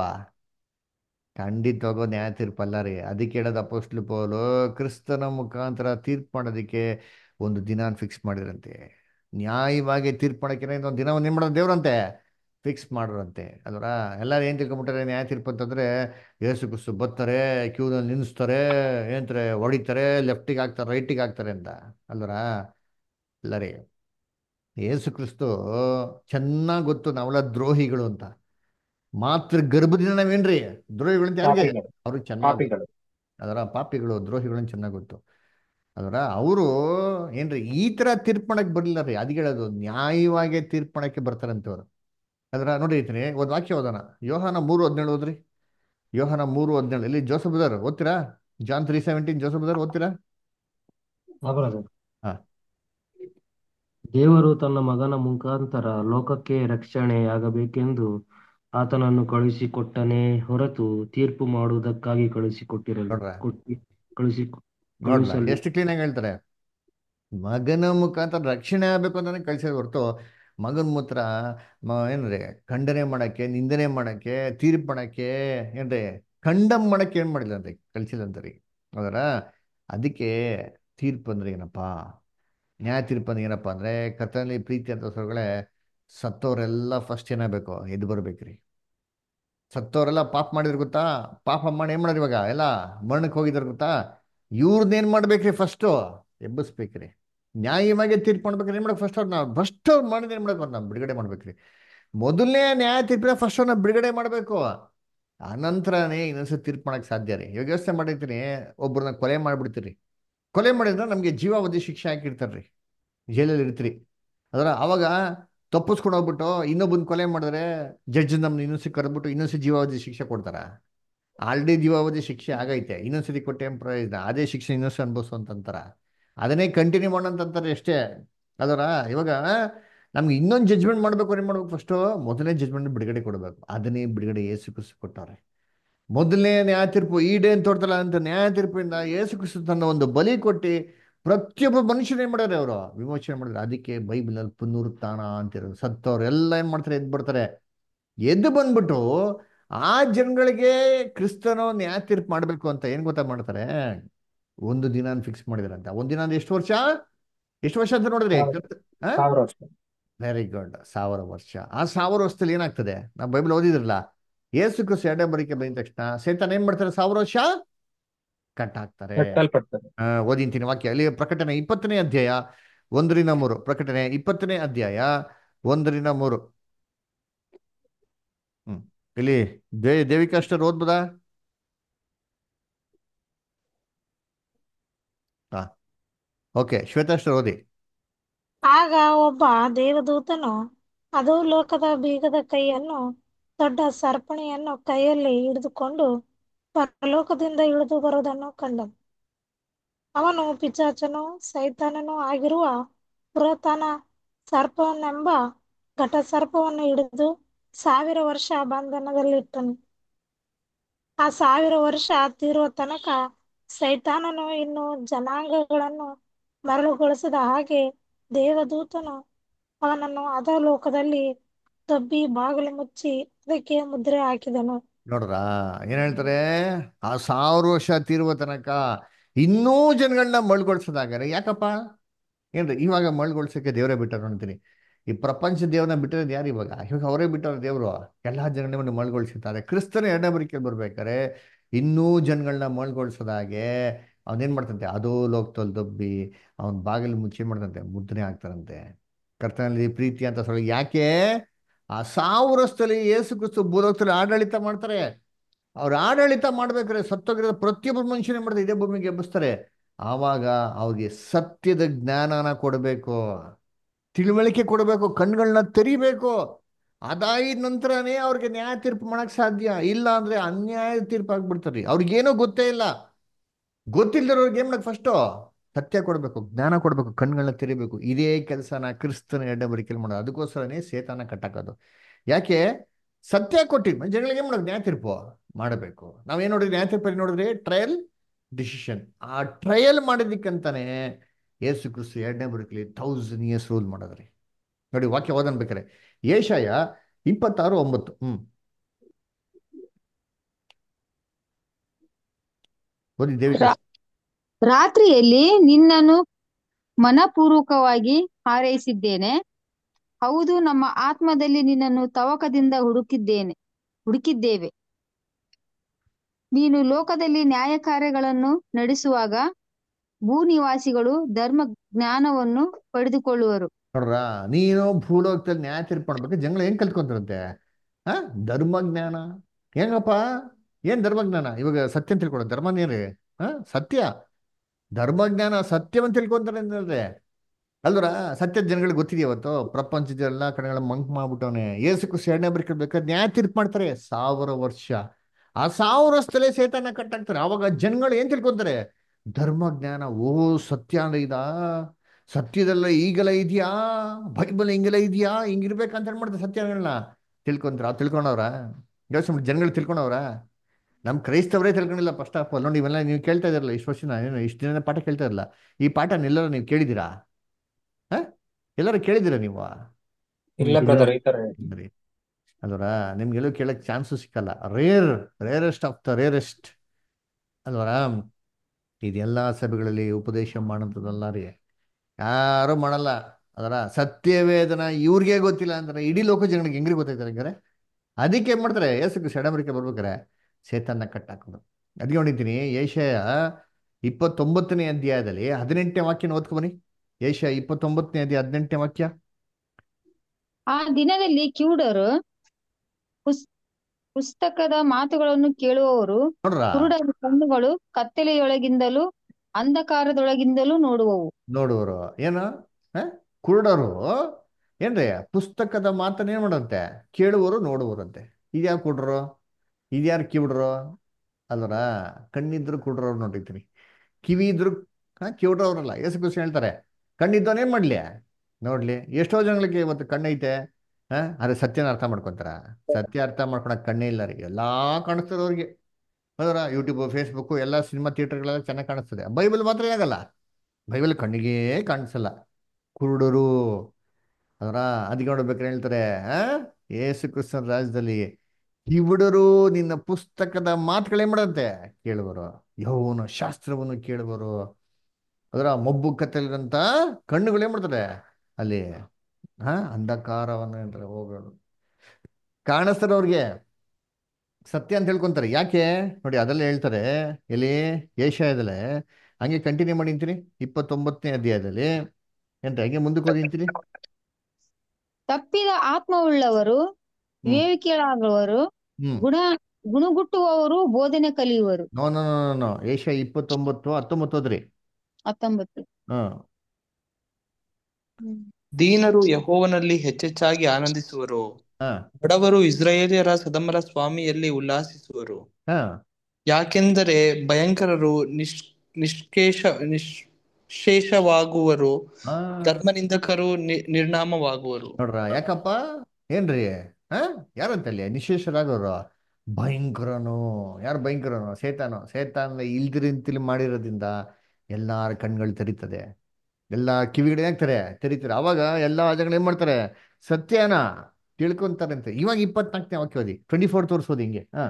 ಖಂಡಿತವಾಗೋ ನ್ಯಾಯ ತೀರ್ಪಲ್ಲ ರೀ ಅದಕ್ಕೆ ಹೇಳೋದು ಅಪೋಸ್ಟ್ಲು ಪೌಲು ಕ್ರಿಸ್ತನ ಮುಖಾಂತರ ತೀರ್ಪು ಮಾಡೋದಕ್ಕೆ ಒಂದು ದಿನ ಫಿಕ್ಸ್ ಮಾಡಿದ್ರಂತೆ ನ್ಯಾಯವಾಗಿ ತೀರ್ಪು ಮಾಡೋಕೆ ಒಂದು ದಿನವನ್ನು ಏನು ಮಾಡೋದು ದೇವ್ರಂತೆ ಫಿಕ್ಸ್ ಮಾಡೋರಂತೆ ಅಲ್ವರ ಎಲ್ಲರೂ ಏನು ತಿಳ್ಕೊಂಬಿಟ್ಟಾರೆ ನ್ಯಾಯ ತೀರ್ಪು ಅಂತಂದ್ರೆ ಏಸು ಕ್ರಿಸ್ತು ಬರ್ತಾರೆ ಕ್ಯೂನಲ್ಲಿ ನಿಲ್ಲಿಸ್ತಾರೆ ಏನಂತಾರೆ ಹೊಡಿತಾರೆ ಲೆಫ್ಟಿಗೆ ಹಾಕ್ತಾರೆ ರೈಟಿಗೆ ಹಾಕ್ತಾರೆ ಅಂತ ಅಲ್ವರ ಇಲ್ಲ ರೀ ಏಸು ಕ್ರಿಸ್ತು ಚೆನ್ನಾಗಿ ಗೊತ್ತು ನಾವೆಲ್ಲ ದ್ರೋಹಿಗಳು ಅಂತ ಮಾತ್ರ ಗರ್ಭದಿಂದ ನಾವೇನ್ರಿ ದ್ರೋಹಿಗಳು ಅಂತ ಯಾರಿಗೆ ಪಾಪಿಗಳು ಅವ್ರಿಗೆ ಚೆನ್ನಾಗಿ ಪಾಪಿಗಳು ಅದರ ಪಾಪಿಗಳು ದ್ರೋಹಿಗಳು ಅಂತ ಚೆನ್ನಾಗಿ ಗೊತ್ತು ಅದರ ಅವರು ಏನ್ರಿ ಈ ತರ ತೀರ್ಪಣಕ್ಕೆ ಬರಲಿಲ್ಲ ರೀ ಅದಕ್ಕೆ ಹೇಳೋದು ನ್ಯಾಯವಾಗಿ ತೀರ್ಪಣಕ್ಕೆ ಬರ್ತಾರಂತೆ ಅವರು ಅದರ ನೋಡಿ ಐತೀನಿ ಒಂದು ವಾಕ್ಯ ಓದೋಣ ಯೋಹಾನ ಮೂರು ಹದಿನೇಳು ಓದ್ರಿ ಯೋಹಾನ ಮೂರು ಹದಿನೇಳು ಇಲ್ಲಿ ಜೋಸಫ್ ಬದರ್ ಓದ್ತೀರಾ John three seventeen Joseph brother ಓದ್ತೀರಾ ಹಾ ದೇವರು ತನ್ನ ಮಗನ ಮುಖಾಂತರ ಲೋಕಕ್ಕೆ ರಕ್ಷಣೆಯಾಗಬೇಕೆಂದು ಆತನನ್ನು ಕಳುಹಿಸಿಕೊಟ್ಟನೇ ಹೊರತು ತೀರ್ಪು ಮಾಡುವುದಕ್ಕಾಗಿ ಕಳುಹಿಸಿಕೊಟ್ಟಿರಲು ನೋಡ್ರ ಕೊಟ್ಟಿ ಕಳುಹಿಸಿ ನೋಡ್ಲ ಕಳುಹಿಸಲು ಎಷ್ಟು ಕ್ಲೀನ್ ಆಗಿ ಹೇಳ್ತಾರೆ ಮಗನ ಮುಖಾಂತರ ರಕ್ಷಣೆ ಆಗ್ಬೇಕು ಅಂತಾನೆ ಕಳ್ಸಿದ್ ಹೊರತು ಮಗನ ಮುತ್ರ ಮ ಏನ್ರಿ ಖಂಡನೆ ಮಾಡಕ್ಕೆ ನಿಂದನೆ ಮಾಡಕ್ಕೆ ತೀರ್ಪು ಮಾಡಕ್ಕೆ ಏನ್ರಿ ಖಂಡಮ್ ಮಾಡಕ್ಕೆ ಏನ್ ಮಾಡಿಲ್ಲ ಅಂತೆ ಕಳ್ಸಿಲ್ಲ ಅಂತಾರಿ ಹೌದರ ಅದಕ್ಕೆ ತೀರ್ಪು ಅಂದ್ರೆ ಏನಪ್ಪಾ ನ್ಯಾಯ ತೀರ್ಪು ಅಂದ್ರೆ ಏನಪ್ಪಾ ಅಂದ್ರೆ ಕರ್ತನಲ್ಲಿ ಪ್ರೀತಿ ಅಂತ ಹೊಸಗಳೇ ಸತ್ತವರೆಲ್ಲ ಫಸ್ಟ್ ಏನಾಗಬೇಕು ಎದ್ದು ಬರ್ಬೇಕ್ರಿ ಸತ್ತವರೆಲ್ಲ ಪಾಪ ಮಾಡಿದ್ರು ಗೊತ್ತಾ ಪಾಪ ಮಾಡಿ ಏನ್ ಮಾಡೋದು ಇವಾಗ ಎಲ್ಲ ಮರಣಕ್ಕೆ ಹೋಗಿದ್ರು ಗೊತ್ತಾ ಇವ್ರನ್ನೇನ್ ಮಾಡ್ಬೇಕ್ರಿ ಫಸ್ಟು ಎಬ್ಬಿಸ್ಬೇಕ್ರಿ ನ್ಯಾಯವಾಗಿ ತೀರ್ಪು ಮಾಡ್ಬೇಕ್ರಿ ಏನ್ ಮಾಡ್ಬೇಕು ಫಸ್ಟ್ ಅವ್ರನ್ನ ಫಸ್ಟ್ ಅವ್ರು ಮಾಡಿದ್ರೆ ಏನ್ ಮಾಡ್ಬೇಕು ನಾವು ಬಿಡುಗಡೆ ಮಾಡ್ಬೇಕ್ರಿ ಮೊದಲನೇ ನ್ಯಾಯ ತೀರ್ಪಿನ ಫಸ್ಟ್ ಅವ್ರನ್ನ ಬಿಡುಗಡೆ ಮಾಡಬೇಕು ಆನಂತರನೇ ಇನ್ನೊಂದ್ಸತಿ ತೀರ್ಪು ಮಾಡಕ್ ಸಾಧ್ಯ ರೀ ಇವಾಗ ಯೋಚನೆ ಮಾಡಿರ್ತೀನಿ ಒಬ್ಬರನ್ನ ಕೊಲೆ ಮಾಡ್ಬಿಡ್ತೀರಿ ಕೊಲೆ ಮಾಡಿದ್ರೆ ನಮಗೆ ಜೀವಾವಧಿ ಶಿಕ್ಷೆ ಹಾಕಿರ್ತಾರ್ರಿ ಜೈಲಲ್ಲಿ ಇರ್ತೀರಿ ಅದರ ಅವಾಗ ತಪ್ಪಿಸ್ಕೊಂಡು ಹೋಗ್ಬಿಟ್ಟು ಇನ್ನೊಬ್ಬನ ಕೊಲೆ ಮಾಡಿದ್ರೆ ಜಡ್ಜ್ ನಮ್ನ ಇನ್ನೊಂದ್ಸತಿ ಕರೆದ್ಬಿಟ್ಟು ಇನ್ನೊಂದ್ಸತಿ ಜೀವಾವಧಿ ಶಿಕ್ಷೆ ಕೊಡ್ತಾರ ಆಲ್ರೆಡಿ ಜೀವಾವಧಿ ಶಿಕ್ಷೆ ಆಗೈತೆ ಇನ್ನೊಂದ್ಸತಿ ಕೊಟ್ಟೆ ಏನ್ ಪ್ರಯೋಜನ ಅದೇ ಶಿಕ್ಷೆ ಇನ್ನೊಂದ್ಸತಿ ಅನ್ಭವಿಸು ಅಂತಂತಾರ ಅದನ್ನೇ ಕಂಟಿನ್ಯೂ ಮಾಡೋಂತಂತಾರೆ ಅಷ್ಟೇ ಅದರ ಇವಾಗ ನಮ್ಗೆ ಇನ್ನೊಂದು ಜಜ್ಮೆಂಟ್ ಮಾಡ್ಬೇಕು ಏನ್ ಮಾಡ್ಬೇಕು ಫಸ್ಟು ಮೊದಲನೇ ಜಜ್ಮೆಂಟ್ ಬಿಡುಗಡೆ ಕೊಡಬೇಕು ಅದನ್ನೇ ಬಿಡುಗಡೆ ಏಸು ಕ್ರಿಸ್ತು ಕೊಟ್ಟವ್ರೆ ಮೊದಲನೇ ನ್ಯಾಯ ತೀರ್ಪು ಈ ಡೇ ಅಂತ ತೋರ್ತಲ್ಲ ಅಂತ ನ್ಯಾಯ ತೀರ್ಪಿಂದ ಏಸು ಕ್ರಿಸ್ತು ತನ್ನ ಒಂದು ಬಲಿ ಕೊಟ್ಟು ಪ್ರತಿಯೊಬ್ಬ ಮನುಷ್ಯನ ಏನ್ ಮಾಡ್ಯಾರೆ ಅವರು ವಿಮೋಚನೆ ಮಾಡಿದ್ರೆ ಅದಕ್ಕೆ ಬೈಬಲಲ್ಲಿ ಪುನರುತ್ಥಾನ ಅಂತಿರೋದು ಸತ್ತವ್ರು ಎಲ್ಲ ಏನ್ ಮಾಡ್ತಾರೆ ಎದ್ದು ಬರ್ತಾರೆ ಎದ್ದು ಬಂದ್ಬಿಟ್ಟು ಆ ಜನಗಳಿಗೆ ಕ್ರಿಸ್ತನೋ ನ್ಯಾಯ ತೀರ್ಪು ಮಾಡ್ಬೇಕು ಅಂತ ಏನ್ ಗೊತ್ತಾ ಮಾಡ್ತಾರೆ ಒಂದು ದಿನ ಫಿಕ್ಸ್ ಮಾಡಿದಾರಂತೆ ಒಂದ್ ದಿನ ಅಂದ್ರೆ ಎಷ್ಟು ವರ್ಷ ಎಷ್ಟು ವರ್ಷ ಅಂತ ನೋಡಿದ್ರಿ ಸಾವಿರ ವರ್ಷ ವೆರಿ ಗುಡ್ ಸಾವಿರ ವರ್ಷ ಆ ಸಾವಿರ ವರ್ಷದಲ್ಲಿ ಏನಾಗ್ತದೆ ನಾವು ಬೈಬಲ್ ಓದಿದ್ರಲ್ಲ ಏಸು ಕ್ರಿಸ್ತು ಎರಡೇ ಬರಿಕೆ ಬಂದ ತಕ್ಷಣ ಸೇತಾನ ಏನ್ ಮಾಡ್ತಾರೆ ಸಾವಿರ ವರ್ಷ ಕಟ್ ಹಾಕ್ತಾರೆ ಕಟ್ಟಲ್ಪಡ್ತಾರೆ ಆ, ಓದಿಂತೀನಿ ವಾಕ್ಯ ಅಲ್ಲಿ ಪ್ರಕಟಣೆ ಇಪ್ಪತ್ತನೇ ಅಧ್ಯಾಯ ಒಂದರಿಂದ ಮೂರು ಪ್ರಕಟಣೆ ಇಪ್ಪತ್ತನೇ ಅಧ್ಯಾಯ ಒಂದರಿಂದ ಮೂರು ಹ್ಮ್ ಇಲ್ಲಿ ದೇ ದೇವಿಕಾ ಅಷ್ಟರ್ ಓದ್ಬೋದಾ ಹಾ ಓಕೆ ಶ್ವೇತಾಷ್ಟರ್ ಓದಿ ಆಗ ಒಬ್ಬ ದೇವದೂತನು ಅದು ಲೋಕದ ಬೀಗದ ಕೈಯನ್ನು ದೊಡ್ಡ ಸರ್ಪಣಿಯನ್ನು ಕೈಯಲ್ಲಿ ಹಿಡಿದುಕೊಂಡು ಪರಲೋಕದಿಂದ ಇಳಿದು ಬರುವುದನ್ನು ಕಂಡನು ಅವನು ಪಿಚಾಚನು ಸೈತಾನನೂ ಆಗಿರುವ ಪುರಾತನ ಸರ್ಪವನ್ನೆಂಬ ಘಟಸರ್ಪವನ್ನು ಹಿಡಿದು ಸಾವಿರ ವರ್ಷ ಬಂಧನದಲ್ಲಿಟ್ಟನು ಆ ಸಾವಿರ ವರ್ಷ ತೀರುವ ತನಕ ಸೈತಾನನು ಇನ್ನು ಜನಾಂಗಗಳನ್ನು ಮರಳುಗೊಳಿಸದ ಹಾಗೆ ದೇವದೂತನು ಅವನನ್ನು ಅಧೋಲೋಕದಲ್ಲಿ ದಬ್ಬಿ ಬಾಗಿಲು ಮುಚ್ಚಿ ಅದಕ್ಕೆ ಮುದ್ರೆ ಹಾಕಿದನು ನೋಡ್ರಾ ಏನ್ ಹೇಳ್ತಾರೆ ಆ ಸಾವಿರ ವರ್ಷ ತೀರುವ ತನಕ ಇನ್ನೂ ಜನಗಳನ್ನ ಮಳ್ಗೊಳ್ಸೋದಾಗಾರೆ ಯಾಕಪ್ಪ ಏನ್ರಿ ಇವಾಗ ಮಳ್ಗೊಳ್ಸಕ್ಕೆ ದೇವರೇ ಬಿಟ್ಟಾರ ಅಂತೀನಿ ಈ ಪ್ರಪಂಚ ದೇವ್ರನ್ನ ಬಿಟ್ಟಿರೋದು ಯಾರು ಇವಾಗ ಇವಾಗ ಅವರೇ ಬಿಟ್ಟವ್ರ ದೇವರು ಎಲ್ಲಾ ಜನಗಳನ್ನ ಮಳ್ಗೊಳ್ಸಿದ್ದಾರೆ ಕ್ರಿಸ್ತನ ಎರಡನೇ ಬರಿಕೆಯಲ್ಲಿ ಬರ್ಬೇಕಾರೆ ಇನ್ನೂ ಜನಗಳನ್ನ ಮಳ್ಗೊಳ್ಸೋದಾಗೆ ಅವನೇನ್ ಮಾಡ್ತಂತೆ ಅದೋ ಲೋಕದಲ್ಲಿ ದಬ್ಬಿ ಅವನ್ ಬಾಗಿಲು ಮುಚ್ಚಿ ಮಾಡ್ತಂತೆ ಮುದ್ರೆ ಹಾಕ್ತಾರಂತೆ ಕರ್ತನಲ್ಲಿ ಪ್ರೀತಿ ಅಂತ ಸೊಳ್ಳೆ ಯಾಕೆ ಆ ಸಾವಿರ ವರ್ಷದಲ್ಲಿ ಯೇಸು ಕ್ರಿಸ್ತು ಭೂಲೋಕದಲ್ಲಿ ಆಡಳಿತ ಮಾಡ್ತಾರೆ ಅವ್ರು ಆಡಳಿತ ಮಾಡ್ಬೇಕಾದ್ರೆ ಸತ್ತೋಗಿರೋ ಪ್ರತಿಯೊಬ್ಬ ಮನುಷ್ಯನೇ ಮಾಡ್ತಾರೆ ಇದೇ ಭೂಮಿಗೆ ಎಬ್ಬಿಸ್ತಾರೆ ಆವಾಗ ಅವ್ರಿಗೆ ಸತ್ಯದ ಜ್ಞಾನನ ಕೊಡಬೇಕು ತಿಳುವಳಿಕೆ ಕೊಡಬೇಕು ಕಣ್ಗಳನ್ನ ತೆರಿಬೇಕು ಅದಾದ ನಂತರನೇ ಅವ್ರಿಗೆ ನ್ಯಾಯ ತೀರ್ಪು ಮಾಡಕ್ ಸಾಧ್ಯ ಇಲ್ಲ ಅಂದ್ರೆ ಅನ್ಯಾಯ ತೀರ್ಪು ಆಗ್ಬಿಡ್ತಾರೆ ಅವ್ರಿಗೇನೋ ಗೊತ್ತೇ ಇಲ್ಲ ಗೊತ್ತಿಲ್ಲದವ್ರಿಗೆ ಏನ್ ಮಾಡಕ್ ಫಸ್ಟು ಸತ್ಯ ಕೊಡಬೇಕು ಜ್ಞಾನ ಕೊಡಬೇಕು ಕಣ್ಗಳನ್ನ ತೆರಿಬೇಕು ಇದೇ ಕೆಲಸನ ಕ್ರಿಸ್ತನ ಎರಡನೇ ಬರಿಕೆಯಲ್ಲಿ ಮಾಡೋದು ಅದಕ್ಕೋಸ್ಕರನೇ ಸೇತಾನ ಕಟ್ಟಾಕೋದು ಯಾಕೆ ಸತ್ಯ ಕೊಟ್ಟಿದ್ ಜನಗಳಿಗೆ ಏನ್ ಮಾಡೋದು ನ್ಯಾಯ ತೀರ್ಪು ಮಾಡಬೇಕು ನಾವೇನ್ ನೋಡಿದ್ರಿ ನ್ಯಾಯ ತೀರ್ಪಲ್ಲಿ ನೋಡಿದ್ರಿ ಟ್ರಯಲ್ ಡಿಸಿಷನ್ ಆ ಟ್ರಯಲ್ ಮಾಡೋದಕ್ಕಂತಾನೆ ಯೇಸು ಕ್ರಿಸ್ತು ಎರಡನೇ ಬರಿಕೆಯಲ್ಲಿ ಥೌಸಂಡ್ ಇಯರ್ಸ್ ರೂಲ್ ಮಾಡೋದ್ರಿ ನೋಡಿ ವಾಕ್ಯ ಓದನ್ಬೇಕಾರೆ ಏಷಾಯ ಇಪ್ಪತ್ತಾರು ಒಂಬತ್ತು ಹ್ಮ್ ಓದಿ ದೇವಿಕಾ ರಾ- ರಾತ್ರಿಯಲ್ಲಿ ನಿನ್ನನ್ನು ಮನಪೂರ್ವಕವಾಗಿ ಹಾರೈಸಿದ್ದೇನೆ ಹೌದು ನಮ್ಮ ಆತ್ಮದಲ್ಲಿ ನಿನ್ನನ್ನು ತವಕದಿಂದ ಹುಡುಕಿದ್ದೇನೆ ಹುಡುಕಿದ್ದೇವೆ ನೀನು ಲೋಕದಲ್ಲಿ ನ್ಯಾಯ ಕಾರ್ಯಗಳನ್ನು ನಡೆಸುವಾಗ ಭೂನಿವಾಸಿಗಳು ಧರ್ಮ ಜ್ಞಾನವನ್ನು ಪಡೆದುಕೊಳ್ಳುವರು ನೋಡ್ರ ನೀನು ಭೂಲೋಕದಲ್ಲಿ ನ್ಯಾಯ ತೀರ್ಪು ಮಾಡ್ಬೇಕು ಜನಗಳು ಹೆಂಗ್ ಕಲ್ತ್ಕೊಂತಾರಂತೆ ಹಾ ಧರ್ಮಜ್ಞಾನ ಹೆಂಗಪ್ಪ ಏನ್ ಧರ್ಮಜ್ಞಾನ ಇವಾಗ ಸತ್ಯ ಅಂತ ತಿಳ್ಕೊಳ್ಳೋ ಧರ್ಮನೇನ್ರಿ ಹಾ ಸತ್ಯ ಧರ್ಮಜ್ಞಾನ ಸತ್ಯವನ್ನ ತಿಳ್ಕೊಂತಾರೆ ಅಂದ್ರೆ ಅಲ್ವರ ಸತ್ಯದ ಜನಗಳಿಗೆ ಗೊತ್ತಿದೆಯಾ ಇವತ್ತು ಪ್ರಪಂಚದ ಎಲ್ಲ ಕಡೆಗಳ ಮಂಕ್ ಮಾಡ್ಬಿಟ್ಟವನೆ ಏಸು ಕ್ರಿಸ್ತ ಎರಡನೇ ಬರಿಕೆ ಬೇಕಾದ್ರೆ ನ್ಯಾಯ ತೀರ್ಪು ಮಾಡ್ತಾರೆ ಸಾವಿರ ವರ್ಷ ಆ ಸಾವಿರ ವರ್ಷದಲ್ಲೇ ಸೇತನ ಕಟ್ಟಾಕ್ತಾರೆ ಅವಾಗ ಜನಗಳು ಏನ್ ತಿಳ್ಕೊಂತಾರೆ ಧರ್ಮ ಜ್ಞಾನ ಓ ಸತ್ಯ ಇದಾ ಸತ್ಯದಲ್ಲ ಈಗೆಲ್ಲ ಇದೆಯಾ ಬೈಬಲ್ ಹಿಂಗೆಲ್ಲ ಇದೆಯಾ ಹಿಂಗಿರ್ಬೇಕಂತ ಏನ್ ಮಾಡ್ತಾರೆ ಸತ್ಯಗಳನ್ನ ತಿಳ್ಕೊಂತಾರ ಅವ್ರು ತಿಳ್ಕೊಂಡವ್ರ ಯೋಚನೆ ಮಾಡಿ ಜನಗಳು ತಿಳ್ಕೊಂಡವ್ರ ನಮ್ಮ ಕ್ರೈಸ್ತವರೇ ತಿಳ್ಕೊಂಡಿಲ್ಲ ಫಸ್ಟ್ ಆಫ್ ಆಲ್ ನೋಡಿ ಇವೆಲ್ಲ ನೀವು ಕೇಳ್ತಾ ಇದಾರಲ್ಲ ಇಷ್ಟು ವರ್ಷ ಏನು ಇಷ್ಟು ದಿನ ಪಾಠ ಕೇಳ್ತಾ ಇರಲ್ಲ ಈ ಪಾಠನೆಲ್ಲರೂ ನೀವು ಕೇಳಿದ್ದೀರಾ ಹ ಎಲ್ಲರೂ ಕೇಳಿದ್ದೀರಾ ನೀವು ಇಲ್ಲ ಬ್ರದರ್ ಈ ತರ ಬರೀ ಅಲ್ವರ ನಿಮ್ಗೆಲ್ಲೂ ಕೇಳಕ್ ಚಾನ್ಸು ಸಿಕ್ಕಲ್ಲ rare rarest of the rarest ಅಲ್ವರ ಇದೆಲ್ಲ ಸಭೆಗಳಲ್ಲಿ ಉಪದೇಶ ಮಾಡೋಂಥದ್ದಲ್ಲ ರೀ ಯಾರು ಮಾಡಲ್ಲ ಅದರ ಸತ್ಯವೇದನ ಇವ್ರಿಗೆ ಗೊತ್ತಿಲ್ಲ ಅಂದ್ರೆ ಇಡೀ ಲೋಕ ಜನಗಳಿಗೆ ಹೆಂಗ್ರಿ ಗೊತ್ತಾಯ್ತಾರೆ ಹಂಗಾರೆ ಅದಕ್ಕೆ ಏನ್ ಮಾಡ್ತಾರೆ ಏಸಕ್ಕೆ ಸೆಡಮರಿಕೆ ಬರ್ಬೇಕಾರೆ ಸೇತನ್ನ ಕಟ್ಟಾಕೋದು ಅದಕ್ಕೆ ಹೊಡಿತೀನಿ ಏಷಯ ಇಪ್ಪತ್ತೊಂಬತ್ತನೇ ಅಧ್ಯಾಯದಲ್ಲಿ ಹದಿನೆಂಟನೇ ವಾಕ್ಯನ ಓದ್ಕೊ ಬನ್ನಿ ಏಷಯ ಇಪ್ಪತ್ತೊಂಬತ್ತನೇ ಅಧ್ಯಾಯ ಹದಿನೆಂಟನೇ ವಾಕ್ಯ ಆ ದಿನದಲ್ಲಿ ಕಿವುಡರು ಪುಸ್- ಪುಸ್ತಕದ ಮಾತುಗಳನ್ನು ಕೇಳುವವರು ನೋಡ್ರ ಕುರುಡರ ಕಣ್ಣುಗಳು ಕತ್ತಲೆಯೊಳಗಿಂದಲೂ ಅಂಧಕಾರದೊಳಗಿಂದಲೂ ನೋಡುವವು ನೋಡುವರು ಏನು ಹ? ಕುರುಡರು ಏನ್ರಿ ಪುಸ್ತಕದ ಮಾತನ್ನ ಏನ್ ಮಾಡಂತೆ ಕೇಳುವರು ನೋಡುವರಂತೆ ಇದ್ಯಾರು ಕುಡ್ರು ಇದ್ಯಾರು ಕಿವಿಡ್ರು ಅಲ್ವರ ಕಣ್ಣಿದ್ರು ಕುಡ್ರವ್ರು ನೋಡಿರ್ತೀನಿ ಕಿವಿ ಇದ್ರು ಹಾ ಕಿವಿಡ್ರವ್ರಲ್ಲ ಯೇಸು ಕ್ರಿಸ್ತ ಹೇಳ್ತಾರೆ ಕಣ್ಣಿದ್ದವನ್ ಏನ್ ಮಾಡ್ಲಿ ನೋಡ್ಲಿ ಎಷ್ಟೋ ಜನಗಳಿಗೆ ಇವತ್ತು ಕಣ್ಣೈತೆ ಹಾ ಅದೇ ಸತ್ಯನ ಅರ್ಥ ಮಾಡ್ಕೊಂತಾರ ಸತ್ಯ ಅರ್ಥ ಮಾಡ್ಕೊಳಕ್ ಕಣ್ಣೇ ಇಲ್ಲ ರೀ ಎಲ್ಲಾ ಕಾಣಿಸ್ತದೆ ಅವ್ರಿಗೆ ಹೌದ್ರ ಯೂಟ್ಯೂಬ್ ಫೇಸ್ಬುಕ್ ಎಲ್ಲ ಸಿನಿಮಾ ಥಿಯೇಟರ್ಗಳೆಲ್ಲ ಚೆನ್ನಾಗಿ ಕಾಣಿಸ್ತದೆ ಬೈಬಲ್ ಮಾತ್ರ ಆಗಲ್ಲ ಬೈಬಲ್ ಕಣ್ಣಿಗೆ ಕಾಣಿಸಲ್ಲ ಕುರುಡರು ಅದರ ಅದಕ್ಕೆ ನೋಡ್ಬೇಕಾದ್ರೆ ಹೇಳ್ತಾರೆ ಆ ಏಸು ಕ್ರಿಸ್ತನ ರಾಜ್ಯದಲ್ಲಿ ಕಿವುಡರು ನಿನ್ನ ಪುಸ್ತಕದ ಮಾತುಗಳೇನ್ ಮಾಡಂತೆ ಕೇಳುವರು ಯೌವನ ಶಾಸ್ತ್ರವನ್ನು ಕೇಳುವರು ಅದರ ಮೊಬ್ಬು ಕತ್ತಲಿರಂತ ಕಣ್ಣುಗಳು ಏನ್ ಮಾಡ್ತಾರೆ ಅಲ್ಲಿ ಹಾ ಅಂಧಕಾರವನ್ನು ಏನ್ತಾರೆ ಹೋಗೋದು ಕಾಣಿಸ್ತಾರೆ ಅವ್ರಿಗೆ ಸತ್ಯ ಅಂತ ಹೇಳ್ಕೊಂತಾರೆ ಯಾಕೆ ನೋಡಿ ಅದೆಲ್ಲ ಹೇಳ್ತಾರೆ ಎಲ್ಲಿ ಏಷ್ಯಾದಲ್ಲೇ ಹಂಗೆ ಕಂಟಿನ್ಯೂ ಮಾಡಿ ಅಂತೀನಿ ಇಪ್ಪತ್ತೊಂಬತ್ತನೇ ಅಧ್ಯಾಯದಲ್ಲಿ ಏನ್ರಿ ಹಂಗೆ ಮುಂದಕ್ಕೆ ಓದಿಂತೀರಿ ತಪ್ಪಿದ ಆತ್ಮವುಳ್ಳವರು ಹ್ಮ್ ವಿವೇಕಿಗಳಾಗುವರು ಹ್ಮ್ ಗುಣ ಗುಣಗುಟ್ಟುವವರು ಬೋಧನೆ ಕಲಿಯುವರು ನೋ ನೋ ನೋ ನೋ ಏಷ್ಯಾ ಇಪ್ಪತ್ತೊಂಬತ್ತು ಹತ್ತೊಂಬತ್ತು ಓದ್ರಿ ಹತ್ತೊಂಬತ್ತು ಹ್ಮ್ ದೀನರು ಯೆಹೋವನಲ್ಲಿ ಹೆಚ್ಚೆಚ್ಚಾಗಿ ಆನಂದಿಸುವರು ಹಾ ಬಡವರು ಇಸ್ರಾಯೇಲ್ಯರ ಸದಮರ ಸ್ವಾಮಿಯಲ್ಲಿ ಉಲ್ಲಾಸಿಸುವರು ಹಾ ಯಾಕೆಂದರೆ ಭಯಂಕರರು ನಿಶ್ ನಿಷ್ಕೇಶ ನಿಶ್ಶೇಷವಾಗುವರು ಹಾ ಧರ್ಮನಿಂದಕರು ನಿ ನಿರ್ನಾಮವಾಗುವರು ನೋಡ್ರ ಯಾಕಪ್ಪ ಏನ್ರಿ ಹಾ ಯಾರಂತಲ್ಲಿ ನಿಶೇಷರಾಗವ್ರು ಭಯಂಕರನು ಯಾರು ಭಯಂಕರನು ಸೇತಾನು ಸೇತಾನ ಇಲ್ದಿರಿಂತಿಲಿ ಮಾಡಿರೋದ್ರಿಂದ ಎಲ್ಲಾರ ಕಣ್ಗಳು ತೆರೀತದೆ ಎಲ್ಲ ಕಿವಿಗಳು ಏನಾಗ್ತಾರೆ ತೆರೀತಾರೆ ಅವಾಗ ಎಲ್ಲ ಜನಗಳು ಏನ್ ಮಾಡ್ತಾರೆ ಸತ್ಯನ ತಿಳ್ಕೊಂತಾರಂತೆ ಇವಾಗ ಇಪ್ಪತ್ನಾಲ್ಕನೇ ವಾಕ್ಯ ಓದಿ ಟ್ವೆಂಟಿ ಫೋರ್ ತೋರಿಸೋದು ಹಿಂಗೆ ಹಾ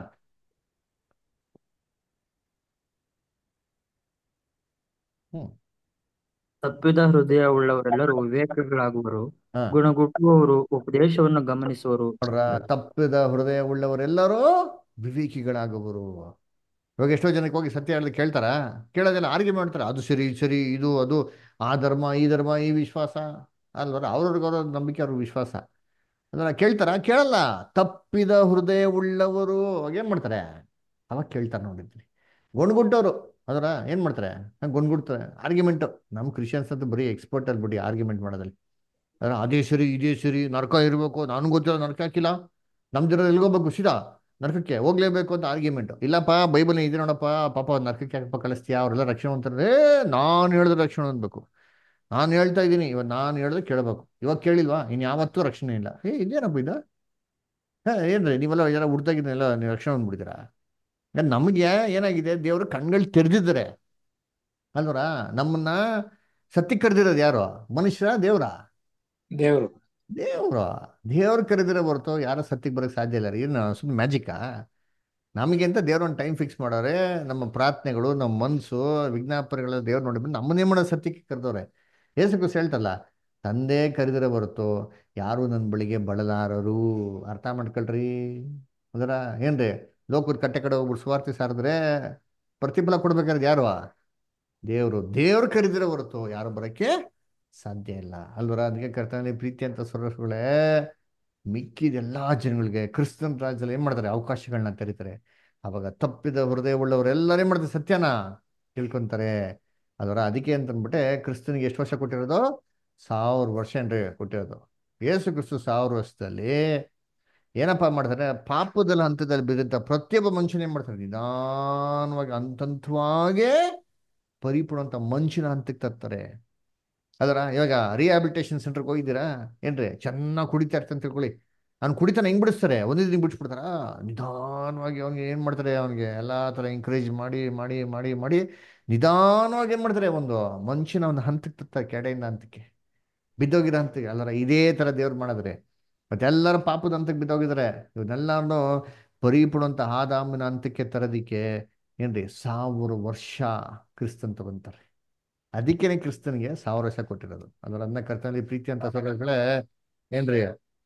ಹ್ಮ್ ತಪ್ಪಿದ ಹೃದಯ ಉಳ್ಳವರೆಲ್ಲರೂ ವಿವೇಕಿಗಳಾಗುವರು ಹಾ ಗುಣಗುಟ್ಟುವವರು ಉಪದೇಶವನ್ನು ಗಮನಿಸುವರು ನೋಡ್ರ ತಪ್ಪಿದ ಹೃದಯ ಉಳ್ಳವರೆಲ್ಲರೂ ವಿವೇಕಿಗಳಾಗುವರು ಇವಾಗ ಎಷ್ಟೋ ಜನಕ್ಕೆ ಹೋಗಿ ಸತ್ಯ ಹೇಳಿದ್ರೆ ಕೇಳ್ತಾರ ಕೇಳೋದೆಲ್ಲ ಆರ್ಗ್ಯೂ ಮಾಡ್ತಾರೆ ಅದು ಸರಿ ಇದು ಸರಿ ಇದು ಅದು ಆ ಧರ್ಮ ಈ ಧರ್ಮ ಈ ವಿಶ್ವಾಸ ಅಲ್ವರ ಅವ್ರವ್ರಿಗೆ ಅವ್ರ ನಂಬಿಕೆ ಅವ್ರ ವಿಶ್ವಾಸ ಅದನ್ನ ಕೇಳ್ತಾರ ಕೇಳಲ್ಲ ತಪ್ಪಿದ ಹೃದಯ ಉಳ್ಳವರು ಅವಾಗ ಏನ್ ಮಾಡ್ತಾರೆ ಅವಾಗ ಕೇಳ್ತಾರೆ ನೋಡಿದ್ರಿ ಗೊಣ್ಗುಟ್ಟವ್ರು ಅದರ ಏನ್ ಮಾಡ್ತಾರೆ ಗೊಣ್ಗುಡ್ತಾರೆ ಆರ್ಗ್ಯುಮೆಂಟು ನಮ್ಮ ಕ್ರಿಶ್ಚಿಯನ್ಸ್ ಅಂತೂ ಬರೀ ಎಕ್ಸ್ಪರ್ಟ್ ಅಲ್ಲಿ ಬಿಡಿ ಆರ್ಗ್ಯುಮೆಂಟ್ ಮಾಡೋದಲ್ಲಿ ಅದ್ರ ಅದೇ ಸರಿ ಇದೇ ಸರಿ ನರಕ ಇರಬೇಕು ನಾನು ಗೊತ್ತಿಲ್ಲ ನರಕ ಹಾಕಿಲ್ಲ ನಮ್ದಿರೋದು ಎಲ್ಗೋಬೇಕು ಸೀದಾ ನರಕಕ್ಕೆ ಹೋಗ್ಲೇಬೇಕು ಅಂತ ಆರ್ಗ್ಯುಮೆಂಟ್ ಇಲ್ಲಪ್ಪ ಬೈಬಲ್ ಇದೆ ನೋಡಪ್ಪ ಪಾಪ ಅವ್ರ್ ನರಕಕ್ಕೆ ಯಾಕಪ್ಪ ಕಳಿಸ್ತೀಯಾ ಅವರೆಲ್ಲ ರಕ್ಷಣೆ ಅಂತಾರೆ ನಾನು ಹೇಳಿದ್ರೆ ರಕ್ಷಣೆ ಅನ್ಬೇಕು ನಾನು ಹೇಳ್ತಾ ಇದ್ದೀನಿ ಇವಾಗ ನಾನು ಹೇಳಿದ್ರೆ ಕೇಳಬೇಕು ಇವಾಗ ಕೇಳಿಲ್ವಾ ಇನ್ನು ಯಾವತ್ತೂ ರಕ್ಷಣೆ ಇಲ್ಲ ಏ ಇದೇನಪ್ಪ ಇದು ಹೇ ಏನ್ರಿ ನೀವೆಲ್ಲ ಯಾರ ಹುಡ್ದಾಗಿದ್ದೆಲ್ಲ ನೀವು ರಕ್ಷಣೆ ಅಂದ್ಬಿಡ್ತೀರಾ ನಮಗೆ ಏನಾಗಿದೆ ದೇವರು ಕಣ್ಗಳು ತೆರೆದಿದ್ದಾರೆ ಅಲ್ವರ ನಮ್ಮನ್ನ ಸತ್ಯಕ್ಕೆ ಕರೆದಿರೋದು ಯಾರು ಮನುಷ್ಯರ ದೇವ್ರ ದೇವರು ದೇವ್ರು ದೇವ್ರು ಕರೆದಿರೋ ಹೊರತು ಯಾರು ಸತ್ಯಕ್ಕೆ ಬರೋಕ್ಕೆ ಸಾಧ್ಯ ಇಲ್ಲ ರೀ ಏನು ಸುಮ್ಮನೆ ಮ್ಯಾಜಿಕ್ಕಾ ನಮಗೆ ಅಂತ ದೇವ್ರ ಒಂದು ಟೈಮ್ ಫಿಕ್ಸ್ ಮಾಡೋರೆ ನಮ್ಮ ಪ್ರಾರ್ಥನೆಗಳು ನಮ್ಮ ಮನಸ್ಸು ವಿಜ್ಞಾಪನೆಗಳು ದೇವ್ರು ನೋಡಿಬಿಟ್ಟು ನಮ್ಮನ್ನೇ ಮಾಡೋ ಸತ್ಯಕ್ಕೆ ಕರೆದವ್ರೆ ಏಸು ಕ್ರಿಸ್ತ ಹೇಳ್ತಲ್ಲ ತಂದೆ ಕರೆದಿರೋ ಹೊರತು ಯಾರು ನನ್ನ ಬಳಿಗೆ ಬಳಲಾರರು ಅರ್ಥ ಮಾಡ್ಕೊಳ್ರಿ ಅದರ ಏನ್ರಿ ಲೋಕದ ಕಟ್ಟೆ ಕಡೆ ಹೋಗ್ಬಿಟ್ಟು ಸುವಾರ್ತೆ ಸಾರಿದ್ರೆ ಪ್ರತಿಫಲ ಕೊಡ್ಬೇಕಾದ್ರೆ ಯಾರು ದೇವರು ದೇವ್ರು ಕರೆದಿರೋ ಹೊರತು ಯಾರು ಬರೋಕ್ಕೆ ಸಾಧ್ಯ ಇಲ್ಲ ಅಲ್ವರ ಅದಕ್ಕೆ ಕರ್ತನಲ್ಲಿ ಪ್ರೀತಿ ಅಂತ ಸ್ವರಗಳೇ ಮಿಕ್ಕಿದ ಎಲ್ಲಾ ಜನಗಳಿಗೆ ಕ್ರಿಸ್ತನ್ ರಾಜ್ಯದಲ್ಲಿ ಏನ್ ಮಾಡ್ತಾರೆ ಅವಕಾಶಗಳನ್ನ ತೆರೀತಾರೆ ಅವಾಗ ತಪ್ಪಿದ ಹೃದಯ ಉಳ್ಳವರೆಲ್ಲರೂ ಏನ್ ಮಾಡ್ತಾರೆ ಸತ್ಯನ ತಿಳ್ಕೊಂತಾರೆ ಅದರ ಅದಕ್ಕೆ ಅಂತ ಅಂದ್ಬಿಟ್ಟೆ ಕ್ರಿಸ್ತನಿಗೆ ಎಷ್ಟು ವರ್ಷ ಕೊಟ್ಟಿರೋದು ಸಾವಿರ ವರ್ಷ ಏನ್ರಿ ಕೊಟ್ಟಿರೋದು ಯೇಸು ಕ್ರಿಸ್ತು ಸಾವಿರ ವರ್ಷದಲ್ಲಿ ಏನಪ್ಪ ಮಾಡ್ತಾರೆ ಪಾಪದ ಹಂತದಲ್ಲಿ ಬಿದ್ದಂಥ ಪ್ರತಿಯೊಬ್ಬ ಮನುಷ್ಯನ ಏನ್ ಮಾಡ್ತಾರೆ ನಿಧಾನವಾಗಿ ಹಂತಂತವಾಗೇ ಪರಿಪೂರ್ಣ ಅಂತ ಮನುಷ್ಯನ ಹಂತಕ್ಕೆ ತರ್ತಾರೆ ಅದರ ಇವಾಗ ರಿಹ್ಯಾಬಿಲಿಟೇಷನ್ ಸೆಂಟರ್ಗೆ ಹೋಗಿದ್ದೀರಾ ಏನ್ರಿ ಚೆನ್ನಾಗಿ ಕುಡಿತಾ ಇರ್ತಾನೆ ತಿಳ್ಕೊಳ್ಳಿ ಅವ್ನು ಕುಡಿತಾನೆ ಹೆಂಗ್ ಬಿಡಿಸ್ತಾರೆ ಒಂದೇ ದಿನ ಬಿಡಿಸ್ಬಿಡ್ತಾರ ನಿಧಾನವಾಗಿ ಅವ್ನಿಗೆ ಏನು ಮಾಡ್ತಾರೆ ಅವನಿಗೆ ಎಲ್ಲ ಥರ ಎಂಕರೇಜ್ ಮಾಡಿ ಮಾಡಿ ಮಾಡಿ ಮಾಡಿ ನಿಧಾನವಾಗಿ ಏನು ಮಾಡ್ತಾರೆ ಒಂದು ಮನುಷ್ಯನ ಒಂದು ಹಂತಕ್ಕೆ ತರ್ತಾರೆ ಕೆಡೆಯಿಂದ ಹಂತಕ್ಕೆ ಬಿದ್ದೋಗಿರೋ ಹಂತಕ್ಕೆ ಎಲ್ಲರ ಇದೇ ಥರ ದೇವ್ರು ಮಾಡಿದ್ರೆ ಮತ್ತೆಲ್ಲರೂ ಪಾಪದ ಹಂತಕ್ಕೆ ಬಿದ್ದೋಗಿದ್ದಾರೆ ಇವನ್ನೆಲ್ಲರನ್ನು ಪರಿಪೂರ್ಣ ಅಂತ ಆದಾಮನ ಹಂತಕ್ಕೆ ತರೋದಿಕ್ಕೆ ಏನ್ರಿ ಸಾವಿರ ವರ್ಷ ಕ್ರಿಸ್ತಂತ ಬಂತಾರೆ ಅದಕ್ಕೇನೆ ಕ್ರಿಸ್ತನಿಗೆ ಸಾವಿರ ವರ್ಷ ಕೊಟ್ಟಿರೋದು ಅದರ ಅನ್ನ ಕರ್ತನಲ್ಲಿ ಪ್ರೀತಿ ಅಂತ ಸೋದರಗಳೇ ಏನ್ರಿ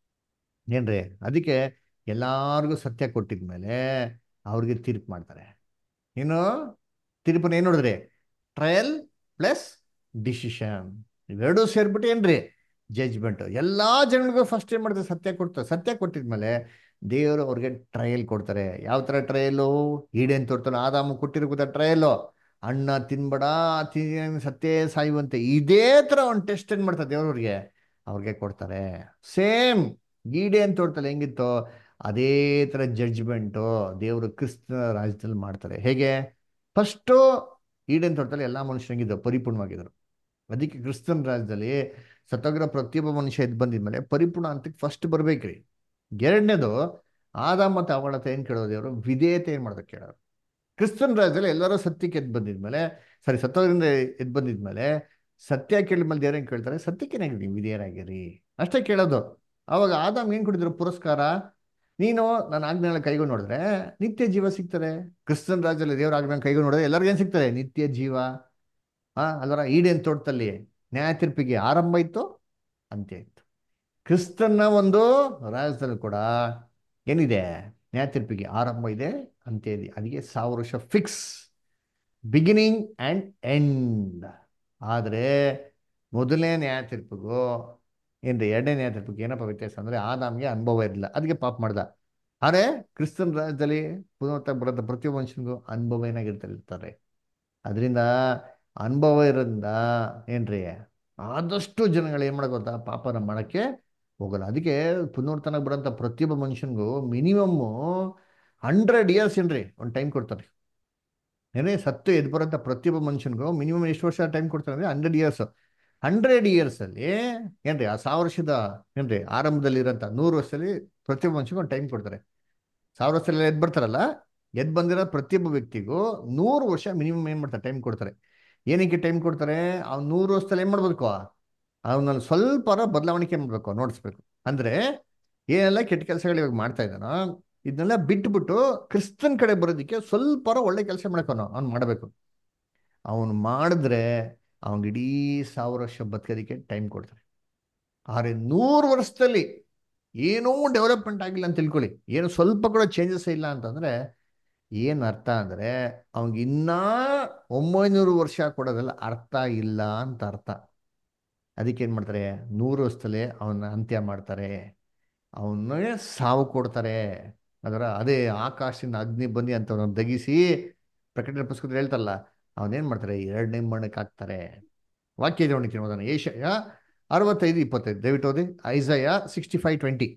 ಏನ್ರಿ ಅದಕ್ಕೆ ಎಲ್ಲಾರ್ಗೂ ಸತ್ಯ ಕೊಟ್ಟಿದ್ಮೇಲೆ ಅವ್ರಿಗೆ ತೀರ್ಪು ಮಾಡ್ತಾರೆ ಇನ್ನು ತೀರ್ಪನ್ನ ಏನು ನೋಡಿದ್ರಿ ಟ್ರಯಲ್ ಪ್ಲಸ್ ಡಿಸಿಷನ್ ಇವೆರಡೂ ಸೇರ್ಬಿಟ್ಟು ಏನ್ರಿ ಜಜ್ಮೆಂಟ್ ಎಲ್ಲಾ ಜನಗಳಿಗೂ ಫಸ್ಟ್ ಏನ್ ಮಾಡ್ತಾರೆ ಸತ್ಯ ಕೊಡ್ತಾರೆ ಸತ್ಯ ಕೊಟ್ಟಿದ್ಮೇಲೆ ದೇವರು ಅವ್ರಿಗೆ ಟ್ರಯಲ್ ಕೊಡ್ತಾರೆ ಯಾವ ತರ ಟ್ರಯಲು ಈಡೇನ್ ತೋರ್ತಾನೆ ಆದಾಮ ಕೊಟ್ಟಿರೋ ಟ್ರಯಲು ಅಣ್ಣ ತಿನ್ಬೇಡ ತಿನ್ ಸತ್ತೇ ಸಾಯುವಂತೆ ಇದೇ ತರ ಒಂದು ಟೆಸ್ಟ್ ಏನ್ ಮಾಡ್ತಾರೆ ದೇವ್ರವ್ರಿಗೆ ಅವ್ರಿಗೆ ಕೊಡ್ತಾರೆ ಸೇಮ್ ಗೀಡೆ ಅಂತ ತೋರ್ತಲ್ಲ ಹೆಂಗಿತ್ತು ಅದೇ ತರ ಜಡ್ಜ್ಮೆಂಟು ದೇವರು ಕ್ರಿಸ್ತ ರಾಜ್ಯದಲ್ಲಿ ಮಾಡ್ತಾರೆ ಹೇಗೆ ಫಸ್ಟು ಈಡೇನ್ ತೋರ್ತಲ್ಲಿ ಎಲ್ಲಾ ಮನುಷ್ಯರಂಗಿದ್ದು ಪರಿಪೂರ್ಣವಾಗಿದ್ರು ಅದಕ್ಕೆ ಕ್ರಿಸ್ತನ್ ರಾಜ್ಯದಲ್ಲಿ ಸತ್ತೋಗಿರೋ ಪ್ರತಿಯೊಬ್ಬ ಮನುಷ್ಯ ಎದ್ದು ಬಂದಿದ್ಮೇಲೆ ಪರಿಪೂರ್ಣ ಅಂತಕ್ಕೆ ಫಸ್ಟ್ ಬರ್ಬೇಕ್ರಿ ಎರಡನೇದು ಆದ ಮತ್ತು ಅವಳ ಏನ್ ಕೇಳೋದು ದೇವರು ವಿಧೇಯತೆ ಏನ್ ಮಾಡೋದಕ್ಕೆ ಕೇಳೋರು ಕ್ರಿಸ್ತನ್ ರಾಜ್ಯದಲ್ಲಿ ಎಲ್ಲರೂ ಸತ್ಯಕ್ಕೆ ಎದ್ದು ಬಂದಿದ್ಮೇಲೆ ಸಾರಿ ಸತ್ತೋದ್ರಿಂದ ಎದ್ದು ಬಂದಿದ್ಮೇಲೆ ಸತ್ಯ ಕೇಳಿದ್ಮೇಲೆ ದೇವ್ರ ಏನ್ ಕೇಳ್ತಾರೆ ಸತ್ಯಕ್ಕೇನಾಗಿರಿ ನೀವು ವಿಧೇಯರಾಗಿರಿ ಅಷ್ಟೇ ಕೇಳೋದು ಅವಾಗ ಆದಾಮ್ ಏನ್ ಕೊಟ್ಟಿದ್ರು ಪುರಸ್ಕಾರ ನೀನು ನನ್ನ ಆಜ್ಞೆಗಳ ಕೈಗೂ ನೋಡಿದ್ರೆ ನಿತ್ಯ ಜೀವ ಸಿಗ್ತದೆ ಕ್ರಿಸ್ತನ್ ರಾಜ್ಯದಲ್ಲಿ ದೇವರ ಆಜ್ಞೆ ಕೈಗೂ ನೋಡಿದ್ರೆ ಎಲ್ಲರಿಗೂ ಏನ್ ಸಿಗ್ತದೆ ನಿತ್ಯ ಜೀವ ಆ ಅದರ ಈಡೇನ್ ತೋಟದಲ್ಲಿ ನ್ಯಾಯ ತೀರ್ಪಿಗೆ ಆರಂಭ ಇತ್ತು ಅಂತ್ಯ ಇತ್ತು ಕ್ರಿಸ್ತನ್ನ ಒಂದು ರಾಜ್ಯದಲ್ಲಿ ಕೂಡ ಏನಿದೆ ನ್ಯಾಯ ತೀರ್ಪಿಗೆ ಆರಂಭ ಇದೆ ಅಂತ್ಯ ಇದೆ ಅದಕ್ಕೆ ಸಾವಿರ ವರ್ಷ ಫಿಕ್ಸ್ ಬಿಗಿನಿಂಗ್ ಆ್ಯಂಡ್ ಎಂಡ್ ಆದರೆ ಮೊದಲನೇ ನ್ಯಾಯ ತೀರ್ಪಿಗೂ ಏನ್ರಿ ಎರಡನೇ ನ್ಯಾಯ ತೀರ್ಪಿಗೆ ಏನಪ್ಪ ವ್ಯತ್ಯಾಸ ಅಂದರೆ ಆದಾಮ್ಗೆ ಅನುಭವ ಇರಲಿಲ್ಲ ಅದಕ್ಕೆ ಪಾಪ ಮಾಡ್ದ ಆದರೆ ಕ್ರಿಸ್ತನ್ ರಾಜ್ಯದಲ್ಲಿ ಪುನರ್ತ ಬರೋದ ಪ್ರತಿಯೊಬ್ಬ ಮನುಷ್ಯನಿಗೂ ಅನುಭವ ಏನಾಗಿರ್ತಾರೆ ಅದರಿಂದ ಅನುಭವ ಇರೋದ್ರಿಂದ ಏನ್ರಿ ಆದಷ್ಟು ಜನಗಳು ಏನು ಮಾಡೋಕೆ ಗೊತ್ತಾ ಪಾಪನ ಮಾಡೋಕ್ಕೆ ಹೋಗಲ್ಲ ಅದಕ್ಕೆ ಪುನರ್ತನ ಬರೋಂಥ ಪ್ರತಿಯೊಬ್ಬ ಮನುಷ್ಯನಿಗೂ ಮಿನಿಮಮ್ಮು ಹಂಡ್ರೆಡ್ ಇಯರ್ಸ್ ಏನ್ರಿ ಒಂದು ಟೈಮ್ ಕೊಡ್ತಾರೆ ಏನೇ ಸತ್ತು ಎದ್ದು ಬರೋಂಥ ಪ್ರತಿಯೊಬ್ಬ ಮನುಷ್ಯನಿಗೂ ಮಿನಿಮಮ್ ಎಷ್ಟು ವರ್ಷ ಟೈಮ್ ಕೊಡ್ತಾರೆ ಅಂದರೆ ಹಂಡ್ರೆಡ್ ಇಯರ್ಸ್ ಹಂಡ್ರೆಡ್ ಇಯರ್ಸಲ್ಲಿ ಏನ್ರಿ ಆ ಸಾವಿರ ವರ್ಷದ ಏನ್ರಿ ಆರಂಭದಲ್ಲಿ ಇರೋಂಥ ನೂರು ವರ್ಷದಲ್ಲಿ ಪ್ರತಿಯೊಬ್ಬ ಮನುಷ್ಯನಿಗೂ ಒಂದು ಟೈಮ್ ಕೊಡ್ತಾರೆ ಸಾವಿರ ವರ್ಷದಲ್ಲಿ ಎದ್ದು ಬರ್ತಾರಲ್ಲ ಎದ್ದು ಬಂದಿರೋ ಪ್ರತಿಯೊಬ್ಬ ವ್ಯಕ್ತಿಗೂ ನೂರು ವರ್ಷ ಮಿನಿಮಮ್ ಏನು ಮಾಡ್ತಾರೆ ಟೈಮ್ ಕೊಡ್ತಾರೆ ಏನಕ್ಕೆ ಟೈಮ್ ಕೊಡ್ತಾರೆ ಅವ್ನು ನೂರು ವರ್ಷದಲ್ಲಿ ಏನು ಮಾಡ್ಬೇಕು ಅವನಲ್ಲಿ ಸ್ವಲ್ಪ ಬದಲಾವಣೆ ಮಾಡಬೇಕು ನೋಡಿಸ್ಬೇಕು ಅಂದರೆ ಏನೆಲ್ಲ ಕೆಟ್ಟ ಕೆಲಸಗಳು ಇವಾಗ ಮಾಡ್ತಾ ಇದ್ದಾನೋ ಇದನ್ನೆಲ್ಲ ಬಿಟ್ಬಿಟ್ಟು ಕ್ರಿಸ್ತನ್ ಕಡೆ ಬರೋದಕ್ಕೆ ಸ್ವಲ್ಪ ಒಳ್ಳೆ ಕೆಲಸ ಮಾಡ್ಕೊನೋ ಅವ್ನು ಮಾಡಬೇಕು ಅವನು ಮಾಡಿದ್ರೆ ಅವ್ನಿಗೆ ಇಡೀ ಸಾವಿರ ವರ್ಷ ಬದುಕೋದಕ್ಕೆ ಟೈಮ್ ಕೊಡ್ತಾರೆ ಆದರೆ ನೂರು ವರ್ಷದಲ್ಲಿ ಏನೂ ಡೆವಲಪ್ಮೆಂಟ್ ಆಗಿಲ್ಲ ಅಂತ ತಿಳ್ಕೊಳ್ಳಿ ಏನು ಸ್ವಲ್ಪ ಕೂಡ ಚೇಂಜಸ್ ಇಲ್ಲ ಅಂತಂದರೆ ಏನು ಅರ್ಥ ಅಂದರೆ ಅವ್ನಿಗೆ ಇನ್ನೂ ಒಂಬೈನೂರು ವರ್ಷ ಕೊಡೋದೆಲ್ಲ ಅರ್ಥ ಇಲ್ಲ ಅಂತ ಅರ್ಥ ಅದಕ್ಕೆ ಏನು ಮಾಡ್ತಾರೆ ನೂರು ವರ್ಷದಲ್ಲೇ ಅವನ್ನ ಅಂತ್ಯ ಮಾಡ್ತಾರೆ ಅವನಿಗೆ ಸಾವು ಕೊಡ್ತಾರೆ ಅದರ ಅದೇ ಆಕಾಶದಿಂದ ಅಗ್ನಿ ಬಂದಿ ಅಂತ ಅವ್ನ ದಗಿಸಿ ಪ್ರಕಟಣೆ ಪುಸ್ತಕದಲ್ಲಿ ಹೇಳ್ತಾರಲ್ಲ ಅವನೇನು ಮಾಡ್ತಾರೆ ಎರಡನೇ ಮಣ್ಣಕ್ಕೆ ಹಾಕ್ತಾರೆ ವಾಕ್ಯ ನೋಡ್ತೀನಿ ಓದೋಣ ಏಷಯ ಅರವತ್ತೈದು ಇಪ್ಪತ್ತೈದು ದಯವಿಟ್ಟು ಓದಿ ಐಸಯ ಸಿಕ್ಸ್ಟಿ ಫೈವ್ ಟ್ವೆಂಟಿ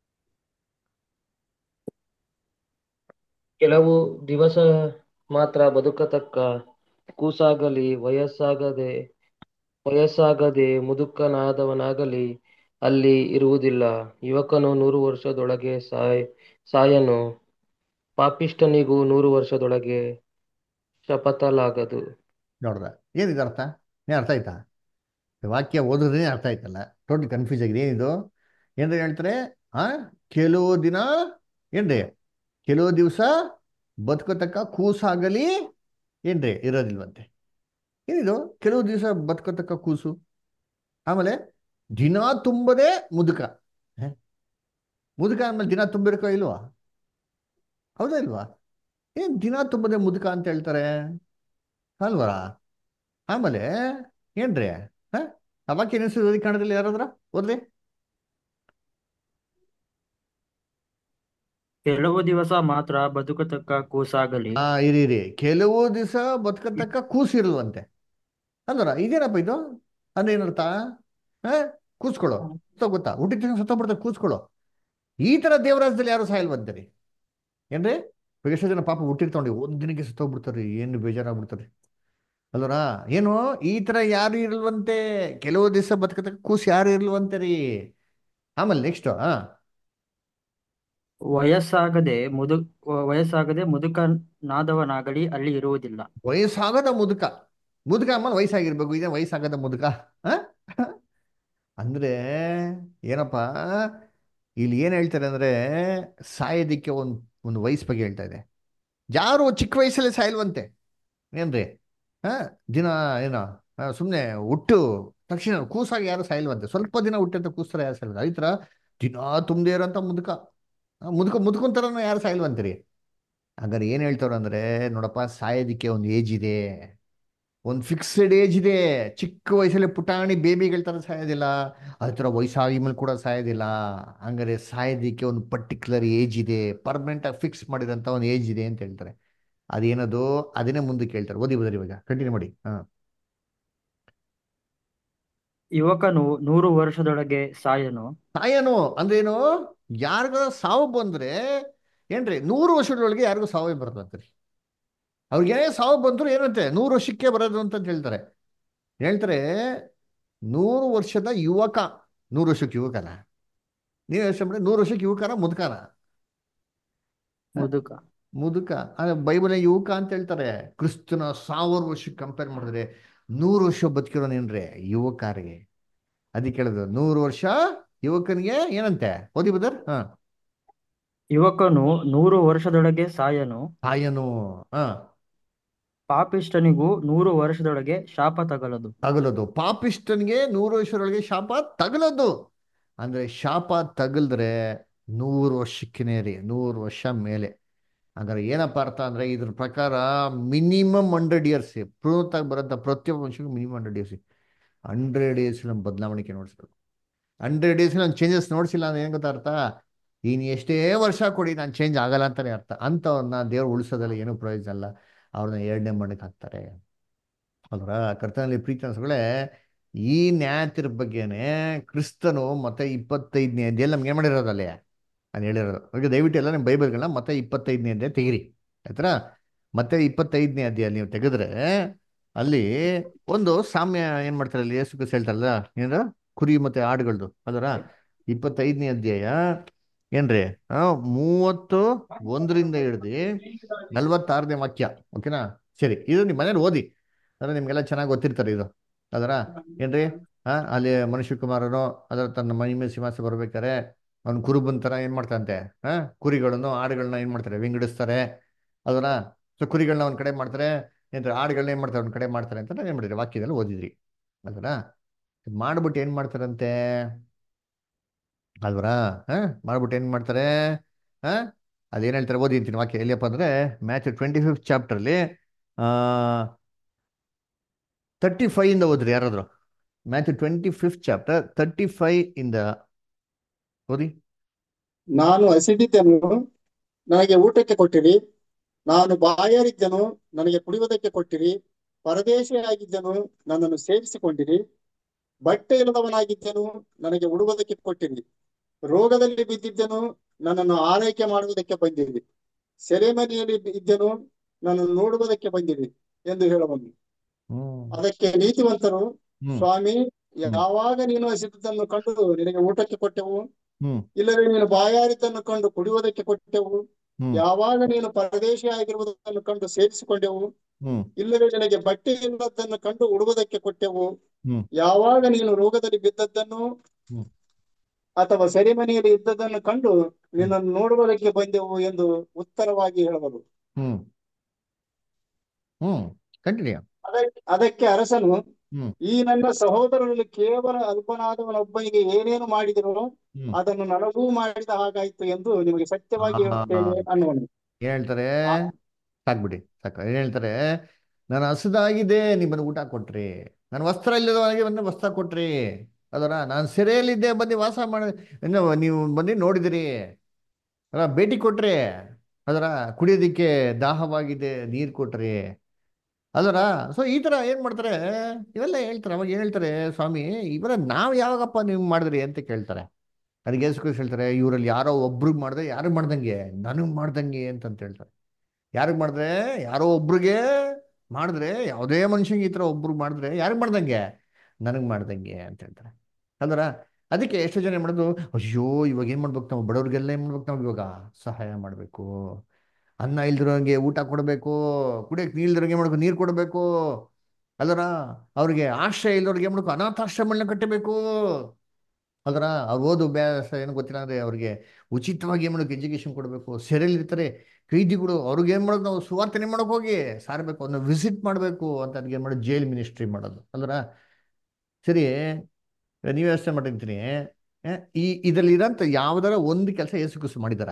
ಕೆಲವು ದಿವಸ ಮಾತ್ರ ಬದುಕತಕ್ಕ ಕೂಸಾಗಲಿ ವಯಸ್ಸಾಗದೆ ವಯಸ್ಸಾಗದೆ ಮುದುಕನಾದವನಾಗಲಿ ಅಲ್ಲಿ ಇರುವುದಿಲ್ಲ ಯುವಕನು ನೂರು ವರ್ಷದೊಳಗೆ ಸಾಯ್ ಸಾಯನು ಪಾಪಿಷ್ಠನಿಗೂ ನೂರು ವರ್ಷದೊಳಗೆ ಶಪಥಲಾಗದು ನೋಡ್ದ ಏನಿದೆ ಅರ್ಥ ಏನು ಅರ್ಥ ಆಯ್ತಾ ವಾಕ್ಯ ಓದಿದ್ರೆ ಅರ್ಥ ಆಯ್ತಲ್ಲ ಟೋಟಲ್ ಕನ್ಫ್ಯೂಸ್ ಆಗಿದೆ ಏನಿದು ಏನ್ರಿ ಹೇಳ್ತಾರೆ ಆ ಕೆಲವು ದಿನ ಏನ್ರಿ ಕೆಲವು ದಿವಸ ಬದುಕೋತಕ್ಕ ಕೂಸಾಗಲಿ ಏನ್ರಿ ಇರೋದಿಲ್ವಂತೆ ಏನಿದು ಕೆಲವು ದಿವಸ ಬದುಕೋತಕ್ಕ ಕೂಸು ಆಮೇಲೆ ದಿನ ತುಂಬದೇ ಮುದುಕ ಹ? ಮುದುಕ ಆದ್ಮೇಲೆ ದಿನ ತುಂಬಿರ್ಕೋ ಇಲ್ವಾ ಹೌದಾ ಇಲ್ವಾ ಏನ್ ದಿನ ತುಂಬದೆ ಮುದುಕ ಅಂತ ಹೇಳ್ತಾರೆ ಅಲ್ವರ ಆಮೇಲೆ ಏನ್ರಿ ಹ ಆ ವಾಕ್ಯ ನೆನೆಸಿದ ಕಾಣದಲ್ಲಿ ಯಾರಾದ್ರ ಓದ್ರಿ ಕೆಲವು ದಿವಸ ಮಾತ್ರ ಬದುಕತಕ್ಕ ಕೂಸಾಗಲಿ ಆ ಇರಿ ಇರಿ ಕೆಲವು ದಿವಸ ಬದುಕತಕ್ಕ ಕೂಸಿರಲ್ವಂತೆ ಅಲ್ವರ ಇದೇನಪ್ಪ ಇದು ಅಂದ್ರೆ ಏನರ್ಥ ಹಾ ಕೂಸ್ಕೊಳ್ಳೋ ಸತ್ತ ಗೊತ್ತಾ ಹುಟ್ಟಿದ ತಕ್ಷಣ ಸತ್ತೋಗ್ಬಿಡ್ತಾರೆ ಕೂಸ್ಕೊಳ್ಳೋ ಈ ತರ ದೇವರಾಜ್ಯದಲ್ಲಿ ಯಾರು ಸಾಯಲ್ವಂತೀರಿ ಏನ್ರಿ ಇವಾಗ ಎಷ್ಟೋ ಜನ ಪಾಪ ಹುಟ್ಟಿರ್ತಾವ್ರಿ ಒಂದ್ ದಿನಕ್ಕೆ ಸತ್ತೋಗ್ಬಿಡ್ತಾರೆ ಏನು ಬೇಜಾರಾಗ್ಬಿಡ್ತಾರೆ ಅಲ್ವರಾ ಏನು ಈ ತರ ಯಾರು ಇರಲ್ವಂತೆ ಕೆಲವು ದಿವಸ ಬದುಕತಕ್ಕ ಕೂಸ್ ಯಾರು ಇರ್ಲ್ವಂತೆ ರೀ ಆಮೇಲೆ ನೆಕ್ಸ್ಟ್ ಹಾ ವಯಸ್ಸಾಗದೆ ಮುದು ವಯಸ್ಸಾಗದೆ ಮುದುಕನಾದವನಾಗಲಿ ಅಲ್ಲಿ ಇರುವುದಿಲ್ಲ ವಯಸ್ಸಾಗದ ಮುದುಕ ಮುದುಕ ಆಮೇಲೆ ವಯಸ್ಸಾಗಿರ್ಬೇಕು ಇದೇ ವಯಸ್ಸಾಗದ ಮುದುಕ ಆ? ಅಂದ್ರೆ ಏನಪ್ಪ ಇಲ್ಲಿ ಏನ್ ಹೇಳ್ತಾರೆ ಅಂದ್ರೆ ಸಾಯೋದಿಕ್ಕೆ ಒಂದು ಒಂದು ವಯಸ್ಸು ಬಗ್ಗೆ ಹೇಳ್ತಾ ಇದೆ ಯಾರು ಚಿಕ್ಕ ವಯಸ್ಸಲ್ಲಿ ಸಾಯಲ್ವಂತೆ ಏನ್ರಿ ಹಾ ದಿನ ಏನೋ ಸುಮ್ಮನೆ ಹುಟ್ಟು ತಕ್ಷಣ ಕೂಸಾಗಿ ಯಾರು ಸಾಯಲ್ವಂತೆ ಸ್ವಲ್ಪ ದಿನ ಹುಟ್ಟಂತ ಕೂಸ್ತಾರೆ ಯಾರು ಸಾಯಲ್ವಂತೆ ಈ ಥರ ದಿನ ತುಂಬದೇ ಇರೋಂಥ ಮುದುಕ ಆ, ಮುದುಕ ಮುದುಕೊಂತಾರನು ಯಾರು ಸಾಯಲ್ವಂತೀರಿ ಹಾಗಾದ್ರೆ ಏನ್ ಹೇಳ್ತಾರ ಅಂದ್ರೆ ನೋಡಪ್ಪ ಸಾಯೋದಿಕ್ಕೆ ಒಂದು ಏಜ್ ಇದೆ ಒಂದು ಫಿಕ್ಸ್ಡ್ ಏಜ್ ಇದೆ ಚಿಕ್ಕ ವಯಸ್ಸಲ್ಲಿ ಪುಟಾಣಿ ಬೇಬಿಗಳ ಥರ ಸಾಯೋದಿಲ್ಲ ಅದೇ ಥರ ವಯಸ್ಸಾಗಿ ಮೇಲೆ ಕೂಡ ಸಾಯೋದಿಲ್ಲ ಹಂಗಾರೆ ಸಾಯೋದಿಕ್ಕೆ ಒಂದು ಪರ್ಟಿಕ್ಯುಲರ್ ಏಜ್ ಇದೆ ಪರ್ಮನೆಂಟ್ ಆಗಿ ಫಿಕ್ಸ್ ಮಾಡಿರೋಂಥ ಒಂದು ಏಜ್ ಇದೆ ಅಂತ ಹೇಳ್ತಾರೆ ಅದೇನದು ಅದನ್ನೇ ಮುಂದಕ್ಕೆ ಹೇಳ್ತಾರೆ ಓದಿ ಬದರಿ ಇವಾಗ ಕಂಟಿನ್ಯೂ ಮಾಡಿ ಹಾ ಯುವಕನು ನೂರು ವರ್ಷದೊಳಗೆ ಸಾಯನು ಸಾಯನು ಅಂದ್ರೆ ಏನು ಯಾರಿಗ ಸಾವು ಬಂದ್ರೆ ಏನ್ರಿ ನೂರು ವರ್ಷದೊಳಗೆ ಯಾರಿಗೂ ಸಾವೇ ಬರ್ತಂತ್ರಿ ಅವ್ರಿಗೆ ಸಾವು ಬಂದ್ರು ಏನಂತೆ ನೂರು ವರ್ಷಕ್ಕೆ ಬರೋದು ಅಂತ ಹೇಳ್ತಾರೆ ಹೇಳ್ತಾರೆ ನೂರು ವರ್ಷದ ಯುವಕ ನೂರು ವರ್ಷಕ್ಕೆ ಯುವಕನ ನೀವು ಯೋಚನೆ ಮಾಡಿ ನೂರು ವರ್ಷಕ್ಕೆ ಯುವಕನ ಮುದುಕನ ಮುದುಕ ಮುದುಕ ಅಂದ್ರೆ ಬೈಬಲ್ ಯುವಕ ಅಂತ ಹೇಳ್ತಾರೆ ಕ್ರಿಸ್ತನ ಸಾವಿರ ವರ್ಷಕ್ಕೆ ಕಂಪೇರ್ ಮಾಡಿದ್ರೆ ನೂರು ವರ್ಷ ಬದುಕಿರೋನೇನ್ರಿ ಯುವಕರಿಗೆ ಅದಕ್ಕೆ ಕೇಳಿದ್ರು ನೂರು ವರ್ಷ ಯುವಕನಿಗೆ ಏನಂತೆ ಓದಿ ಬದರ್ ಹಾ ಯುವಕನು ನೂರು ವರ್ಷದೊಳಗೆ ಸಾಯನು ತಾಯನು ಹಾ ಪಾಪಿಷ್ಠನಿಗೂ ನೂರು ವರ್ಷದೊಳಗೆ ಶಾಪ ತಗಲದು ತಗಲೋದು ಪಾಪಿಷ್ಟನಿಗೆ ನೂರು ವರ್ಷದೊಳಗೆ ಶಾಪ ತಗಲೋದು ಅಂದ್ರೆ ಶಾಪ ತಗಲ್ದ್ರೆ ನೂರು ವರ್ಷಕ್ಕೇನೆ ರೀ ನೂರು ವರ್ಷ ಮೇಲೆ ಹಾಗಾದ್ರೆ ಏನಪ್ಪ ಅರ್ಥ ಅಂದ್ರೆ ಇದ್ರ ಪ್ರಕಾರ ಮಿನಿಮಮ್ ಹಂಡ್ರೆಡ್ ಇಯರ್ಸ್ ಪೂರ್ವತಾಗಿ ಬರೋಂಥ ಪ್ರತಿಯೊಬ್ಬ ಮನುಷ್ಯನಿಗೂ minimum hundred years hundred years ನಮ್ಮ ಬದಲಾವಣೆ ನೋಡಿಸ್ಬೇಕು ಹಂಡ್ರೆಡ್ ಇಯರ್ಸ್ ನಾನು ಚೇಂಜಸ್ ನೋಡಿಸಿಲ್ಲ ಅಂದ್ರೆ ಏನು ಗೊತ್ತಾ ಅರ್ಥ ನೀನು ಎಷ್ಟೇ ವರ್ಷ ಕೊಡಿ ನಾನು ಚೇಂಜ್ ಆಗಲ್ಲ ಅಂತಾನೆ ಅರ್ಥ ಅಂಥವ್ರನ್ನ ದೇವ್ರು ಉಳಿಸೋದಲ್ಲ ಏನೂ ಪ್ರಯೋಜನ ಅಲ್ಲ ಅವ್ರನ್ನ ಎರಡನೇ ಮಣ್ಣಕ್ಕೆ ಹಾಕ್ತಾರೆ ಅಲ್ರ ಕರ್ತನಲ್ಲಿ ಪ್ರೀತಿ ಅನ್ಸ್ಗಳೇ ಈ ನ್ಯಾಯತಿರ ಬಗ್ಗೆನೆ ಕ್ರಿಸ್ತನು ಮತ್ತೆ ಇಪ್ಪತ್ತೈದನೇ ಅಧ್ಯಾಯ ನಮ್ಗೆ ಏನು ಮಾಡಿರೋದಲ್ಲಿ ನಾನು ಹೇಳಿರೋದು ಈಗ ದಯವಿಟ್ಟು ಎಲ್ಲ ನಿಮ್ಮ ಬೈಬಲ್ಗಳನ್ನ ಮತ್ತೆ ಇಪ್ಪತ್ತೈದನೇ ಅಧ್ಯಾಯ ತೆಗಿರಿ ಆಯ್ತಾ ಮತ್ತೆ ಇಪ್ಪತ್ತೈದನೇ ಅಧ್ಯಾಯ ನೀವು ತೆಗೆದ್ರೆ ಅಲ್ಲಿ ಒಂದು ಸಾಮ್ಯ ಏನ್ ಮಾಡ್ತಾರೆ ಅಲ್ಲಿ ಯೇಸು ಕ್ರಿಸ್ತ ಹೇಳ್ತಾರಲ್ಲ ಏನ್ರ ಕುರಿ ಮತ್ತೆ ಆಡುಗಳದು ಅದರ ಇಪ್ಪತ್ತೈದನೇ ಅಧ್ಯಾಯ ಏನ್ರಿ ಆ ಮೂವತ್ತು ಒಂದರಿಂದ ಹಿಡ್ದು ನಲ್ವತ್ತಾರನೇ ವಾಕ್ಯ ಓಕೆನಾ ಸರಿ ಇದು ನಿಮ್ಮ ಮನೇಲಿ ಓದಿ ಅಂದ್ರೆ ನಿಮ್ಗೆಲ್ಲ ಚೆನ್ನಾಗಿ ಗೊತ್ತಿರ್ತಾರೆ ಇದು ಅದರ ಏನ್ರಿ ಆ ಅಲ್ಲಿ ಮನುಷ್ಯ ಕುಮಾರನು ಅದರ ತನ್ನ ಮಹಿಮೆ ಸಿಂಹಾಸ ಬರ್ಬೇಕಾರೆ ಅವ್ನು ಕುರುಬನ್ ತರ ಏನ್ ಮಾಡ್ತಾನಂತೆ ಆ ಕುರಿಗಳನ್ನು ಆಡುಗಳನ್ನ ಏನ್ ಮಾಡ್ತಾರೆ ವಿಂಗಡಿಸ್ತಾರೆ ಅದರ ಸೊ ಕುರಿಗಳನ್ನ ಒಂದ್ ಕಡೆ ಮಾಡ್ತಾರೆ ಏನ್ರಿ ಆಡುಗಳನ್ನ ಏನ್ ಮಾಡ್ತಾರೆ ಒಂದ್ ಕಡೆ ಮಾಡ್ತಾರೆ ಅಂತ ಏನ್ ಮಾಡಿದ್ರಿ ವಾಕ್ಯದಲ್ಲಿ ಓದಿದ್ರಿ ಅದರ ಮಾಡ್ಬಿಟ್ಟು ಏನ್ ಮಾಡ್ತಾರಂತೆ ಅಲ್ವರಾ ಹಾ ಮಾಡ್ಬಿಟ್ಟು ಏನ್ ಮಾಡ್ತಾರೆ ಹಾ ಅದೇನ್ ಹೇಳ್ತಾರೆ ಓದಿ ಅಂತೀನಿ ವಾಕ್ಯ ಎಲ್ಲಿಯಪ್ಪ ಅಂದ್ರೆ ಮ್ಯಾಚ್ ಟ್ವೆಂಟಿ ಫಿಫ್ತ್ ಚಾಪ್ಟರ್ಲಿ ಆ ತರ್ಟಿ ಫೈವ್ ಇಂದ ಓದ್ರಿ ಯಾರಾದ್ರು Matthew twenty fifth chapter thirty five ಇಂದ ಓದಿ ನಾನು ಹಸಿದಿದ್ದೆನು ನನಗೆ ಊಟಕ್ಕೆ ಕೊಟ್ಟಿರಿ ನಾನು ಬಾಯಾರಿದ್ದೆನು ನನಗೆ ಕುಡಿಯುವುದಕ್ಕೆ ಕೊಟ್ಟಿರಿ ಪರದೇಶಿಯಾಗಿದ್ದೆನು ನನ್ನನ್ನು ಸೇರಿಸಿಕೊಂಡಿರಿ ಬಟ್ಟೆ ಇಲ್ಲದವನಾಗಿದ್ದೆನು ನನಗೆ ಉಡುವುದಕ್ಕೆ ಕೊಟ್ಟಿರಿ ರೋಗದಲ್ಲಿ ಬಿದ್ದಿದ್ದೆನು ನನ್ನನ್ನು ಆರೈಕೆ ಮಾಡುವುದಕ್ಕೆ ಬಂದಿರಿ ಸೆರೆಮನೆಯಲ್ಲಿ ಇದ್ದೆನು ನನ್ನನ್ನು ನೋಡುವುದಕ್ಕೆ ಬಂದಿರಿ ಎಂದು ಹೇಳಬಂದು ಅದಕ್ಕೆ ನೀತಿವಂತರು ಹ್ಮ್ ಸ್ವಾಮಿ ಯಾವಾಗ ನೀನು ಹಸಿದನ್ನು ಕಂಡು ನಿನಗೆ ಊಟಕ್ಕೆ ಕೊಟ್ಟೆವು ಹ್ಮ್ ಇಲ್ಲವೇ ನೀನು ಬಾಯಾರಿದ್ದನ್ನು ಕಂಡು ಕುಡಿಯುವುದಕ್ಕೆ ಕೊಟ್ಟೆವು ಹ್ಮ್ ಯಾವಾಗ ನೀನು ಪರದೇಶಿಯಾಗಿರುವುದನ್ನು ಕಂಡು ಸೇರಿಸಿಕೊಂಡೆವು ಹ್ಮ್ ಇಲ್ಲವೇ ನಿನಗೆ ಬಟ್ಟೆ ಇಲ್ಲದನ್ನು ಕಂಡು ಉಡುವುದಕ್ಕೆ ಕೊಟ್ಟೆವು ಹ್ಮ್ ಯಾವಾಗ ನೀನು ರೋಗದಲ್ಲಿ ಬಿದ್ದದ್ದನ್ನು ಹ್ಮ್ ಅಥವಾ ಸೆರೆಮನೆಯಲ್ಲಿ ಇದ್ದದ್ದನ್ನು ಕಂಡು ನಿನ್ನನ್ನು ನೋಡುವುದಕ್ಕೆ ಬಂದೆವು ಎಂದು ಉತ್ತರವಾಗಿ ಹೇಳುವರು ಹ್ಮ್ ಹ್ಮ್ ಕಂಟಿನ್ಯೂ ಅದಕ್ಕೆ ಅದಕ್ಕೆ ಅರಸನು ಹ್ಮ್ ಈ ನನ್ನ ಸಹೋದರರಲ್ಲಿ ಕೇವಲ ಅಲ್ಪನಾದವನೊಬ್ಬನಿಗೆ ಏನೇನು ಮಾಡಿದರೋ ಹ್ಮ್ ಅದನ್ನು ನನಗೂ ಮಾಡಿದ ಹಾಗಾಯ್ತು ಎಂದು ನಿಮಗೆ ಸತ್ಯವಾಗಿ ಆ, ಹೇಳುತ್ತೇನೆ ಅನ್ನುವನು ಏನ್ ಹೇಳ್ತಾರೆ ಸಾಕ್ಬಿಡಿ ಸಾಕು ಏನ್ ಹೇಳ್ತಾರೆ ನಾನು ಹಸುದಾಗಿದೆ ನಿಮ್ಮನ್ನು ಊಟ ಕೊಟ್ರಿ ನಾನು ವಸ್ತ್ರ ಇಲ್ಲದವನಿಗೆ ಬಂದು ವಸ್ತ್ರ ಕೊಟ್ರಿ ಅದರ ನಾನು ಸೆರೆಯಲ್ಲಿದ್ದೆ ಬಂದು ವಾಸ ಮಾಡಿ ಇನ್ನು ನೀವು ಬಂದು ನೋಡಿದಿರಿ ಅಲ್ಲ ಭೇಟಿ ಕೊಟ್ರಿ ಅದರ ಕುಡಿಯೋದಿಕ್ಕೆ ದಾಹವಾಗಿದೆ ನೀರು ಕೊಟ್ರಿ ಅಲ್ವರ ಸೊ ಈ ಥರ ಏನು ಮಾಡ್ತಾರೆ ಇವೆಲ್ಲ ಹೇಳ್ತಾರೆ ಅವಾಗ ಏನ್ ಹೇಳ್ತಾರೆ ಸ್ವಾಮಿ ಇವರ ನಾವು ಯಾವಾಗಪ್ಪ ನೀವು ಮಾಡಿದ್ರಿ ಅಂತ ಕೇಳ್ತಾರೆ ಅದಕ್ಕೆ ಯೇಸು ಕ್ರಿಸ್ತ ಹೇಳ್ತಾರೆ ಇವರಲ್ಲಿ ಯಾರೋ ಒಬ್ರಿಗೆ ಮಾಡಿದ್ರೆ ಯಾರಿಗೆ ಮಾಡ್ದಂಗೆ ನನಗೆ ಮಾಡ್ದಂಗೆ ಅಂತಂತ ಹೇಳ್ತಾರೆ ಯಾರಿಗೆ ಮಾಡಿದ್ರೆ ಯಾರೋ ಒಬ್ರಿಗೆ ಮಾಡಿದ್ರೆ ಯಾವುದೇ ಮನುಷ್ಯಂಗೆ ಈ ಥರ ಒಬ್ರಿಗೆ ಮಾಡಿದ್ರೆ ಯಾರಿಗೆ ಮಾಡ್ದಂಗೆ ನನಗೆ ಮಾಡ್ದಂಗೆ ಅಂತ ಹೇಳ್ತಾರೆ ಅಲ್ವರ ಅದಕ್ಕೆ ಎಷ್ಟೋ ಜನ ಏನ್ ಮಾಡೋದು ಅಯ್ಯೋ ಇವಾಗ ಏನು ಮಾಡ್ಬೇಕು ನಾವು ಬಡವ್ರಿಗೆಲ್ಲ ಏನು ಮಾಡ್ಬೇಕು ನಾವು ಇವಾಗ ಸಹಾಯ ಮಾಡಬೇಕು ಅನ್ನ ಇಲ್ದಿರೋಂಗೆ ಊಟ ಕೊಡಬೇಕು ಕುಡಿಯಕ್ಕೆ ನೀರು ಇಲ್ದಿರೋಂಗೆ ಮಾಡ್ಬೇಕು ನೀರು ಕೊಡಬೇಕು ಅಲ್ಲರ ಅವ್ರಿಗೆ ಆಶ್ರಯ ಇಲ್ಲದವ್ರಿಗೆ ಏನ್ ಮಾಡ್ಬೇಕು ಅನಾಥಾಶ್ರಮಗಳನ್ನ ಕಟ್ಟಬೇಕು ಅದರ ಅವ್ರು ಓದು ಅಭ್ಯಾಸ ಏನು ಗೊತ್ತಿಲ್ಲ ಅಂದ್ರೆ ಅವ್ರಿಗೆ ಉಚಿತವಾಗಿ ಏನು ಮಾಡೋಕೆ ಎಜುಕೇಶನ್ ಕೊಡಬೇಕು ಸೆರೆಯಲ್ಲಿ ಇರ್ತಾರೆ ಕೈದಿಗಳು ಅವ್ರಿಗೆ ಏನು ಮಾಡೋದು ನಾವು ಸುವಾರ್ತನೆ ಮಾಡೋಕೆ ಹೋಗಿ ಸಾರಬೇಕು ಅವ್ರನ್ನ ವಿಸಿಟ್ ಮಾಡಬೇಕು ಅಂತ ಅದಕ್ಕೆ ಏನು ಮಾಡೋದು ಜೈಲ್ ಮಿನಿಸ್ಟ್ರಿ ಮಾಡೋದು ಅಲ್ವರ ಸರಿ ನೀವು ಯೋಚನೆ ಮಾಡಿರ್ತೀನಿ ಈ ಇದರಲ್ಲಿ ಇರೋಂಥ ಯಾವ್ದಾರ ಒಂದು ಕೆಲಸ ಏಸು ಕುಸು ಮಾಡಿದಾರ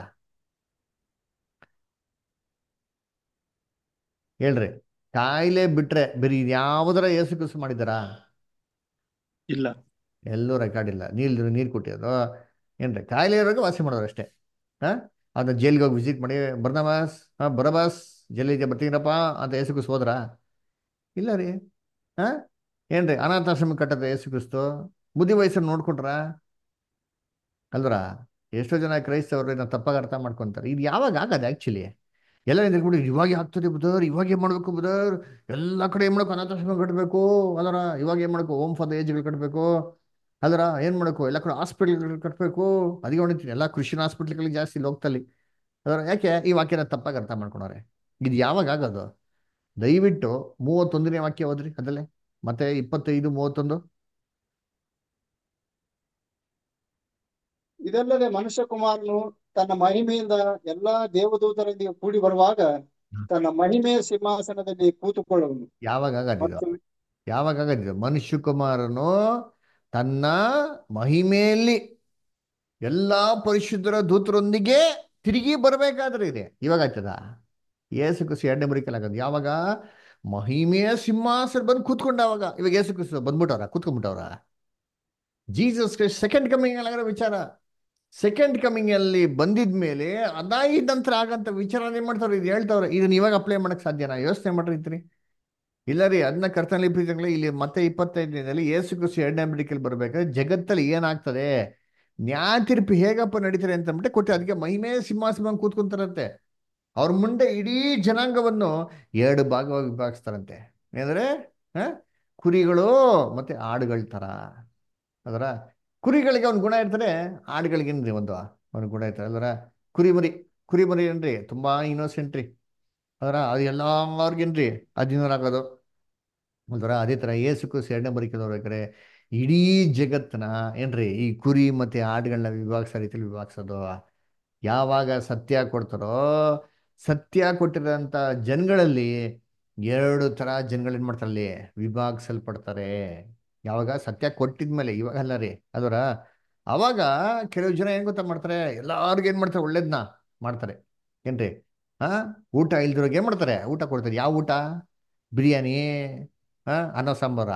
ಹೇಳ್ರಿ ಕಾಯಿಲೆ ಬಿಟ್ರೆ ಬರೀ ಯಾವ್ದಾರ ಏಸು ಕುಸು ಮಾಡಿದಾರಾ ಇಲ್ಲ ಎಲ್ಲೂ ರೆಕಾರ್ಡ್ ಇಲ್ಲ ನೀರು ನೀರು ಕೊಟ್ಟಿರೋದು ಏನ್ರಿ ಕಾಯಿಲೆ ಇರೋಕೆ ವಾಸಿ ಮಾಡೋರು ಅಷ್ಟೇ ಹಾಂ ಅದನ್ನ ಜೈಲಿಗೆ ಹೋಗಿ ವಿಸಿಟ್ ಮಾಡಿ ಬರ್ನಬಾಸ್ ಹಾಂ ಬರಬಾಸ್ ಜೈಲಿಗೆ ಬರ್ತೀನಪ್ಪ ಅಂತ ಏಸು ಕುಸು ಹೋದ್ರಾ ಇಲ್ಲ ರೀ ಹಾಂ ಏನ್ರಿ ಅನಾಥಾಶ್ರಮ ಕಟ್ಟದ ಏಸು ಕ್ರಿಸ್ತು ಬುದ್ಧಿ ವಯಸ್ಸನ್ನು ನೋಡ್ಕೊಂಡ್ರ ಅಲ್ವರ ಎಷ್ಟೋ ಜನ ಕ್ರೈಸ್ತವರು ಇದನ್ನ ತಪ್ಪಾಗಿ ಅರ್ಥ ಮಾಡ್ಕೊಂತಾರೆ ಇದು ಯಾವಾಗ ಆಗದು ಆ್ಯಕ್ಚುಲಿ ಎಲ್ಲ ನಿಂತ್ಬಿಟ್ಟು ಇವಾಗ ಆಗ್ತದೆ ಬುಧರ್ ಇವಾಗ ಏನು ಮಾಡಬೇಕು ಬುಧರ್ ಎಲ್ಲ ಕಡೆ ಏನು ಮಾಡಬೇಕು ಅನಾಥಾಶ್ರಮ ಕಟ್ಟಬೇಕು ಅದರ ಇವಾಗ ಏನು ಮಾಡಬೇಕು ಓಮ್ ಫಾರ್ ದ ಏಜ್ಗಳು ಕಟ್ಟಬೇಕು ಅದರ ಏನು ಮಾಡಬೇಕು ಎಲ್ಲ ಕಡೆ ಹಾಸ್ಪಿಟ್ಲ್ಗಳು ಕಟ್ಟಬೇಕು ಅದಕ್ಕೆ ಹೊಡಿತೀನಿ ಎಲ್ಲ ಕ್ರಿಶ್ಚಿಯನ್ ಹಾಸ್ಪಿಟ್ಲ್ಗಳಿಗೆ ಜಾಸ್ತಿ ಇಲ್ಲಿ ಹೋಗ್ತಲ್ಲಿ ಅದರ ಯಾಕೆ ಈ ವಾಕ್ಯನ ತಪ್ಪಾಗಿ ಅರ್ಥ ಮಾಡ್ಕೊಂಡವ್ರೆ ಇದು ಯಾವಾಗ ಆಗೋದು ದಯವಿಟ್ಟು ಮೂವತ್ತೊಂದನೇ ವಾಕ್ಯ ಹೋದ್ರಿ ಅದಲ್ಲೇ ಮತ್ತೆ ಇಪ್ಪತ್ತೈದು ಮೂವತ್ತೊಂದು ಇದಲ್ಲದೆ ಮನುಷ್ಯ ಕುಮಾರನು ತನ್ನ ಮಹಿಮೆಯಿಂದ ಎಲ್ಲಾ ದೇವದೂತರೊಂದಿಗೆ ಕೂಡಿ ಬರುವಾಗ ತನ್ನ ಮಹಿಮೆಯ ಸಿಂಹಾಸನದಲ್ಲಿ ಕೂತುಕೊಳ್ಳುವನು ಯಾವಾಗ ಆಗದಿದು ಮತ್ತು ಯಾವಾಗ ಆಗದಿದು ಮನುಷ್ಯ ಕುಮಾರನು ತನ್ನ ಮಹಿಮೆಯಲ್ಲಿ ಎಲ್ಲಾ ಪರಿಶುದ್ಧರ ದೂತರೊಂದಿಗೆ ತಿರುಗಿ ಬರಬೇಕಾದ್ರೆ ಇದೆ ಇವಾಗ ಆಯ್ತದ ಏಸು ಕುಸು ಎರಡನೇ ಬರಿಕಲ್ ಆಗೋದು ಯಾವಾಗ ಮಹಿಮೆಯ ಸಿಂಹಾಸನ ಬಂದು ಕೂತ್ಕೊಂಡಾವಾಗ ಇವಾಗ ಏಸು ಕುಸು ಬಂದ್ಬಿಟ್ಟವ್ರ ಕೂತ್ಕೊಂಡ್ಬಿಟ್ಟವ್ರ ಜೀಸಸ್ ಕ್ರೈಸ್ಟ್ ಸೆಕೆಂಡ್ ಕಮಿಂಗ್ ಆಗಿರೋ ವಿಚಾರ ಸೆಕೆಂಡ್ ಕಮಿಂಗ್ ಅಲ್ಲಿ ಬಂದಿದ ಮೇಲೆ ಅದಾಗಿದ ನಂತರ ಆಗಂತ ವಿಚಾರ ಏನ್ ಮಾಡ್ತಾವ್ರೆ ಇದು ಹೇಳ್ತಾವ್ರೆ ಇದನ್ನ ಇವಾಗ ಅಪ್ಲೈ ಮಾಡಕ್ ಸಾಧ್ಯನಾ ಯೋಚನೆ ಮಾಡಿರ್ತೀರಿ ಇಲ್ಲ ರೀ ಅದನ್ನ ಕರ್ತನಲ್ಲಿ ಪ್ರೀತಿಗಳು ಇಲ್ಲಿ ಮತ್ತೆ ಇಪ್ಪತ್ತೈದನೇದಲ್ಲಿ ಏಸು ಕ್ರಿಸ್ತು ಎರಡನೇ ಅಮೆರಿಕಲ್ಲಿ ಬರ್ಬೇಕಾದ್ರೆ ಜಗತ್ತಲ್ಲಿ ಏನಾಗ್ತದೆ ನ್ಯಾಯ ತೀರ್ಪು ಹೇಗಪ್ಪ ನಡೀತಾರೆ ಅಂತ ಅಂದ್ಬಿಟ್ಟು ಕೊಟ್ಟು ಅದಕ್ಕೆ ಮಹಿಮೆ ಸಿಂಹಾಸನ ಕೂತ್ಕೊಂತಾರಂತೆ ಅವ್ರ ಮುಂದೆ ಇಡೀ ಜನಾಂಗವನ್ನು ಎರಡು ಭಾಗವಾಗಿ ವಿಭಾಗಿಸ್ತಾರಂತೆ ಏನಂದ್ರೆ ಹ ಕುರಿಗಳು ಮತ್ತೆ ಆಡುಗಳ ತರ ಅದರ ಕುರಿಗಳಿಗೆ ಒಂದು ಗುಣ ಇರ್ತಾರೆ ಆಡುಗಳಿಗೆ ಏನ್ರಿ ಒಂದು ಒಂದು ಗುಣ ಇರ್ತಾರೆ ಅದರ ಕುರಿಮರಿ ಕುರಿಮರಿ ಏನ್ರಿ ತುಂಬಾ ಇನ್ನೋಸೆಂಟ್ ರೀ ಅದರ ಅದು ಎಲ್ಲಾರ್ಗೇನ್ರಿ ಹದಿನೂರಾಗೋದು ಅಲ್ವರ ಅದೇ ಥರ ಏಸು ಕುಸ್ ಎರಡನೇ ಬರಿಕೆದವ್ರು ಬೇಕಾರೆ ಇಡೀ ಜಗತ್ತನ್ನ ಏನ್ರಿ ಈ ಕುರಿ ಮತ್ತೆ ಆಡುಗಳನ್ನ ವಿಭಾಗಿಸೋ ರೀತಿಯಲ್ಲಿ ವಿಭಾಗಿಸೋದು ಯಾವಾಗ ಸತ್ಯ ಕೊಡ್ತಾರೋ ಸತ್ಯ ಕೊಟ್ಟಿರೋಂಥ ಜನಗಳಲ್ಲಿ ಎರಡು ಥರ ಜನಗಳು ಏನು ಮಾಡ್ತಾರೆ ಅಲ್ಲಿ ವಿಭಾಗಿಸಲ್ಪಡ್ತಾರೆ ಯಾವಾಗ ಸತ್ಯ ಕೊಟ್ಟಿದ್ಮೇಲೆ ಇವಾಗ ಅಲ್ಲ ರೀ ಅದರ ಅವಾಗ ಕೆಲವು ಜನ ಏನ್ ಗೊತ್ತಾ ಮಾಡ್ತಾರೆ ಎಲ್ಲಾರ್ಗು ಏನ್ ಮಾಡ್ತಾರೆ ಒಳ್ಳೇದ್ನ ಮಾಡ್ತಾರೆ ಏನ್ರಿ ಹಾ ಊಟ ಇಲ್ದಿರೋಗೆ ಏನ್ ಮಾಡ್ತಾರೆ ಊಟ ಕೊಡ್ತಾರೆ ಯಾವ ಊಟ ಬಿರಿಯಾನಿ ಹಾ ಅನ್ನ ಸಾಂಬಾರ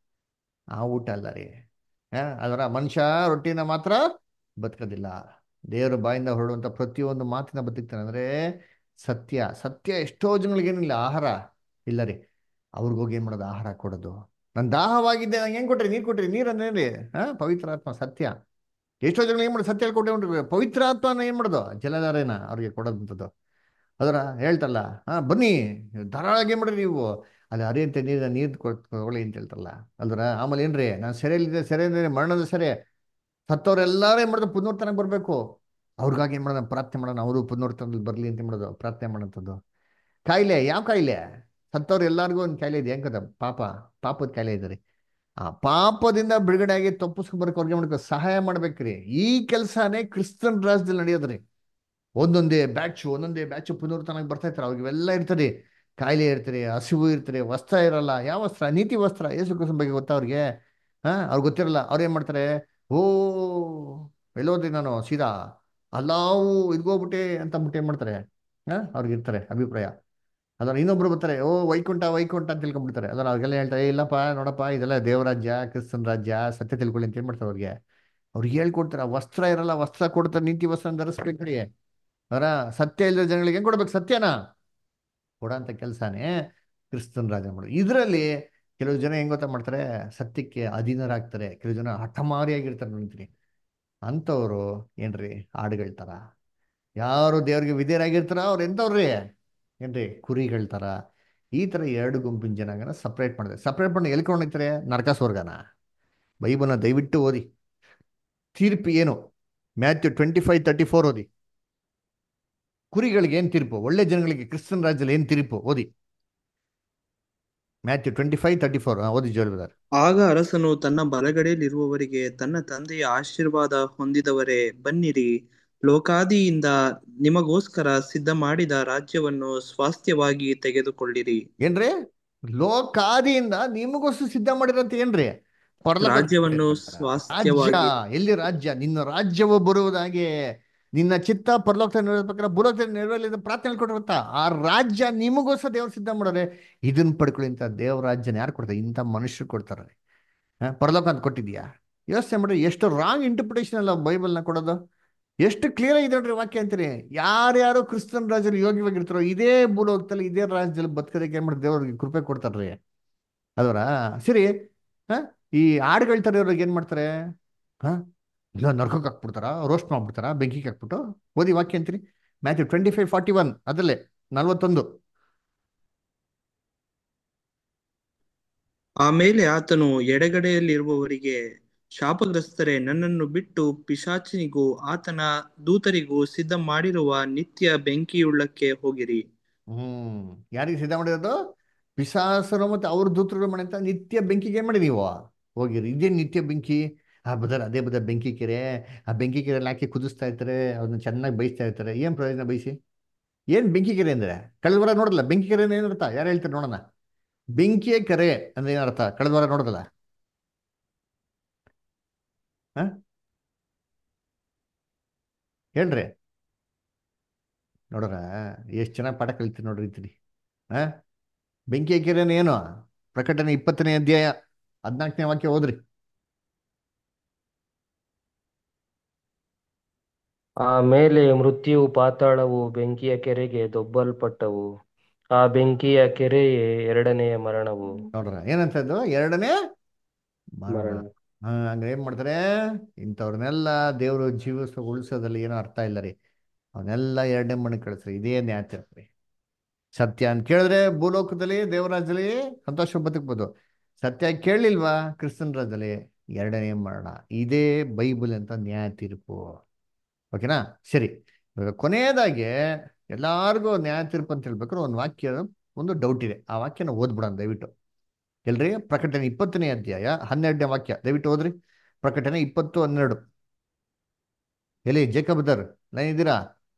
ಆ ಊಟ ಅಲ್ಲ ರೀ ಹಾ ಅದರ ಮನುಷ್ಯ ರೊಟ್ಟಿನ ಮಾತ್ರ ಬದುಕೋದಿಲ್ಲ ದೇವರ ಬಾಯಿಂದ ಹೊರಡುವಂಥ ಪ್ರತಿಯೊಂದು ಮಾತಿನ ಬದುಕ್ತಾನೆ ಅಂದ್ರೆ ಸತ್ಯ ಸತ್ಯ ಎಷ್ಟೋ ಜನಗಳಿಗೇನಿಲ್ಲ ಆಹಾರ ಇಲ್ಲ ರೀ ಅವ್ರಿಗೋಗಿ ಏನ್ ಮಾಡೋದು ಆಹಾರ ಕೊಡೋದು ನಾನು ದಾಹವಾಗಿದ್ದೆ ನಂಗೆ ಹೆಂಗ್ ಕೊಟ್ರಿ ನೀರು ಕೊಟ್ರಿ ನೀರು ಅಂದ್ರೆ ಹಾ ಪವಿತ್ರಾತ್ಮ ಸತ್ಯ ಎಷ್ಟೋ ಜನ ಏನ್ ಮಾಡೋದು ಸತ್ಯ ಕೊಟ್ಟೆ ಉಂಟು ಪವಿತ್ರಾತ್ಮನ ಏನ್ ಮಾಡೋದು ಜಲಧಾರೆನ ಅವ್ರಿಗೆ ಕೊಡೋದಂಥದ್ದು ಅದರ ಹೇಳ್ತಲ್ಲ ಹಾ ಬನ್ನಿ ಧಾರಾಳವಾಗಿ ಏನ್ ಮಾಡ್ರಿ ನೀವು ಅಲ್ಲಿ ಹರಿಯಂತೆ ನೀರಿನ ನೀರು ತಗೊಳ್ಳಿ ಅಂತ ಹೇಳ್ತಾರಲ್ಲ ಅಲ್ದ್ರ ಆಮೇಲೆ ಏನ್ರಿ ನಾನು ಸೆರೆಯಲ್ಲಿದ್ದೆ ಸೆರೆ ಅಂದ್ರೆ ಮರಣದ ಸೆರೆ ಸತ್ತವ್ರೆಲ್ಲಾರು ಏನ್ ಮಾಡೋದು ಪುನರ್ತನಕ್ಕೆ ಬರ್ಬೇಕು ಅವ್ರಿಗಾಗಿ ಏನ್ ಮಾಡೋದು ಪ್ರಾರ್ಥನೆ ಮಾಡೋಣ ಅವರು ಪುನರ್ತನದಲ್ಲಿ ಬರ್ಲಿ ಅಂತ ಮಾಡೋದು ಪ್ರಾರ್ಥನೆ ಮಾಡೋಂಥದ್ದು ಕಾಯಿಲೆ ಯಾವ ಕಾಯಿಲೆ ಸತ್ತವ್ರು ಎಲ್ಲರಿಗೂ ಒಂದು ಕಾಯಿಲೆ ಇದೆ ಹೆಂಗದ ಪಾಪ ಪಾಪದ ಕಾಯಿಲೆ ಇದೆ ರೀ ಆ ಪಾಪದಿಂದ ಬಿಡುಗಡೆ ಆಗಿ ತಪ್ಪಿಸ್ಕೊಂಬರಕ್ಕೆ ಅವ್ರಿಗೆ ಮಾಡ್ಕೊ ಸಹಾಯ ಮಾಡ್ಬೇಕ್ರಿ ಈ ಕೆಲಸನೇ ಕ್ರಿಸ್ತನ್ ರಾಜ್ಯದಲ್ಲಿ ನಡೆಯೋದ್ರಿ ಒಂದೊಂದೇ ಬ್ಯಾಚ್ ಒಂದೊಂದೇ ಬ್ಯಾಚ್ ಪುನರ್ತನಾಗಿ ಬರ್ತಾ ಇರ್ತಾರೆ ಅವ್ರಿಗೆ ಇವೆಲ್ಲ ಇರ್ತದೆ ಕಾಯಿಲೆ ಇರ್ತಾರೆ ಹಸಿವು ಇರ್ತಾರೆ ವಸ್ತ್ರ ಇರಲ್ಲ ಯಾವ ವಸ್ತ್ರ ನೀತಿ ವಸ್ತ್ರ ಯೇಸು ಕ್ರಿಸ್ತನ ಬಗ್ಗೆ ಗೊತ್ತಾ ಅವ್ರಿಗೆ ಹಾ ಅವ್ರಿಗೆ ಗೊತ್ತಿರಲ್ಲ ಅವ್ರು ಏನ್ ಮಾಡ್ತಾರೆ ಓ ಎಲ್ಲೋದ್ರಿ ನಾನು ಸೀದಾ ಅಲ್ಲಾವು ಇದ್ಕೋಗ್ಬಿಟ್ಟೆ ಅಂತ ಅಂದ್ಬಿಟ್ಟು ಏನ್ ಮಾಡ್ತಾರೆ ಹಾ ಅವ್ರಿಗೆ ಇರ್ತಾರೆ ಅಭಿಪ್ರಾಯ ಅದನ್ನ ಇನ್ನೊಬ್ರು ಬರ್ತಾರೆ ಓ ವೈಕುಂಠ ವೈಕುಂಠ ಅಂತ ತಿಳ್ಕೊಂಡ್ಬಿಡ್ತಾರೆ ಅದನ್ನ ಅವ್ರಿಗೆಲ್ಲ ಹೇಳ್ತಾರೆ "ಏ, ಇಲ್ಲಪ್ಪ ನೋಡಪ್ಪ ಇದೆಲ್ಲ ದೇವರಾಜ್ಯ ಕ್ರಿಸ್ತನ್ ರಾಜ್ಯ ಸತ್ಯ ತಿಳ್ಕೊಳ್ಳಿ ಅಂತ ಏನ್ ಮಾಡ್ತಾರೆ ಅವ್ರಿಗೆ ಅವ್ರಿಗೆ ಹೇಳ್ಕೊಡ್ತಾರೆ ವಸ್ತ್ರ ಇರಲ್ಲ ವಸ್ತ್ರ ಕೊಡ್ತಾರೆ ನೀತಿ ವಸ್ತ್ರ ಧರಿಸ್ಬೇಕ್ರಿ ಅವರ ಸತ್ಯ ಇಲ್ಲದ ಜನಗಳಿಗೆ ಹೆಂಗ್ ಕೊಡ್ಬೇಕು ಸತ್ಯನ ಕೊಡೋಂಥ ಕೆಲಸನೇ ಕ್ರಿಸ್ತನ್ ರಾಜ ಮಾಡೋದು ಇದರಲ್ಲಿ ಕೆಲವು ಜನ ಹೆಂಗ್ ಗೊತ್ತಾ ಮಾಡ್ತಾರೆ ಸತ್ಯಕ್ಕೆ ಅಧೀನರಾಗ್ತಾರೆ ಕೆಲವು ಜನ ಹಠಮಾರಿಯಾಗಿರ್ತಾರೆ ನೋಡ್ತೀನಿ ಅಂಥವ್ರು ಏನ್ರಿ ಹಾಡುಗಳ ಥರ ಯಾರು ದೇವ್ರಿಗೆ ವಿಧೇಯರಾಗಿರ್ತಾರ ಅವ್ರು ಎಂಥವ್ರಿ ಏನ್ರಿ ಕುರಿಗಳ ಥರ ಈ ಥರ ಎರಡು ಗುಂಪಿನ ಜನಾಂಗನ ಸಪ್ರೇಟ್ ಮಾಡಿದೆ ಸಪ್ರೇಟ್ ಮಾಡಿ ಎಲ್ಲಿ ಕೊಂಡಿರ್ತಾರೆ ನರಕ ಸ್ವರ್ಗನ ಬೈಬಲ್ನ ದಯವಿಟ್ಟು ಓದಿ ತೀರ್ಪು ಏನು Matthew twenty five thirty four ಓದಿ ಕುರಿಗಳಿಗೆ ಏನು ತೀರ್ಪು ಒಳ್ಳೆ ಜನಗಳಿಗೆ ಕ್ರಿಸ್ತನ್ ರಾಜ್ಯದಲ್ಲಿ ಏನು ತೀರ್ಪು ಓದಿ Matthew twenty five thirty four ಓದಿ ಜೋಲ್ಬದಾರ್ ಆಗ ಅರಸನು ತನ್ನ ಬಲಗಡೆಯಲ್ಲಿರುವವರಿಗೆ ತನ್ನ ತಂದೆಯ ಆಶೀರ್ವಾದ ಹೊಂದಿದವರೇ ಬನ್ನಿರಿ ಲೋಕಾದಿಯಿಂದ ನಿಮಗೋಸ್ಕರ ಸಿದ್ಧ ಮಾಡಿದ ರಾಜ್ಯವನ್ನು ಸ್ವಾಸ್ಥ್ಯವಾಗಿ ತೆಗೆದುಕೊಳ್ಳಿರಿ ಏನ್ರಿ ಲೋಕಾದಿಯಿಂದ ನಿಮಗೋಸ್ಕರ ಸಿದ್ಧ ಮಾಡಿರಂತ ಏನ್ರಿ ಪರಲೋಕ ರಾಜ್ಯವನ್ನು ರಾಜ್ಯ ಸ್ವಾಸ್ಥ್ಯವಾಗಿ ಎಲ್ಲಿ ರಾಜ್ಯ ನಿನ್ನ ರಾಜ್ಯವು ಬರುವುದಾಗೆ ನಿನ್ನ ಚಿತ್ತ ಪರಲೋಕ ನೆರವೇರ್ಬೇಕಾದ್ರೆ ಭೂಲೋಕ ನೆರವೇರಲಿಂದ ಪ್ರಾರ್ಥನೆ ಕೊಟ್ಟಿರುತ್ತ ಆ ರಾಜ್ಯ ನಿಮಗೋಸ್ಕರ ದೇವ್ರು ಸಿದ್ಧ ಮಾಡೋರೆ ಇದನ್ನ ಪಡ್ಕೊಳ್ಳಿ ಅಂತ ದೇವ್ರ ರಾಜ್ಯನ ಯಾರು ಕೊಡ್ತಾರೆ ಇಂಥ ಮನುಷ್ಯರು ಕೊಡ್ತಾರೆ ಆ, ಪರಲೋಕ ಅಂತ ಕೊಟ್ಟಿದ್ಯಾ ಯೋಚನೆ ಮಾಡಿ ಎಷ್ಟು ರಾಂಗ್ ಇಂಟರ್ಪ್ರಿಟೇಷನ್ ಅಲ್ಲ ಬೈಬಲ್ನ ಕೊಡೋದು ಎಷ್ಟು ಕ್ಲಿಯರ್ ಆಗಿದೆ ನೋಡ್ರಿ ವಾಕ್ಯ ಅಂತೀರಿ ಯಾರ್ಯಾರು ಕ್ರಿಸ್ತನ್ ರಾಜ್ಯದಲ್ಲಿ ಯೋಗ್ಯವಾಗಿರ್ತಾರೋ ಇದೇ ಭೂಲೋಕದಲ್ಲಿ ಇದೇ ರಾಜ್ಯದಲ್ಲಿ ಬದುಕೋದಕ್ಕೆ ಏನ್ ಮಾಡಿ ದೇವ್ರಿಗೆ ಕೃಪೆ ಕೊಡ್ತಾರ್ರಿ ಅದರ ಸರಿ ಹ ಈ ಹಾಡುಗಳ ಥರ ಇವ್ರಿಗೆ ಏನ್ ಮಾಡ್ತಾರೆ ಹ ಇಲ್ಲ ನರ್ಕಕ್ಕೆ ಹಾಕ್ಬಿಡ್ತಾರ ರೋಸ್ಟ್ ಮಾಡ್ಬಿಡ್ತಾರ ಬೆಂಕಿಗೆ ಹಾಕ್ಬಿಟ್ಟು ಓದಿ ವಾಕ್ಯ ಅಂತೀರಿ Matthew twenty five forty one ಅದರಲ್ಲೇ ನಲ್ವತ್ತೊಂದು ಆಮೇಲೆ ಆತನು ಎಡಗಡೆಯಲ್ಲಿರುವವರಿಗೆ ಶಾಪಗ್ರಸ್ತರೇ ನನ್ನನ್ನು ಬಿಟ್ಟು ಪಿಶಾಚನಿಗೂ ಆತನ ದೂತರಿಗೂ ಸಿದ್ಧ ಮಾಡಿರುವ ನಿತ್ಯ ಬೆಂಕಿಯುಳ್ಳಕ್ಕೆ ಹೋಗಿರಿ ಹ್ಮ್ ಯಾರಿಗೆ ಸಿದ್ಧ ಮಾಡಿರೋದು ಪಿಶಾಸರು ಮತ್ತೆ ಅವ್ರ ದೂತರು ಮಾಡಿ ಅಂತ ನಿತ್ಯ ಬೆಂಕಿಗೆ ಏನ್ ಮಾಡಿ ನೀವು ಹೋಗಿರಿ ಇದೇ ನಿತ್ಯ ಬೆಂಕಿ ಆ ಬದರ್ ಅದೇ ಬದರ್ ಬೆಂಕಿ ಕೆರೆ ಆ ಬೆಂಕಿ ಕೆರೆಯಲ್ಲಿ ಹಾಕಿ ಕುದಿಸ್ತಾ ಇರ್ತಾರೆ ಅದನ್ನ ಚೆನ್ನಾಗಿ ಬೈಸ್ತಾ ಇರ್ತಾರೆ ಏನ್ ಪ್ರಯೋಜನ ಬೈಸಿ ಏನ್ ಬೆಂಕಿ ಕೆರೆ ಅಂದ್ರೆ ಕಳೆದ ವಾರ ನೋಡಲ್ಲ ಬೆಂಕಿ ಕೆರೆ ಏನರ್ಥ ಯಾರು ಹೇಳ್ತಾರೆ ನೋಡೋಣ ಬೆಂಕಿಯ ಕೆರೆ ಅಂದ್ರೆ ಏನರ್ಥ ಕಳೆದ ವಾರ ನೋಡೋದಲ್ಲ ಹ ಹೇಳ್ರಿ ನೋಡ್ರ ಎಷ್ಟು ಚೆನ್ನಾಗಿ ಪಾಠ ಕಲಿತೀರಿ ನೋಡ್ರಿ ಇತ್ರಿ ಹಾ ಬೆಂಕಿ ಕೆರೆನ ಏನು ಪ್ರಕಟಣೆ ಇಪ್ಪತ್ತನೇ ಅಧ್ಯಾಯ ಹದಿನಾಲ್ಕನೇ ವಾಕ್ಯ ಓದ್ರಿ ಆಮೇಲೆ ಮೃತ್ಯು ಪಾತಾಳವು ಬೆಂಕಿಯ ಕೆರೆಗೆ ದೊಬ್ಬಲ್ಪಟ್ಟವು ಆ ಬೆಂಕಿಯ ಕೆರೆಯೇ ಎರಡನೆಯ ಮರಣವು ನೋಡ್ರ ಏನಂತ ಇದು ಎರಡನೇ ಮರಣ ಮರಣ ಹಾ ಹಂಗ ಏನ್ ಮಾಡ್ತಾರೆ ಇಂಥವ್ರನ್ನೆಲ್ಲ ದೇವರು ಜೀವಿಸ ಉಳಿಸೋದ್ರಲ್ಲಿ ಏನೋ ಅರ್ಥ ಇಲ್ಲ ರೀ ಅವನ್ನೆಲ್ಲ ಎರಡನೇ ಮಣ್ಣು ಕಳಿಸ್ರಿ ಇದೇ ನ್ಯಾಚರ್ ರೀ ಸತ್ಯ ಅಂತ ಕೇಳಿದ್ರೆ ಭೂಲೋಕದಲ್ಲಿ ದೇವರಾಜ್ಯದಲ್ಲಿ ಸಂತೋಷ ಬದುಕ್ಬೋದು ಸತ್ಯ ಕೇಳಲಿಲ್ವಾ ಕ್ರಿಸ್ತನ್ ರಾಜ್ಯದಲ್ಲಿ ಎರಡನೇ ಮರಣ ಇದೇ ಬೈಬಲ್ ಅಂತ ನ್ಯಾಯ ತೀರ್ಪು ಓಕೆನಾ ಸರಿ ಇವಾಗ ಕೊನೆಯದಾಗಿ ಎಲ್ಲಾರ್ಗೂ ನ್ಯಾಯ ತೀರ್ಪು ಅಂತ ಹೇಳ್ಬೇಕಾದ್ರೆ ಒಂದು ವಾಕ್ಯ ಒಂದು ಡೌಟ್ ಇದೆ ಆ ವಾಕ್ಯನ ಓದ್ಬಿಡೋಣ ದಯವಿಟ್ಟು ಎಲ್ರಿ ಪ್ರಕಟಣೆ ಇಪ್ಪತ್ತನೇ ಅಧ್ಯಾಯ ಹನ್ನೆರಡನೇ ವಾಕ್ಯ ದಯವಿಟ್ಟು ಓದ್ರಿ ಪ್ರಕಟಣೆ ಇಪ್ಪತ್ತು ಹನ್ನೆರಡು ಎಲ್ಲಿ ಜೇಕಬ್ದರ್ ಲೈನ್ ಇದ್ದೀರಾ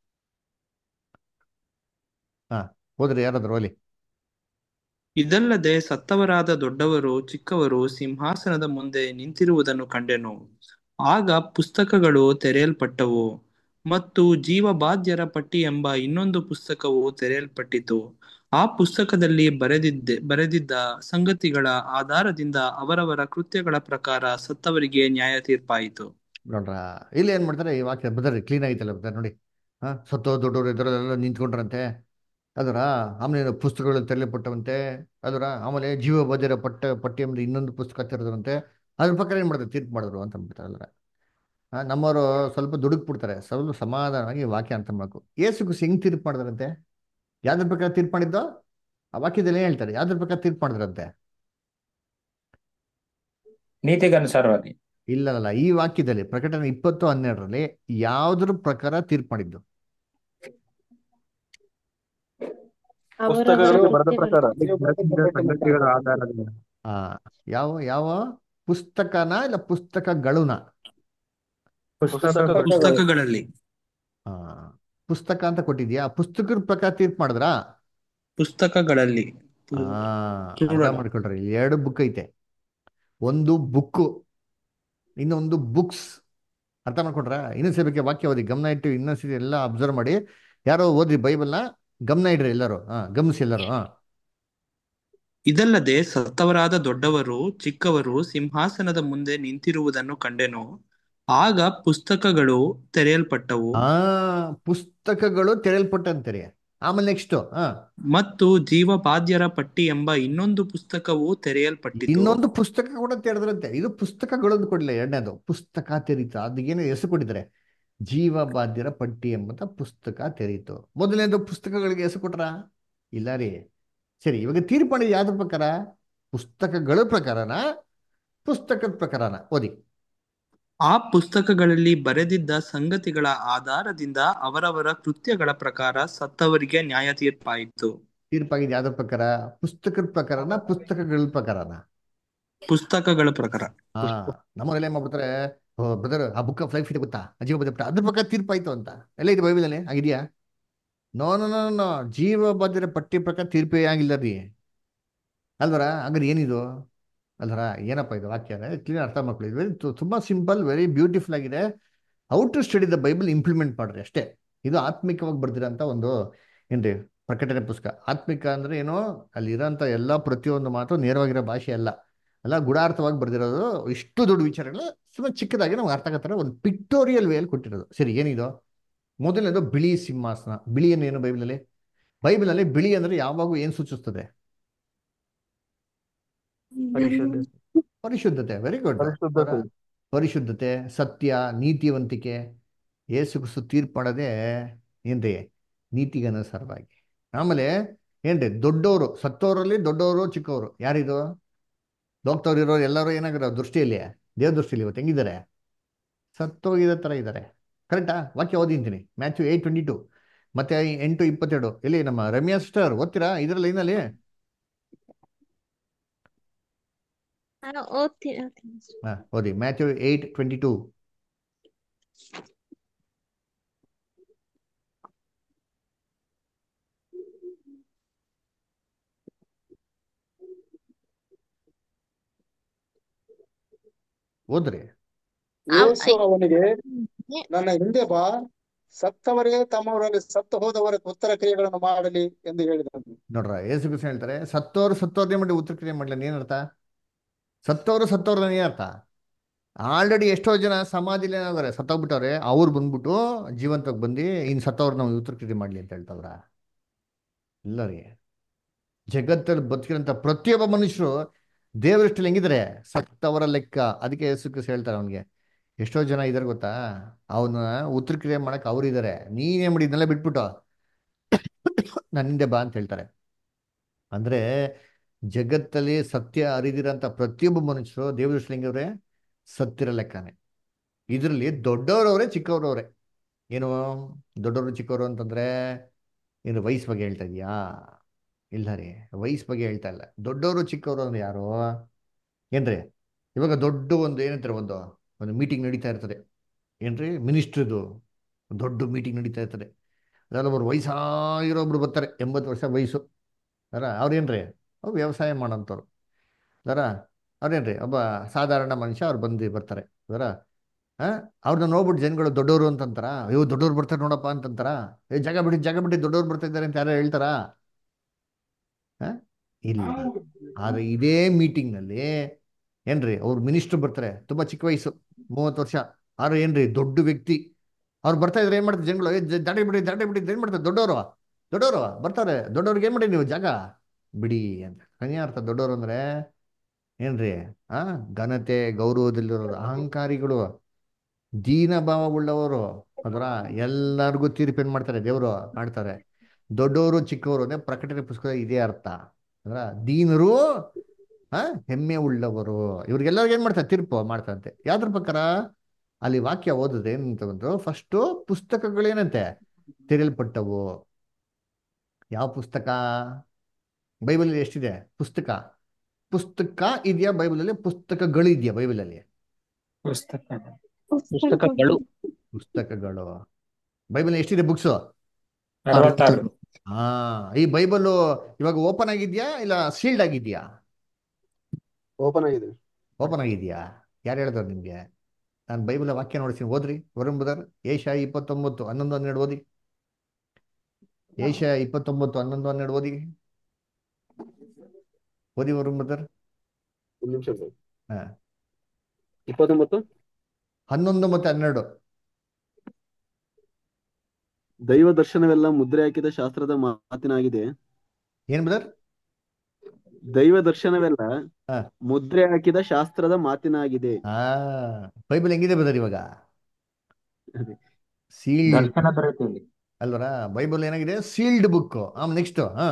ಹಾ ಹೋದ್ರಿ ಯಾರಾದ್ರು ಓಲಿ ಇದಲ್ಲದೆ ಸತ್ತವರಾದ ದೊಡ್ಡವರು ಚಿಕ್ಕವರು ಸಿಂಹಾಸನದ ಮುಂದೆ ನಿಂತಿರುವುದನ್ನು ಕಂಡೆನು ಆಗ ಪುಸ್ತಕಗಳು ತೆರೆಯಲ್ಪಟ್ಟವು ಮತ್ತು ಜೀವಬಾಧ್ಯರ ಪಟ್ಟಿ ಎಂಬ ಇನ್ನೊಂದು ಪುಸ್ತಕವು ತೆರೆಯಲ್ಪಟ್ಟಿತು ಆ ಪುಸ್ತಕದಲ್ಲಿ ಬರೆದಿದ್ದ ಬರೆದಿದ್ದ ಸಂಗತಿಗಳ ಆಧಾರದಿಂದ ಅವರವರ ಕೃತ್ಯಗಳ ಪ್ರಕಾರ ಸತ್ತವರಿಗೆ ನ್ಯಾಯ ತೀರ್ಪಾಯಿತು ನೋಡ್ರ ಇಲ್ಲಿ ಏನ್ ಮಾಡ್ತಾರೆ ಈ ವಾಕ್ಯ ಬದರಿ ಕ್ಲೀನ್ ಆಗಿತ್ತಲ್ಲ ಬದರ್ ನೋಡಿ ಹಾ ಸತ್ತೋ ದೊಡ್ಡವರು ಇದರಲ್ಲೆಲ್ಲ ನಿಂತ್ಕೊಂಡ್ರಂತೆ ಅದರ ಆಮೇಲೆ ಪುಸ್ತಕಗಳು ತೆರಳಪಟ್ಟವಂತೆ ಅದರ ಆಮೇಲೆ ಜೀವ ಬದಿರ ಪಟ್ಟ ಪಟ್ಟಿ ಎಂಬ ಇನ್ನೊಂದು ಪುಸ್ತಕ ತೆರೆದ್ರಂತೆ ಅದ್ರ ಪ್ರಕಾರ ಏನ್ ಮಾಡಿದ್ರು ತೀರ್ಪು ಮಾಡಿದ್ರು ಅಂತ ಅಂದ್ಬಿಡ್ತಾರಲ್ಲ ಆ, ನಮ್ಮವರು ಸ್ವಲ್ಪ ದುಡುಕ್ಬಿಡ್ತಾರೆ ಸ್ವಲ್ಪ ಸಮಾಧಾನವಾಗಿ ವಾಕ್ಯ ಅರ್ಥ ಮಾಡ್ಕೊ ಏಸು ಕುಸಿ ಹೆಂಗ್ ತೀರ್ಪು ಮಾಡಿದ್ರಂತೆ ಯಾವ್ದ್ರ ಪ್ರಕಾರ ತೀರ್ಪು ಮಾಡಿದ್ದೋ ಆ ವಾಕ್ಯದಲ್ಲಿ ಏನ್ ಹೇಳ್ತಾರೆ ಯಾವ್ದ್ರ ಪ್ರಕಾರ ತೀರ್ಪು ಮಾಡಿದ್ರಂತೆ ನೀತಿಗನುಸಾರವಾಗಿ ಇಲ್ಲಲ್ಲ ಈ ವಾಕ್ಯದಲ್ಲಿ ಪ್ರಕಟಣೆ ಇಪ್ಪತ್ತು ಹನ್ನೆರಡರಲ್ಲಿ ಯಾವ್ದ್ರ ಪ್ರಕಾರ ತೀರ್ಪು ಮಾಡಿದ್ದು ಪುಸ್ತಕಗಳಲ್ಲಿ ಬರೆದ ಪ್ರಕಾರ ಸಂಗತಿಗಳ ಆಧಾರದಿಂದ ಆ ಯಾವ ಯಾವ ಪುಸ್ತಕನ ಇಲ್ಲ ಪುಸ್ತಕಗಳುನ ಪುಸ್ತಕಗಳು ಪುಸ್ತಕಗಳಲ್ಲಿ ಆ ಪುಸ್ತಕ ಅಂತ ಕೊಟ್ಟಿದ್ಯಾ ಪುಸ್ತಕದ ಪ್ರಕಾರ ತೀರ್ಪು ಮಾಡಿದ್ರಾ ಪುಸ್ತಕಗಳಲ್ಲಿ ಆ ಅರ್ಥ plural. ಮಾಡ್ಕೊಳ್ರಿ ಇಲ್ಲಿ ಎರಡು ಬುಕ್ ಐತೆ ಒಂದು ಬುಕ್ಕು ಇನ್ನೊಂದು ಬುಕ್ಸ್ ಅರ್ಥ ಮಾಡ್ಕೊಂಡ್ರ ಇನ್ನೊಂದ್ಸರಿ ಬಗ್ಗೆ ವಾಕ್ಯ ಓದಿ ಗಮನ ಇಟ್ಟು ಇನ್ನೊಂದ್ಸರಿ ಎಲ್ಲ ಅಬ್ಸರ್ವ್ ಮಾಡಿ ಯಾರೋ ಓದಿ ಬೈಬಲ್ನ ಗಮನ ಇಡ್ರಿ ಎಲ್ಲರೂ ಹಾ ಗಮನಿಸಿ ಎಲ್ಲರೂ ಹಾ ಇದಲ್ಲದೆ ಸತ್ತವರಾದ ದೊಡ್ಡವರು ಚಿಕ್ಕವರು ಸಿಂಹಾಸನದ ಮುಂದೆ ನಿಂತಿರುವುದನ್ನು ಕಂಡೆನು ಆಗ ಪುಸ್ತಕಗಳು ತೆರೆಯಲ್ಪಟ್ಟವು ಆ ಪುಸ್ತಕಗಳು ತೆರೆಯಲ್ಪಟ್ಟಂತೀರಿ ಆಮೇಲೆ ನೆಕ್ಸ್ಟ್ ಹಾ ಮತ್ತು ಜೀವಬಾಧ್ಯರ ಪಟ್ಟಿ ಎಂಬ ಇನ್ನೊಂದು ಪುಸ್ತಕವು ತೆರೆಯಲ್ಪಟ್ಟಿತು ಇನ್ನೊಂದು ಪುಸ್ತಕ ಕೂಡ ತೆರೆದ್ರಂತೆ ಇದು ಪುಸ್ತಕಗಳನ್ನು ಕೊಡಲಿಲ್ಲ ಎರಡನೇದು ಪುಸ್ತಕ ತೆರೀತು ಅದಕ್ಕೇನು ಹೆಸರು ಕೊಟ್ಟಿದ್ದಾರೆ ಜೀವಬಾಧ್ಯರ ಪಟ್ಟಿ ಎಂಬಂತ ಪುಸ್ತಕ ತೆರೀತು ಮೊದಲನೇದು ಪುಸ್ತಕಗಳಿಗೆ ಹೆಸರು ಕೊಟ್ರ ಇಲ್ಲ ರೀ ಸರಿ ಇವಾಗ ತೀರ್ಪಣೆ ಯಾವ್ದ್ರ ಪ್ರಕಾರ ಪುಸ್ತಕಗಳ ಪ್ರಕಾರನ ಪುಸ್ತಕದ ಪ್ರಕಾರನ ಓದಿ ಆ ಪುಸ್ತಕಗಳಲ್ಲಿ ಬರೆದಿದ್ದ ಸಂಗತಿಗಳ ಆಧಾರದಿಂದ ಅವರವರ ಕೃತ್ಯಗಳ ಪ್ರಕಾರ ಸತ್ತವರಿಗೆ ನ್ಯಾಯ ತೀರ್ಪಾಯಿತು ತೀರ್ಪಾಗಿದೆ ಯಾವ್ದ್ರ ಪ್ರಕಾರ ಪುಸ್ತಕದ ಪ್ರಕಾರನ ಪುಸ್ತಕಗಳ ಪ್ರಕಾರನ ಪುಸ್ತಕಗಳ ಪ್ರಕಾರ ಹಾ ನಮ್ಮನೆಲ್ಲ ಏನ್ ಮಾಡ್ಬಿಡ್ತಾರೆ ಬ್ರದರ್ ಆ ಬುಕ್ ಫ್ಲೈಟ್ ಫಿಟ್ ಗೊತ್ತಾ ಅಜೀವ ಬದ ಅದ್ರ ಪ್ರಕಾರ ತೀರ್ಪಾಯ್ತು ಅಂತ ಎಲ್ಲ ಇದೆ ಬೈಬಲಲ್ಲಿ ಆಗಿದೆಯಾ ನೋ ನೋ ನೋ ನೋ ಜೀವ ಬದ್ಧರ ಪಟ್ಟಿ ಪ್ರಕಾರ ತೀರ್ಪೇ ಆಗಿಲ್ಲ ರೀ ಅಲ್ವರ ಹಂಗಾರೆ ಏನಿದು ಅಲ್ವರ ಏನಪ್ಪ ಇದು ವಾಕ್ಯ ಕ್ಲೀನ್ ಅರ್ಥ ಮಾಡ್ಕೊಳ್ಳಿ ವೆರಿ ತುಂಬಾ ಸಿಂಪಲ್ ವೆರಿ ಬ್ಯೂಟಿಫುಲ್ ಆಗಿದೆ how to study the Bible implement ಮಾಡ್ರಿ ಅಷ್ಟೇ ಇದು ಆತ್ಮಿಕವಾಗಿ ಬರ್ದಿರೋಂಥ ಒಂದು ಏನ್ರಿ ಪ್ರಕಟಣೆ ಪುಸ್ತಕ ಆತ್ಮಿಕ ಅಂದ್ರೆ ಏನು ಅಲ್ಲಿ ಇರೋಂಥ ಎಲ್ಲ ಪ್ರತಿಯೊಂದು ಮಾತು ನೇರವಾಗಿರೋ ಭಾಷೆ ಅಲ್ಲ ಅಲ್ಲ ಗುಡಾರ್ಥವಾಗಿ ಬರ್ದಿರೋದು ಇಷ್ಟು ದೊಡ್ಡ ವಿಚಾರಗಳು ಸುಮ್ಮನೆ ಚಿಕ್ಕದಾಗಿ ನಮ್ಗೆ ಅರ್ಥ ಆಗತ್ತಾರೆ ಒಂದು ಪಿಕ್ಟೋರಿಯಲ್ ವೇಯಲ್ಲಿ ಕೊಟ್ಟಿರೋದು ಸರಿ ಏನಿದು ಮೊದಲನೇದು ಬಿಳಿ ಸಿಂಹಾಸನ ಬಿಳಿ ಏನು ಬೈಬಲಲ್ಲಿ ಬೈಬಲಲ್ಲಿ ಬಿಳಿ ಅಂದ್ರೆ ಯಾವಾಗೂ ಏನ್ ಸೂಚಿಸ್ತದೆ ಪರಿಶುದ್ಧತೆ ವೆರಿ ಗುಡ್ ಪರಿಶುದ್ಧತೆ. ಪರಿಶುದ್ಧತೆ ಸತ್ಯ ನೀತಿವಂತಿಕೆ ಏಸು ಕ್ರಿಸ್ತು ತೀರ್ಪು ಮಾಡೋದೇ ಏನ್ರಿ ನೀತಿಗೆ ಅನುಸಾರವಾಗಿ ಆಮೇಲೆ ಏನ್ರಿ ದೊಡ್ಡವರು ಸತ್ತವರಲ್ಲಿ ದೊಡ್ಡವರು ಚಿಕ್ಕವರು ಯಾರಿದು ಲೋಕದವ್ರು ಇರೋರು ಎಲ್ಲರೂ ಏನಾಗಿರೋ ದೃಷ್ಟಿಯಲ್ಲಿ ದೇವ ದೃಷ್ಟಿಯಲ್ಲಿ ಇವತ್ತು ಹೆಂಗಿದ್ದಾರೆ ಸತ್ತೋಗಿದ ಥರ ಇದ್ದಾರೆ ಕರೆಕ್ಟಾ ವಾಕ್ಯ ಓದಿಂತೀನಿ ಮ್ಯಾಥ್ಯೂ ಏಯ್ಟ್ ಟ್ವೆಂಟಿ ಟು ಮತ್ತೆ ಎಂಟು ಇಪ್ಪತ್ತೆರಡು ಎಲ್ಲಿ ನಮ್ಮ ರಮ್ಯಾ ಸಿಸ್ಟರ್ ಓದ್ತೀರಾ ಇದರ ಲೈನಲ್ಲಿ ನಾನು ಓದ್ತೀನಿ ಓದ್ತೀನಿ ಹಾ ಓದಿ ಮ್ಯಾಥ್ಯೂ ಏಯ್ಟ್ ಟ್ವೆಂಟಿ ಟೂ ಓದ್ರಿ ಯೇಸು ಅವನಿಗೆ ನನ್ನ ಹಿಂದೆ ಬಾ ಸತ್ತವರೇ ತಮ್ಮವರಲ್ಲಿ ಸತ್ತು ಹೋದವರ ಉತ್ತರ ಕ್ರಿಯೆಗಳನ್ನು ಮಾಡಲಿ ಎಂದು ಹೇಳಿದನು ನೋಡ್ರ ಏಸು ಕ್ರಿಸ್ತ ಹೇಳ್ತಾರೆ ಸತ್ತೋರು ಸತ್ತೋರ್ನೇ ಮಾಡಿ ಉತ್ತರ ಕ್ರಿಯೆ ಮಾಡಲಿ ಏನರ್ಥ ಸತ್ತೋರು ಸತ್ತೋರ್ನ ಏನರ್ಥ ಆಲ್ರೆಡಿ ಎಷ್ಟೋ ಜನ ಸಮಾಧಿಲಿ ಏನಾದ್ರೆ ಸತ್ತೋಗ್ಬಿಟ್ಟವ್ರೆ ಅವ್ರು ಬಂದ್ಬಿಟ್ಟು ಜೀವಂತವಾಗಿ ಬಂದು ಇನ್ನು ಸತ್ತವ್ರನ್ನ ಉತ್ತರ ಕ್ರಿಯೆ ಮಾಡಲಿ ಅಂತ ಹೇಳ್ತಾವ್ರ ಇಲ್ಲ ರೀ ಜಗತ್ತಲ್ಲಿ ಬದುಕಿರೋಂಥ ಪ್ರತಿಯೊಬ್ಬ ಮನುಷ್ಯರು ದೇವರಷ್ಟಲ್ಲಿ ಹೆಂಗಿದ್ದಾರೆ ಸತ್ತವರ ಲೆಕ್ಕ ಅದಕ್ಕೆ ಯೇಸು ಕ್ರಿಸ್ತ ಹೇಳ್ತಾರೆ ಅವನಿಗೆ ಎಷ್ಟೋ ಜನ ಇದಾರೆ ಗೊತ್ತಾ ಅವನ ಉತ್ತರ ಕ್ರಿಯೆ ಮಾಡಕ್ಕೆ ಅವ್ರು ಇದ್ದಾರೆ ನೀನೇನ್ ಮಾಡಿ ಇದನ್ನೆಲ್ಲ ಬಿಟ್ಬಿಟ್ಟು ನನ್ನಿಂದೆ ಬಾ ಅಂತ ಹೇಳ್ತಾರೆ ಅಂದ್ರೆ ಜಗತ್ತಲ್ಲಿ ಸತ್ಯ ಅರಿದಿರೋಂಥ ಪ್ರತಿಯೊಬ್ಬ ಮನುಷ್ಯರು ದೇವ್ರ ದೃಷ್ಟಿಲಿ ಹೆಂಗವ್ರೆ ಸತ್ತಿರೋ ಲೆಕ್ಕನೆ ಇದರಲ್ಲಿ ದೊಡ್ಡವರವ್ರೆ ಚಿಕ್ಕವರವ್ರೆ ಏನು ದೊಡ್ಡವರು ಚಿಕ್ಕವರು ಅಂತಂದ್ರೆ ಏನು ವಯಸ್ಸು ಬಗ್ಗೆ ಹೇಳ್ತಾ ಇದೀಯಾ ಇಲ್ಲ ರೀ ವಯಸ್ಸು ಬಗ್ಗೆ ಹೇಳ್ತಾ ಇಲ್ಲ ದೊಡ್ಡವರು ಚಿಕ್ಕವರು ಅಂದ್ರೆ ಯಾರು ಏನ್ರಿ ಇವಾಗ ದೊಡ್ಡ ಒಂದು ಏನಂತಾರೆ ಒಂದು ಒಂದು ಮೀಟಿಂಗ್ ನಡೀತಾ ಇರ್ತದೆ ಏನ್ರಿ ಮಿನಿಸ್ಟ್ರದು ದೊಡ್ಡ ಮೀಟಿಂಗ್ ನಡೀತಾ ಇರ್ತದೆ ಅದ್ರಲ್ಲಿ ಒಬ್ರು ವಯಸ್ಸಾಗಿರೋಬ್ರು ಬರ್ತಾರೆ ಎಂಬತ್ತು ವರ್ಷ ವಯಸ್ಸು ಅರ ಅವ್ರೇನ್ರಿ ಅವ್ರು ವ್ಯವಸಾಯ ಮಾಡೋಂಥವ್ರು ಅದರ ಅವ್ರೇನ್ರಿ ಒಬ್ಬ ಸಾಧಾರಣ ಮನುಷ್ಯ ಅವ್ರು ಬಂದು ಬರ್ತಾರೆ ಅದರ ಹಾಂ ಅವ್ರನ್ನ ನೋಡ್ಬಿಟ್ಟು ಜನಗಳು ದೊಡ್ಡವರು ಅಂತಂತಾರ ಅಯ್ಯೋ ದೊಡ್ಡವ್ರು ಬರ್ತಾರೆ ನೋಡಪ್ಪ ಅಂತಂತಾರ ಏ ಜಾಗ ಬಿಡಿ ಜಾಗ ಬಿಡಿ ದೊಡ್ಡವ್ರು ಬರ್ತಾ ಇದ್ದಾರೆ ಅಂತ ಯಾರು ಹೇಳ್ತಾರಾ ಹಾಂ ಇಲ್ಲ ಆದ್ರೆ ಇದೇ ಮೀಟಿಂಗ್ನಲ್ಲಿ ಏನ್ರಿ ಅವ್ರು ಮಿನಿಸ್ಟರ್ ಬರ್ತಾರೆ ತುಂಬಾ ಚಿಕ್ಕ ವಯಸ್ಸು ಮೂವತ್ತು ವರ್ಷ ಆದ್ರೆ ಏನ್ರಿ ದೊಡ್ಡ ವ್ಯಕ್ತಿ ಅವ್ರು ಬರ್ತಾ ಇದ್ರೆ ಏನ್ ಮಾಡ್ತಾರೆ ಜನಗಳು ಏ ಜ- ದಾಟಿ ಬಿಡಿ ದಾಟಿ ಬಿಡಿ ಏನ್ ಮಾಡ್ತಾರೆ ದೊಡ್ಡವರು ದೊಡ್ಡವರು ಬರ್ತಾರೆ ದೊಡ್ಡವ್ರಿಗೆ ಏನ್ ಮಾಡಿ ನೀವು ಜಾಗ ಬಿಡಿ ಅಂತ ಕನ್ಯಾ ಅರ್ಥ ದೊಡ್ಡವರು ಅಂದ್ರೆ ಏನ್ರಿ ಆ ಘನತೆ ಗೌರವದಲ್ಲಿರೋರು ಅಹಂಕಾರಿಗಳು ದೀನಭಾವ ಉಳ್ಳವರು ಅದರ ಎಲ್ಲರಿಗೂ ತೀರ್ಪು ಏನ್ ಮಾಡ್ತಾರೆ ದೇವರು ಮಾಡ್ತಾರೆ ದೊಡ್ಡವರು ಚಿಕ್ಕವರು ಅಂದ್ರೆ ಪ್ರಕಟಣೆ ಪುಸ್ತಕ ಇದೇ ಅರ್ಥ ಅಂದ್ರ ದೀನರು ಆ ಹೆಮ್ಮೆ ಉಳ್ಳವರು ಇವ್ರಿಗೆಲ್ಲರಿಗೂ ಏನ್ ಮಾಡ್ತಾರೆ ತೀರ್ಪು ಮಾಡ್ತಾರಂತೆ ಯಾವ್ದ್ರ ಪ್ರಕಾರ ಅಲ್ಲಿ ವಾಕ್ಯ ಓದಿದ್ರೆ ಏನಂತ ಬಂದ್ರು ಫಸ್ಟ್ ಪುಸ್ತಕಗಳೇನಂತೆ ತೆರೆಯಲ್ಪಟ್ಟವು ಯಾವ ಪುಸ್ತಕ ಬೈಬಲಲ್ಲಿ ಎಷ್ಟಿದೆ ಪುಸ್ತಕ ಪುಸ್ತಕ ಇದೆಯಾ ಬೈಬಲಲ್ಲಿ ಪುಸ್ತಕಗಳು ಇದೆಯಾ ಬೈಬಲಲ್ಲಿ ಪುಸ್ತಕ ಪುಸ್ತಕಗಳು ಪುಸ್ತಕಗಳು ಬೈಬಲ್ ಎಷ್ಟಿದೆ ಬುಕ್ಸ್ ಅರವತ್ತಾರು ಹಾ ಈ ಬೈಬಲ್ ಇವಾಗ ಓಪನ್ ಆಗಿದ್ಯಾ ಇಲ್ಲ ಸೀಲ್ಡ್ ಆಗಿದ್ಯಾ ಓಪನ್ ಆಗಿದೆ ಓಪನ್ ಆಗಿದ್ಯಾ ಯಾರು ಹೇಳಿದ್ರು ನಿಮ್ಗೆ ನಾನು ಬೈಬಲ್ ವಾಕ್ಯ ನೋಡ್ತೀನಿ ಓದ್ರಿ ವರುಣ್ ಬದರ್ ಏಷ ಇಪ್ಪತ್ತೊಂಬತ್ತು ಹನ್ನೊಂದು ಹನ್ನೆರಡು ಓದಿ ಏಷ ಇಪ್ಪತ್ತೊಂಬತ್ತು ಹನ್ನೊಂದು ಹನ್ನೆರಡು ಓದಿ ಓದಿ ವರುಣ್ ಬದರ್ ಒಂದು ನಿಮಿಷ ಸರ್ ಹಾ ಇಪ್ಪತ್ತೊಂಬತ್ತು ಹನ್ನೊಂದು ಮತ್ತೆ ಹನ್ನೆರಡು ದೈವ ದರ್ಶನವೆಲ್ಲ ಮುದ್ರೆ ಹಾಕಿದ ಶಾಸ್ತ್ರದ ಮಾತಿನಾಗಿದೆ ಏನ್ ಬ್ರದರ್ ದೈವ ದರ್ಶನವೆಲ್ಲ ಹಾ. ಮುದ್ರೆ ಹಾಕಿದ ಶಾಸ್ತ್ರದ ಮಾತಿನಾಗಿದೆ ಆ ಬೈಬಲ್ ಹೆಂಗಿದೆ ಬ್ರದರ್ ಇವಾಗ ಅದೇ. ಸೀಲ್ಡ್ ದರ್ಶನ ಬರುತ್ತೆ ಇಲ್ಲಿ ಅಲ್ವರ ಬೈಬಲ್ ಏನಾಗಿದೆ ಸೀಲ್ಡ್ ಬುಕ್ ಆಮ್ ನೆಕ್ಸ್ಟ್ ಹಾ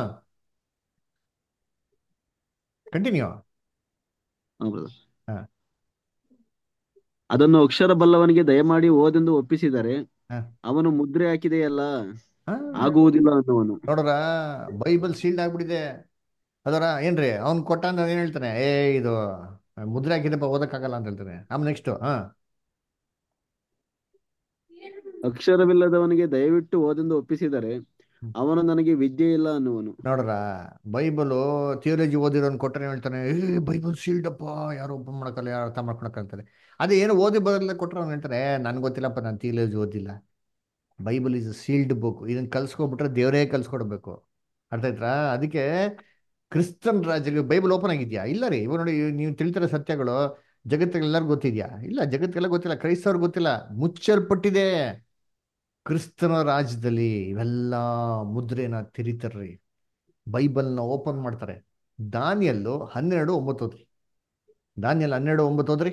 ಕಂಟಿನ್ಯೂ ಹಾ, brother. ಹಾ. ಅದನ್ನು ಅಕ್ಷರ ಬಲ್ಲವನಿಗೆ ದಯಮಾಡಿ ಓದೆಂದು ಒಪ್ಪಿಸಿದರೆ ಹಾ. ಅವನು ಮುದ್ರೆ ಹಾಕಿದೆಯಲ್ಲ ಹಾ. ಆಗುವುದಿಲ್ಲ ಅನ್ನುವನು ನೋಡ್ರ ಬೈಬಲ್ ಸೀಲ್ಡ್ ಆಗ್ಬಿಟ್ಟಿದೆ ಅದರ ಏನ್ರಿ ಅವ್ನ್ ಕೊಟ್ಟ ಅಂದ್ರೆ ಏನ್ ಹೇಳ್ತಾನೆ ಏ ಇದು ಮುದ್ರೆ ಹಾಕಿದಪ್ಪ ಓದಕ್ಕಾಗಲ್ಲ ಅಂತ ಹೇಳ್ತಾನೆ ಆಮೇಲೆ ನೆಕ್ಸ್ಟ್ ಹಾ ಅಕ್ಷರವಿಲ್ಲದವನಿಗೆ ದಯವಿಟ್ಟು ಓದೆಂದು ಒಪ್ಪಿಸಿದರೆ ಅವನು ನನಗೆ ವಿದ್ಯೆ ಇಲ್ಲ ಅನ್ನುವನು ನೋಡ್ರ ಬೈಬಲು ಥಿಯೋಲಜಿ ಓದಿರೋನ್ ಕೊಟ್ಟರೆ ಹೇಳ್ತಾನೆ ಏ ಬೈಬಲ್ ಸೀಲ್ಡ್ ಅಪ್ಪ ಯಾರು ಓಪನ್ ಮಾಡಕ್ಕಲ್ಲ ಯಾರು ಅರ್ಥ ಮಾಡ್ಕೊಳಕ್ಕಂತಾರೆ ಅದೇ ಏನು ಓದಿ ಬರಲ್ಲ ಕೊಟ್ಟರೆ ಅವ್ನು ಹೇಳ್ತಾರೆ ನನ್ಗೆ ಗೊತ್ತಿಲ್ಲಪ್ಪ ನಾನು ಥಿಯೋಲಜಿ ಓದಿಲ್ಲ ಬೈಬಲ್ ಇಸ್ ಸೀಲ್ಡ್ ಬುಕ್ ಇದನ್ನ ಕಲ್ಸ್ಕೊಬಿಟ್ರೆ ದೇವರೇ ಕಲ್ಸ್ಕೊಡ್ಬೇಕು ಅರ್ಥ ಆಯ್ತಾ ಅದಕ್ಕೆ ಕ್ರಿಸ್ತನ್ ರಾಜ್ಯಕ್ಕೆ ಬೈಬಲ್ ಓಪನ್ ಆಗಿದ್ಯಾ ಇಲ್ಲ ರೀ ಇವಾಗ ನೋಡಿ ನೀವು ತಿಳಿತಿರೋ ಸತ್ಯಗಳು ಜಗತ್ತಿಗೆಲ್ಲರಿಗೂ ಗೊತ್ತಿದ್ಯಾ ಇಲ್ಲ ಜಗತ್ತಿಗೆಲ್ಲ ಗೊತ್ತಿಲ್ಲ ಕ್ರೈಸ್ತವ್ರಿಗೆ ಗೊತ್ತಿಲ್ಲ ಮುಚ್ಚಲ್ಪಟ್ಟಿದೆ ಕ್ರಿಸ್ತನ ರಾಜ್ಯದಲ್ಲಿ ಇವೆಲ್ಲ ಮುದ್ರೆನ ತೆರಿತಾರ್ರಿ ಬೈಬಲ್ನ ಓಪನ್ ಮಾಡ್ತಾರೆ ದಾನಿಯಲ್ಲು ಹನ್ನೆರಡು ಒಂಬತ್ತು ಓದ್ರಿ ದಾನಿಯಲ್ ಹನ್ನೆರಡು ಒಂಬತ್ತು ಓದ್ರಿ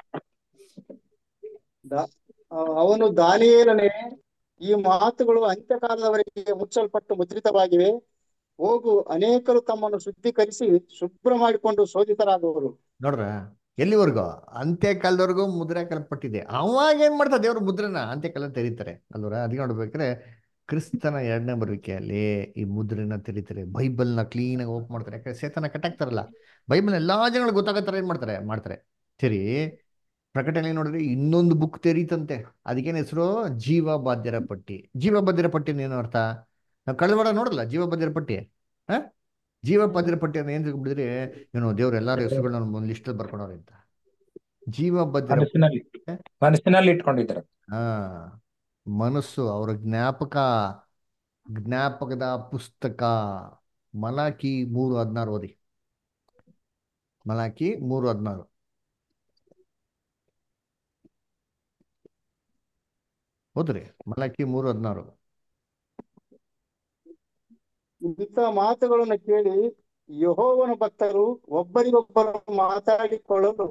ದ- ಆ, ಅವನು ದಾನಿಯೇಲನೇ ಈ ಮಾತುಗಳು ಅಂತ್ಯಕಾಲದವರೆಗೆ ಮುಚ್ಚಲ್ಪಟ್ಟು ಮುದ್ರಿತವಾಗಿವೆ ಹೋಗು ಅನೇಕರು ತಮ್ಮನ್ನು ಶುದ್ಧೀಕರಿಸಿ ಶುಭ್ರ ಮಾಡಿಕೊಂಡು ಶೋಧಿತರಾಗುವರು ನೋಡ್ರ ಎಲ್ಲಿವರೆಗೂ ಅಂತ್ಯಕಾಲದವರೆಗೂ ಮುದ್ರೆ ಹಾಕಲ್ಪಟ್ಟಿದೆ ಅವಾಗ ಏನ್ ಮಾಡ್ತಾರೆ ದೇವ್ರ ಮುದ್ರೆನ ಅಂತ್ಯಕಾಲ ತೆರೀತಾರೆ ಅಲ್ವರ ಅದಕ್ಕೆ ನೋಡ್ಬೇಕಾದ್ರೆ ಕ್ರಿಸ್ತನ ಎರಡನೇ ಬರುವಿಕೆಯಲ್ಲಿ ಈ ಮುದ್ರೆನ ತೆರೀತಾರೆ ಬೈಬಲ್ನ ಕ್ಲೀನಾಗಿ ಓಪನ್ ಮಾಡ್ತಾರೆ ಯಾಕಂದ್ರೆ ಸೇತನ ಕಟ್ಟಾಕ್ತಾರಲ್ಲ ಬೈಬಲ್ ಎಲ್ಲಾ ಜನಗಳು ಗೊತ್ತಾಗೋ ಥರ ಏನ್ ಮಾಡ್ತಾರೆ ಮಾಡ್ತಾರೆ ಸರಿ ಪ್ರಕಟಣೆ ನೋಡಿದ್ರೆ ಇನ್ನೊಂದು ಬುಕ್ ತೆರೀತಂತೆ ಅದಕ್ಕೇನು ಹೆಸರು ಜೀವ ಬಾಧ್ಯರ ಪಟ್ಟಿ ಜೀವ ಬಾಧ್ಯರ ಪಟ್ಟಿ ಏನು ಅರ್ಥ ನಾವು ಕಳೆದ ನೋಡಲ್ಲ ಜೀವ ಬಾಧ್ಯರ ಪಟ್ಟಿ ಹಾ ಜೀವ ಬಾಧ್ಯರ ಪಟ್ಟಿ ಅಂತ ಏನ್ ತಿಳ್ಕೊಂಡ್ಬಿಟ್ಟಿದ್ರೆ ಏನು ದೇವ್ರು ಎಲ್ಲಾರ ಹೆಸರುಗಳನ್ನ ಒಂದು ಲಿಸ್ಟ್ ಬರ್ಕೊಂಡವ್ರೆ ಅಂತ ಜೀವ ಬಾಧ್ಯರ ಮನಸ್ಸಿನಲ್ಲಿ ಮನಸ್ಸಿನಲ್ಲಿ ಇಟ್ಕೊಂಡಿದ್ದಾರೆ ಹಾ ಮನಸ್ಸು ಅವರ ಜ್ಞಾಪಕ ಜ್ಞಾಪಕದ ಪುಸ್ತಕ ಮಲಾಕಿ ಮೂರು ಹದಿನಾರು ಓದಿ ಮಲಾಕಿ ಮೂರು ಹದಿನಾರು ಓದ್ರಿ ಮಲಾಕಿ ಮೂರು ಹದಿನಾರು ಇಂಥ ಮಾತುಗಳನ್ನು ಕೇಳಿ ಯಹೋವನ ಭಕ್ತರು ಒಬ್ಬರಿಗೊಬ್ಬರು ಮಾತಾಡಿಕೊಳ್ಳಲು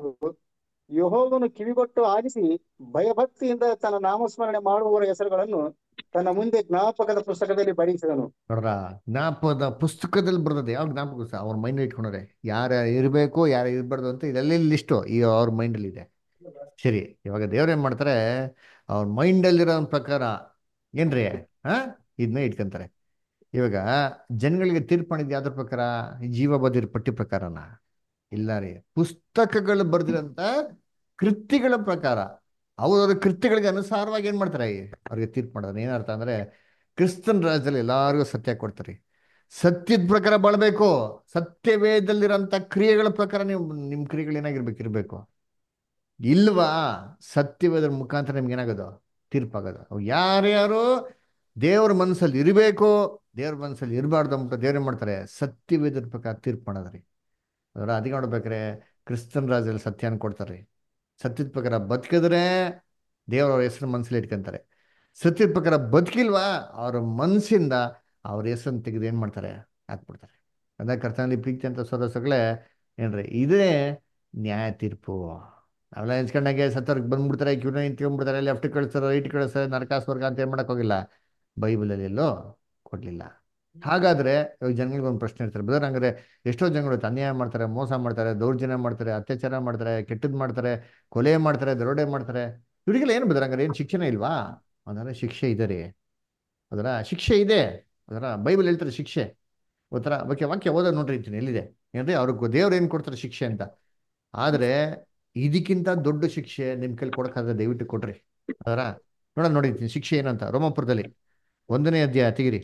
ಯಹೋವನು ಕಿವಿಗೊಟ್ಟು ಆಲಿಸಿ ಭಯಭಕ್ತಿಯಿಂದ ತನ್ನ ನಾಮಸ್ಮರಣೆ ಮಾಡುವವರ ಹೆಸರುಗಳನ್ನು ತನ್ನ ಮುಂದೆ ಜ್ಞಾಪಕದ ಪುಸ್ತಕದಲ್ಲಿ ಬರೆಸಿದನು ನೋಡ್ರ ಜ್ಞಾಪಕದ ಪುಸ್ತಕದಲ್ಲಿ ಬರ್ತದೆ ಯಾವ ಜ್ಞಾಪಕ ಸಹ ಅವ್ರ ಮೈಂಡ್ ಇಟ್ಕೊಂಡ್ರೆ ಯಾರ ಇರಬೇಕು ಯಾರು ಇರಬಾರ್ದು ಅಂತ ಇದೆಲ್ಲ ಲಿಸ್ಟು ಈ ಅವ್ರ ಮೈಂಡಲ್ಲಿ ಇದೆ ಸರಿ ಇವಾಗ ದೇವ್ರು ಏನ್ ಮಾಡ್ತಾರೆ ಅವ್ರ ಮೈಂಡಲ್ಲಿರೋ ಪ್ರಕಾರ ಏನ್ರಿ ಹಾ ಇದನ್ನ ಇಟ್ಕೊಂತಾರೆ ಇವಾಗ ಜನಗಳಿಗೆ ತೀರ್ಪಣಿದ್ ಯಾವ್ದ್ರ ಪ್ರಕಾರ ಈ ಜೀವ ಬದಿರ ಪಟ್ಟಿ ಪ್ರಕಾರನ ಇಲ್ಲ ರೀ ಪುಸ್ತಕಗಳು ಬರ್ದಿರಂತ ಕೃತಿಗಳ ಪ್ರಕಾರ ಅವರ ಕೃತ್ಯಗಳಿಗೆ ಅನುಸಾರವಾಗಿ ಏನ್ ಮಾಡ್ತಾರೆ ಅವ್ರಿಗೆ ತೀರ್ಪು ಮಾಡೋದು ಏನರ್ಥ ಅಂದ್ರೆ ಕ್ರಿಸ್ತನ್ ರಾಜ್ಯದಲ್ಲಿ ಎಲ್ಲಾರಿಗೂ ಸತ್ಯ ಕೊಡ್ತಾರೆ ಸತ್ಯದ ಪ್ರಕಾರ ಬಾಳ್ಬೇಕು ಸತ್ಯವೇದಲ್ಲಿರೋಂಥ ಕ್ರಿಯೆಗಳ ಪ್ರಕಾರ ನೀವು ನಿಮ್ ಕ್ರಿಯೆಗಳು ಏನಾಗಿರ್ಬೇಕು ಇರ್ಬೇಕು ಇಲ್ವಾ ಸತ್ಯವೇದರ ಮುಖಾಂತರ ನಿಮ್ಗೆ ಏನಾಗೋದು ತೀರ್ಪಾಗೋದು ಅವು ಯಾರ್ಯಾರು ದೇವ್ರ ಮನಸ್ಸಲ್ಲಿ ಇರಬೇಕು ದೇವ್ರ ಮನಸ್ಸಲ್ಲಿ ಇರಬಾರ್ದು ಅಂದ್ಬಿಟ್ಟು ದೇವ್ರು ಏನ್ ಮಾಡ್ತಾರೆ ಸತ್ಯವೇದರ ಪ್ರಕಾರ ತೀರ್ಪು ಮಾಡೋದ್ರಿ ಅದರ ಅದಕ್ಕೆ ನೋಡ್ಬೇಕಾರೆ ಕ್ರಿಸ್ತನ್ ರಾಜ್ಯದಲ್ಲಿ ಸತ್ಯನ ಕೊಡ್ತಾರೆ ಸತ್ಯದ ಪ್ರಕಾರ ಬದುಕಿದ್ರೆ ದೇವರ ಹೆಸರು ಮನಸ್ಸಲ್ಲಿ ಇಟ್ಕೊಂತಾರೆ ಸತ್ಯದ ಪ್ರಕಾರ ಬದುಕಿಲ್ವಾ ಅವ್ರ ಮನಸ್ಸಿಂದ ಅವ್ರ ಹೆಸರನ್ನು ತೆಗೆದು ಏನು ಮಾಡ್ತಾರೆ ಹಾಕ್ಬಿಡ್ತಾರೆ ಅದ ಕರ್ತನಲ್ಲಿ ಪ್ರೀತಿ ಅಂತ ಸದಸ್ಯಗಳೇ ಏನ್ರಿ ಇದೇ ನ್ಯಾಯ ತೀರ್ಪು ಅವೆಲ್ಲ ಹೆಂಚ್ಕೊಂಡಾಗೆ ಸತ್ತವ್ರಿಗೆ ಬಂದ್ಬಿಡ್ತಾರೆ ಕ್ಯೂನ ನಿಂತ್ಕೊಂಡ್ಬಿಡ್ತಾರೆ ಲೆಫ್ಟ್ ಕಳಿಸ್ತಾರೆ ರೈಟ್ ಕಳಿಸ್ತಾರೆ ನರಕಾಸ್ವರ್ಗ ಅಂತ ಏನು ಮಾಡಕ್ ಹೋಗಿಲ್ಲ ಬೈಬಲಲ್ಲಿ ಎಲ್ಲೋ ಕೊಡ್ಲಿಲ್ಲ ಹಾಗಾದ್ರೆ ಇವಾಗ ಜನಗಳಿಗೆ ಒಂದು ಪ್ರಶ್ನೆ ಇರ್ತಾರೆ ಬ್ರದರ್ ಹಂಗಾರೆ ಎಷ್ಟೋ ಜನಗಳು ಅನ್ಯಾಯ ಮಾಡ್ತಾರೆ ಮೋಸ ಮಾಡ್ತಾರೆ ದೌರ್ಜನ್ಯ ಮಾಡ್ತಾರೆ ಅತ್ಯಾಚಾರ ಮಾಡ್ತಾರೆ ಕೆಟ್ಟದ್ದು ಮಾಡ್ತಾರೆ ಕೊಲೆ ಮಾಡ್ತಾರೆ ದರೋಡೆ ಮಾಡ್ತಾರೆ ಇವರಿಗೆಲ್ಲ ಏನು ಬ್ರದರ್ ಹಂಗಾರೆ ಏನು ಶಿಕ್ಷಣ ಇಲ್ವಾ ಅದರ ಶಿಕ್ಷೆ ಇದೆ ರೀ ಅದರ ಶಿಕ್ಷೆ ಇದೆ ಅದರ ಬೈಬಲ್ ಹೇಳ್ತಾರೆ ಶಿಕ್ಷೆ ಒಂಥರ ಓಕೆ ವಾಕ್ಯ ಓದೋದು ನೋಡ್ರಿ ಇರ್ತೀನಿ ಎಲ್ಲಿದೆ ಏನ್ರಿ ಅವ್ರಿಗೆ ದೇವ್ರು ಏನು ಕೊಡ್ತಾರೆ ಶಿಕ್ಷೆ ಅಂತ ಆದರೆ ಇದಕ್ಕಿಂತ ದೊಡ್ಡ ಶಿಕ್ಷೆ ನಿಮ್ಮ ಕೈಲಿ ಕೊಡೋಕ್ಕಾದ್ರೆ ದಯವಿಟ್ಟು ಕೊಡ್ರಿ ಅದರ ನೋಡೋಣ ನೋಡಿರ್ತೀನಿ ಶಿಕ್ಷೆ ಏನಂತ ರೋಮಾಪುರದಲ್ಲಿ ಒಂದನೇ ಅಧ್ಯಾಯ ತೆಗಿರಿ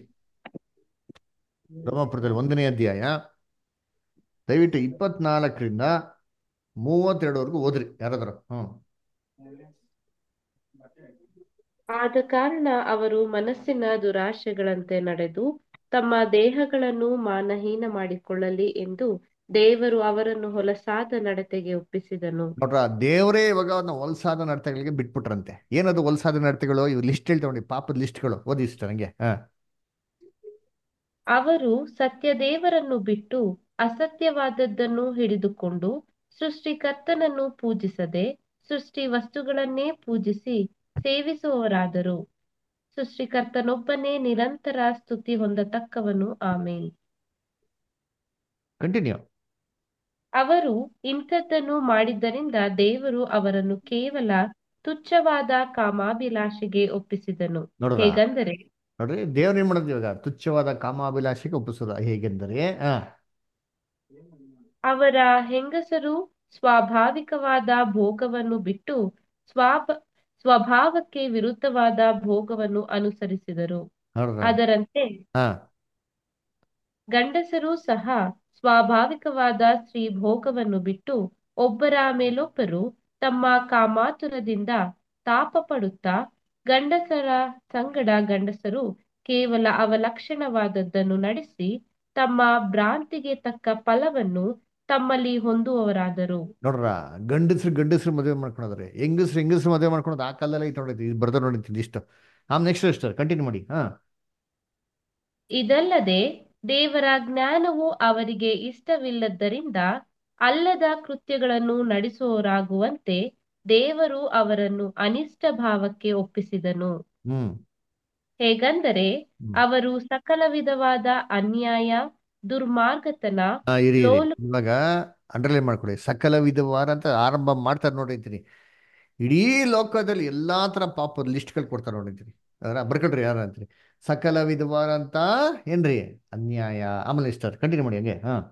ರೋಮಾಪುರದಲ್ಲಿ ಒಂದನೇ ಅಧ್ಯಾಯ ದಯವಿಟ್ಟು ಇಪ್ಪತ್ನಾಲ್ಕರಿಂದ ಮೂವತ್ತೆರಡವರೆಗೂ ಓದ್ರಿ ಯಾರಾದ್ರು ಹ್ಮ್ ಆದ ಕಾರಣ ಅವರು ಮನಸ್ಸಿನ ದುರಾಶೆಗಳಂತೆ ನಡೆದು ತಮ್ಮ ದೇಹಗಳನ್ನು ಮಾನಹೀನ ಮಾಡಿಕೊಳ್ಳಲಿ ಎಂದು ದೇವರು ಅವರನ್ನು ಹೊಲಸಾದ ನಡತೆಗೆ ಒಪ್ಪಿಸಿದನು ನೋಡ್ರ ದೇವರೇ ಇವಾಗ ಅವ್ರನ್ನ ಹೊಲ್ಸಾದ ನಡತೆಗಳಿಗೆ ಬಿಟ್ಬಿಟ್ರಂತೆ ಏನದು ಹೊಲ್ಸಾದ ನಡತೆಗಳು ಇವು ಲಿಸ್ಟ್ ಹೇಳ್ತಾವ್ರಿ ಪಾಪದ ಲಿಸ್ಟ್ಗಳು ಓದಿ ಇಷ್ಟ ನಂಗೆ ಹಾ ಅವರು ಸತ್ಯದೇವರನ್ನು ಬಿಟ್ಟು ಅಸತ್ಯವಾದದ್ದನ್ನು ಹಿಡಿದುಕೊಂಡು ಸೃಷ್ಟಿಕರ್ತನನ್ನು ಪೂಜಿಸದೆ ಸೃಷ್ಟಿ ವಸ್ತುಗಳನ್ನೇ ಪೂಜಿಸಿ ಸೇವಿಸುವವರಾದರು ಸೃಷ್ಟಿಕರ್ತನೊಬ್ಬನೇ ನಿರಂತರ ಸ್ತುತಿ ಹೊಂದತಕ್ಕವನು ಆಮೇನ್ ಕಂಟಿನ್ಯೂ ಅವರು ಇಂಥದ್ದನ್ನು ಮಾಡಿದ್ದರಿಂದ ದೇವರು ಅವರನ್ನು ಕೇವಲ ತುಚ್ಛವಾದ ಕಾಮಾಭಿಲಾಷೆಗೆ ಒಪ್ಪಿಸಿದನು ನೋಡ್ರಾ? ಹೇಗೆಂದರೆ ನೋಡ್ರಿ ದೇವ್ರ ಏನ್ ಮಾಡೋದು ಇವಾಗ ತುಚ್ಛವಾದ ಕಾಮಾಭಿಲಾಷೆಗೆ ಒಪ್ಪಿಸೋದು ಹೇಗೆಂದರೆ ಹಾ ಅವರ ಹೆಂಗಸರು ಸ್ವಾಭಾವಿಕವಾದ ಭೋಗವನ್ನು ಬಿಟ್ಟು ಸ್ವಾಭ ಸ್ವಭಾವಕ್ಕೆ ವಿರುದ್ಧವಾದ ಭೋಗವನ್ನು ಅನುಸರಿಸಿದರು ನೋಡ್ರ ಅದರಂತೆ ಹಾ ಗಂಡಸರು ಸಹ ಸ್ವಾಭಾವಿಕವಾದ ಸ್ತ್ರೀ ಭೋಗವನ್ನು ಬಿಟ್ಟು ಒಬ್ಬರ ಮೇಲೊಬ್ಬರು ತಮ್ಮ ಕಾಮಾತುರದಿಂದ ತಾಪ ಪಡುತ್ತಾ ಗಂಡಸರ ಸಂಗಡ ಗಂಡಸರು ಕೇವಲ ಅವಲಕ್ಷಣವಾದದ್ದನ್ನು ನಡೆಸಿ ತಮ್ಮ ಭ್ರಾಂತಿಗೆ ತಕ್ಕ ಫಲವನ್ನು ತಮ್ಮಲ್ಲಿ ಹೊಂದುವವರಾದರು ನೋಡ್ರ ಗಂಡಸ್ರು ಗಂಡಸ್ರು ಮದುವೆ ಮಾಡ್ಕೊಳೋದ್ರಿ ಹೆಂಗಸ್ರು ಹೆಂಗಸ್ರು ಮದುವೆ ಮಾಡ್ಕೊಳೋದು ಆ ಕಾಲದಲ್ಲಿ ಐತೆ ನೋಡೈತಿ ಇದು ಬರ್ದ ನೋಡಿದ್ದೀನಿ ಇಷ್ಟು ಆಮ್ ನೆಕ್ಸ್ಟ್ ಅಷ್ಟು ಕಂಟಿನ್ಯೂ ಮಾಡಿ ಹಾ ಇದಲ್ಲದೆ ದೇವರ ಜ್ಞಾನವು ಅವರಿಗೆ ಇಷ್ಟವಿಲ್ಲದ್ದರಿಂದ ಅಲ್ಲದ ಕೃತ್ಯಗಳನ್ನು ನಡೆಸುವವರಾಗುವಂತೆ ದೇವರು ಅವರನ್ನು ಅನಿಷ್ಟ ಭಾವಕ್ಕೆ ಒಪ್ಪಿಸಿದನು ಹ್ಮ್ ಹೇಗೆಂದರೆ ಅವರು ಸಕಲ ವಿಧವಾದ ಅನ್ಯಾಯ ದುರ್ಮಾರ್ಗತನ ಹಾ ಇರಿ ಇರಿ ಲೋಲು ಇವಾಗ ಅಂಡರ್ಲೈನ್ ಮಾಡ್ಕೊಳ್ಳಿ ಸಕಲ ವಿಧವಾದ ಅಂತ ಆರಂಭ ಮಾಡ್ತಾರೆ ನೋಡಿರ್ತೀನಿ ಇಡೀ ಲೋಕದಲ್ಲಿ ಎಲ್ಲಾ ತರ ಪಾಪದ ಲಿಸ್ಟ್ಗಳು ಕೊಡ್ತಾರೆ ನೋಡಿರ್ತೀನಿ ಅದರ ಬರ್ಕೊಳ್ರಿ ಯಾರು ಅಂತೀರಿ ಸಕಲ ವಿಧವಾದಂತ ಏನ್ರಿ ಅನ್ಯಾಯ ಆಮೇಲೆ ಇಷ್ಟ ಕಂಟಿನ್ಯೂ ಮಾಡಿ ಹಂಗೆ ಹಾ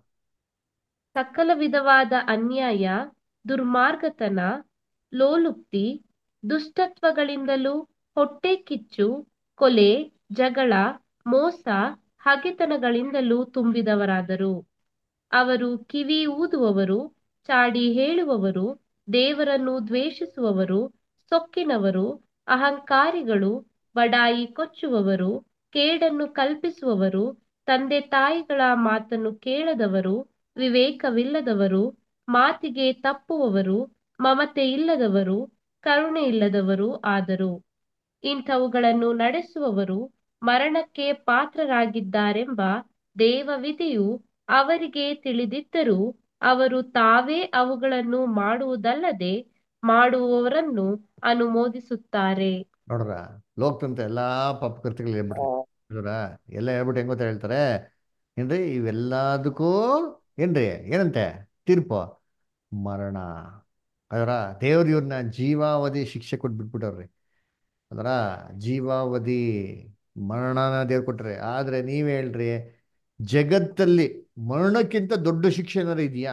ಸಕಲ ವಿಧವಾದ ಅನ್ಯಾಯ ದುರ್ಮಾರ್ಗತನ ಲೋಲುಪ್ತಿ ದುಷ್ಟತ್ವಗಳಿಂದಲೂ ಹೊಟ್ಟೆ ಕಿಚ್ಚು ಕೊಲೆ ಜಗಳ ಮೋಸ ಹಗೆತನಗಳಿಂದಲೂ ತುಂಬಿದವರಾದರು ಅವರು ಕಿವಿ ಊದುವವರು ಚಾಡಿ ಹೇಳುವವರು ದೇವರನ್ನು ದ್ವೇಷಿಸುವವರು ಸೊಕ್ಕಿನವರು ಅಹಂಕಾರಿಗಳು ಬಡಾಯಿ ಕೊಚ್ಚುವವರು ಕೇಡನ್ನು ಕಲ್ಪಿಸುವವರು ತಂದೆ ತಾಯಿಗಳ ಮಾತನ್ನು ಕೇಳದವರು ವಿವೇಕವಿಲ್ಲದವರು ಮಾತಿಗೆ ತಪ್ಪುವವರು ಮಮತೆ ಇಲ್ಲದವರು ಕರುಣೆ ಇಲ್ಲದವರು ಆದರು ಇಂಥವುಗಳನ್ನು ನಡೆಸುವವರು ಮರಣಕ್ಕೆ ಪಾತ್ರರಾಗಿದ್ದಾರೆಂಬ ದೇವವಿಧಿಯು ಅವರಿಗೆ ತಿಳಿದಿದ್ದರೂ ಅವರು ತಾವೇ ಅವುಗಳನ್ನು ಮಾಡುವುದಲ್ಲದೆ ಮಾಡುವವರನ್ನು ಅನುಮೋದಿಸುತ್ತಾರೆ ನೋಡ್ರ ಲೋಕದಂತ ಎಲ್ಲಾ ಪಾಪ ಕೃತ್ಯಗಳು ಹೇಳ್ಬಿಟ್ರಿ ನೋಡ್ರ ಎಲ್ಲ ಹೇಳ್ಬಿಟ್ಟು ಹೆಂಗ್ ಗೊತ್ತಾ ಹೇಳ್ತಾರೆ ಏನ್ರಿ ಇವೆಲ್ಲದಕ್ಕೂ ಏನ್ರಿ ಏನಂತೆ ತೀರ್ಪು ಮರಣ ಅದರ ದೇವ್ರ ಇವ್ರನ್ನ ಜೀವಾವಧಿ ಶಿಕ್ಷೆ ಕೊಟ್ಟು ಬಿಟ್ಬಿಟ್ಟವ್ರಿ ಅದರ ಜೀವಾವಧಿ ಮರಣನ ದೇವ್ರು ಕೊಟ್ರೆ ಆದ್ರೆ ನೀವ್ ಹೇಳ್ರಿ ಜಗತ್ತಲ್ಲಿ ಮರಣಕ್ಕಿಂತ ದೊಡ್ಡ ಶಿಕ್ಷೆ ಏನಾರು ಇದೆಯಾ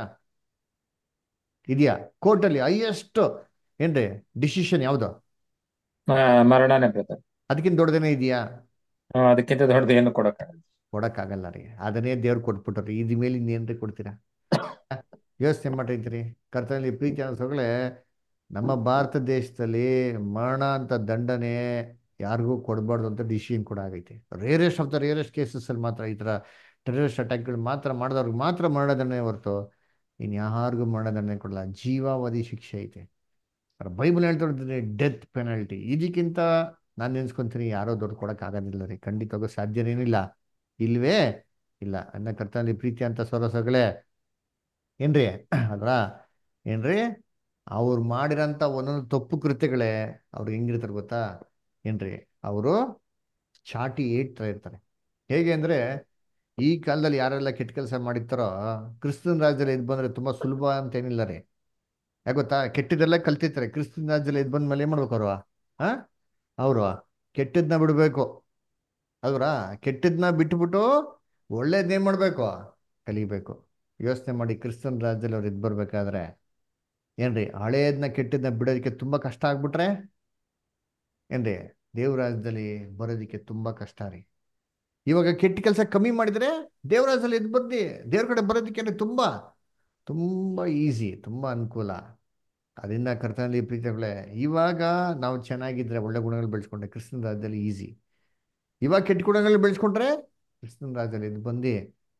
ಇದೆಯಾ ಕೋರ್ಟಲ್ಲಿ ಹೈಯೆಸ್ಟ್ ಏನ್ರಿ ಡಿಸಿಷನ್ ಯಾವ್ದು ಆ, ಮರಣನೇ ಬ್ರದರ್ ಅದಕ್ಕಿಂತ ದೊಡ್ಡದೇನೇ ಇದೆಯಾ ಅದಕ್ಕಿಂತ ದೊಡ್ಡದು ಏನು ಕೊಡಕ್ಕಾಗಲ್ಲ ಕೊಡಕ್ಕಾಗಲ್ಲ ರೀ ಅದನ್ನೇ ದೇವ್ರು ಕೊಟ್ಬಿಟ್ರಿ ಇದ್ ಮೇಲೆ ಇನ್ನೇನ್ರಿ ಕೊಡ್ತೀರಾ ಯೋಚನೆ ಮಾಡಿರ್ತೀರಿ ಕರ್ತನಲ್ಲಿ ಪ್ರೀತಿ ಅನ್ನಿಸೋಗಳೇ ನಮ್ಮ ಭಾರತ ದೇಶದಲ್ಲಿ ಮರಣ ಅಂತ ದಂಡನೆ ಯಾರಿಗೂ ಕೊಡಬಾರ್ದು ಅಂತ ಡಿಸಿಷನ್ ಕೂಡ ಆಗೈತೆ rarest of the rarest cases ಅಲ್ಲಿ ಮಾತ್ರ ಈ ಥರ ಟೆರರಿಸ್ಟ್ ಅಟ್ಯಾಕ್ಗಳು ಮಾತ್ರ ಮಾಡಿದವ್ರಿಗೆ ಮಾತ್ರ ಮರಣದಂಡನೆ ಹೊರತು ಇನ್ನು ಯಾರಿಗೂ ಮರಣದಂಡನೆ ಕೊಡಲ್ಲ ಜೀವಾವಧಿ ಶಿಕ್ಷೆ ಐತೆ ಬೈಬಲ್ ಹೇಳ್ತಾ ಇರ್ತೀನಿ ಡೆತ್ ಪೆನಾಲ್ಟಿ ಇದಕ್ಕಿಂತ ನಾನು ನೆನ್ಸ್ಕೊಂತೀನಿ ಯಾರೋ ದೊಡ್ಡ ಕೊಡಕ್ ಆಗೋದಿಲ್ಲ ರೀ ಖಂಡಿತವಾಗೂ ಸಾಧ್ಯನೇನಿಲ್ಲ ಇಲ್ವೇ ಇಲ್ಲ ಅನ್ನ ಕರ್ತನಲ್ಲಿ ಪ್ರೀತಿ ಅಂತ ಸೊರಸಗಳೇ ಏನ್ರಿ ಅದ್ರ ಏನ್ರಿ ಅವ್ರು ಮಾಡಿರೋಂಥ ಒಂದೊಂದು ತಪ್ಪು ಕೃತ್ಯಗಳೇ ಅವ್ರು ಹೆಂಗಿರ್ತಾರೆ ಗೊತ್ತಾ ಏನ್ರಿ ಅವರು ಚಾಟಿ ಏಟ್ತಾ ಇರ್ತಾರೆ ಹೇಗೆ ಅಂದ್ರೆ ಈ ಕಾಲದಲ್ಲಿ ಯಾರೆಲ್ಲ ಕೆಟ್ಟ ಕೆಲಸ ಮಾಡಿರ್ತಾರೋ ಕ್ರಿಸ್ತನ ರಾಜ್ಯದಲ್ಲಿ ಇದು ಬಂದ್ರೆ ತುಂಬಾ ಸುಲಭ ಅಂತ ಏನಿಲ್ಲ ರೀ ಯಾಕೆ ಗೊತ್ತಾ ಕೆಟ್ಟದೆಲ್ಲ ಕಲ್ತಿರ್ತಾರೆ ಕ್ರಿಸ್ತನ ರಾಜ್ಯದಲ್ಲಿ ಇದು ಬಂದ ಮೇಲೆ ಏನ್ ಮಾಡ್ಬೇಕು ಅವರು ಹಾ ಅವರು ಕೆಟ್ಟದ್ನ ಬಿಡಬೇಕು ಅಲ್ವರಾ ಕೆಟ್ಟದ್ನ ಬಿಟ್ಬಿಟ್ಟು ಒಳ್ಳೇದ್ನೇನ್ ಮಾಡ್ಬೇಕು ಕಲಿಬೇಕು ಯೋಚನೆ ಮಾಡಿ ಕ್ರಿಸ್ತನ್ ರಾಜ್ಯದಲ್ಲಿ ಅವ್ರು ಇದ್ ಬರ್ಬೇಕಾದ್ರೆ ಏನ್ರಿ ಹಳೇದ್ನ ಕೆಟ್ಟದ್ನ ಬಿಡೋದಕ್ಕೆ ತುಂಬಾ ಕಷ್ಟ ಆಗ್ಬಿಟ್ರೆ ಏನ್ರಿ ದೇವ್ರ ರಾಜ್ಯದಲ್ಲಿ ಬರೋದಕ್ಕೆ ತುಂಬಾ ಕಷ್ಟ ರೀ ಇವಾಗ ಕೆಟ್ಟ ಕೆಲಸ ಕಮ್ಮಿ ಮಾಡಿದ್ರೆ ದೇವ್ರ ರಾಜ್ಯದಲ್ಲಿ ಎದ್ ಬಂದು ದೇವ್ರ ಕಡೆ ಬರೋದಕ್ಕೆ ಅಂದ್ರೆ ತುಂಬಾ ತುಂಬಾ ಈಸಿ ತುಂಬಾ ಅನುಕೂಲ ಅದರಿಂದ ಕರ್ತನಲ್ಲಿ ಪ್ರೀತಿಗಳೇ ಇವಾಗ ನಾವು ಚೆನ್ನಾಗಿದ್ರೆ ಒಳ್ಳೆ ಗುಣಗಳು ಬೆಳೆಸ್ಕೊಂಡ್ರೆ ಕ್ರಿಸ್ತನ ರಾಜ್ಯದಲ್ಲಿ ಈಸಿ ಇವಾಗ ಕೆಟ್ಟ ಗುಣಗಳು ಬೆಳೆಸ್ಕೊಂಡ್ರೆ ಕ್ರಿಸ್ತನ ರಾಜ್ಯದಲ್ಲಿ ಇದು ಬಂದು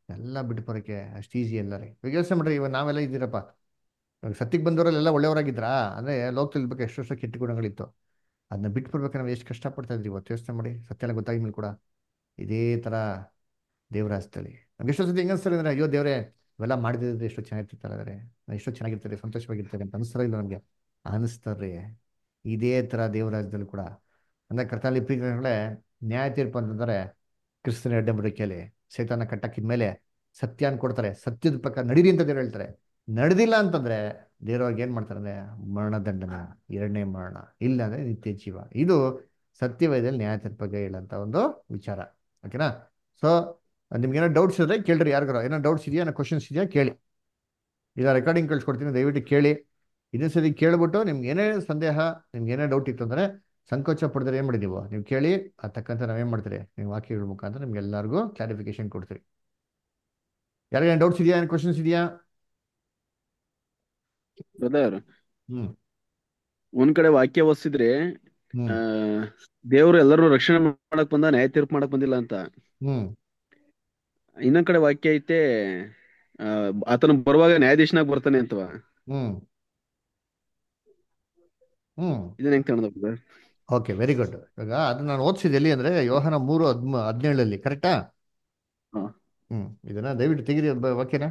ಎಲ್ಲ ಬಿಟ್ಟು ಬರೋಕ್ಕೆ ಅಷ್ಟು ಈಸಿ ಅಲ್ಲ ರೀ ಇವಾಗ ಯೋಚನೆ ಮಾಡ್ರಿ ಇವಾಗ ನಾವೆಲ್ಲ ಇದ್ದೀರಪ್ಪ ಇವಾಗ ಸತ್ತಿಗೆ ಬಂದವರೆಲ್ಲ ಒಳ್ಳೆಯವರಾಗಿದ್ರಾ ಅಂದರೆ ಲೋಕದಲ್ಲಿ ಇರ್ಬೇಕು ಎಷ್ಟು ವರ್ಷ ಕೆಟ್ಟ ಗುಣಗಳಿತ್ತು ಅದನ್ನ ಬಿಟ್ಟು ಬರ್ಬೇಕಾದ್ರೆ ನಾವು ಎಷ್ಟು ಕಷ್ಟಪಡ್ತಾ ಇದ್ರಿ ಇವತ್ತು ಯೋಚನೆ ಮಾಡಿ ಸತ್ಯ ಎಲ್ಲ ಗೊತ್ತಾಗಿದ್ಮೇಲೆ ಕೂಡ ಇದೇ ಥರ ದೇವರ ಹಸ್ತಳಿ ನಮ್ಗೆ ಎಷ್ಟೋ ಸತಿ ಹೆಂಗೆ ಅನ್ಸ್ತಾರೆ ಅಂದರೆ ಅಯ್ಯೋ ದೇವರೇ ಇವೆಲ್ಲ ಮಾಡಿದ್ರೆ ಎಷ್ಟೋ ಚೆನ್ನಾಗಿರ್ತಾರೆ ಅಂದರೆ ಎಷ್ಟೋ ಚೆನ್ನಾಗಿರ್ತಾರೆ ಸಂತೋಷವಾಗಿರ್ತಾರೆ ಅಂತ ಅನಿಸ್ತಾರ ಇಲ್ಲ ನಮಗೆ ಅನಿಸ್ತಾರೆ ಇದೇ ಥರ ದೇವರ ರಾಜ್ಯದಲ್ಲಿ ಕೂಡ ಅಂದರೆ ಕರ್ತನಲ್ಲಿ ಪ್ರೀತಿಗಳೇ ನ್ಯಾಯ ತೀರ್ಪು ಅಂತಂದರೆ ಕ್ರಿಸ್ತನ ಎಡ್ಡೆ ಬದುಕಿಯಲ್ಲಿ ಸೈತಾನ ಕಟ್ಟಾಕಿದ ಮೇಲೆ ಸತ್ಯನ ಕೊಡ್ತಾರೆ ಸತ್ಯದ ಪ್ರಕಾರ ನಡೀರಿ ಅಂತ ದೇವ್ರು ಹೇಳ್ತಾರೆ ನಡೆದಿಲ್ಲ ಅಂತಂದ್ರೆ ದೇವ್ರವ್ರಿಗೆ ಏನು ಮಾಡ್ತಾರೆ ಅಂದರೆ ಮರಣದಂಡನೆ ಎರಡನೇ ಮರಣ ಇಲ್ಲ ಅಂದರೆ ನಿತ್ಯ ಜೀವ ಇದು ಸತ್ಯವೇದಲ್ಲಿ ನ್ಯಾಯ ತೀರ್ಪು ಬಗ್ಗೆ ಹೇಳಂತ ಒಂದು ವಿಚಾರ ಓಕೆನಾ ಸೊ ನಿಮ್ಗೇನೋ ಡೌಟ್ಸ್ ಇದ್ರೆ ಕೇಳ್ರಿ ಯಾರಿಗಾರ ಏನೋ ಡೌಟ್ಸ್ ಇದೆಯಾ ಏನೋ ಕ್ವಶನ್ಸ್ ಇದೆಯಾ ಕೇಳಿ ಈಗ ರೆಕಾರ್ಡಿಂಗ್ ಕಳ್ಸ್ಕೊಡ್ತೀನಿ ದಯವಿಟ್ಟು ಕೇಳಿ ಇದನ್ನ ಸರಿ ಕೇಳ್ಬಿಟ್ಟು ನಿಮ್ಗೆ ಏನೇ ಸಂದೇಹ ನಿಮ್ಗೆ ಏನೇ ಡೌಟ್ ಇತ್ತು ಅಂದರೆ ಸಂಕೋಚ ಪಡೆದ್ರೆ ಏನು ಮಾಡಿದೀವೋ ನೀವು ಕೇಳಿ ಅದು ತಕ್ಕಂತೆ ನಾವೇನು ಮಾಡ್ತೀರಿ ನೀವು ವಾಕ್ಯಗಳ ಮುಖಾಂತರ ನಿಮ್ಗೆ ಎಲ್ಲರಿಗೂ ಕ್ಲಾರಿಫಿಕೇಶನ್ ಕೊಡ್ತೀರಿ ಯಾರಿಗೇನು ಡೌಟ್ಸ್ ಇದೆಯಾ ಏನು ಕ್ವಶನ್ಸ್ ಇದೆಯಾ ಬ್ರದರ್ ಹ್ಮ್ ಒಂದ್ ಕಡೆ ವಾಕ್ಯ ಓದಿಸಿದ್ರೆ ಹ್ಮ್ ಆ ದೇವ್ರು ಎಲ್ಲರೂ ರಕ್ಷಣೆ ಮಾಡಕ್ ಬಂದ ನ್ಯಾಯ ತೀರ್ಪು ಮಾಡಕ್ ಬಂದಿಲ್ಲ ಅಂತ ಹ್ಮ್ ಇನ್ನೊಂದ್ ಕಡೆ ವಾಕ್ಯ ಐತೆ ಆ ಆತನು ಬರುವಾಗ ನ್ಯಾಯಾಧೀಶನಾಗ್ ಬರ್ತಾನೆ ಅಂತವ ಹ್ಮ್ ಹ್ಮ್ ಇದನ್ನ ಹೆಂಗ್ ತಗೊಂಡ ಬ್ರದರ್ ಓಕೆ ವೆರಿ ಗುಡ್ ಇವಾಗ ಅದು ನಾನು ಓದಿಸಿದೆ ಎಲ್ಲಿ ಅಂದರೆ ಯೋಹನ ಮೂರು ಹದ್ಮ ಹದಿನೇಳಲ್ಲಿ ಕರೆಕ್ಟಾ ಹಾ ಹ್ಮ್ ಇದನ್ನ ದಯವಿಟ್ಟು ತೆಗಿರಿ ಬ- ವಾಕ್ಯನ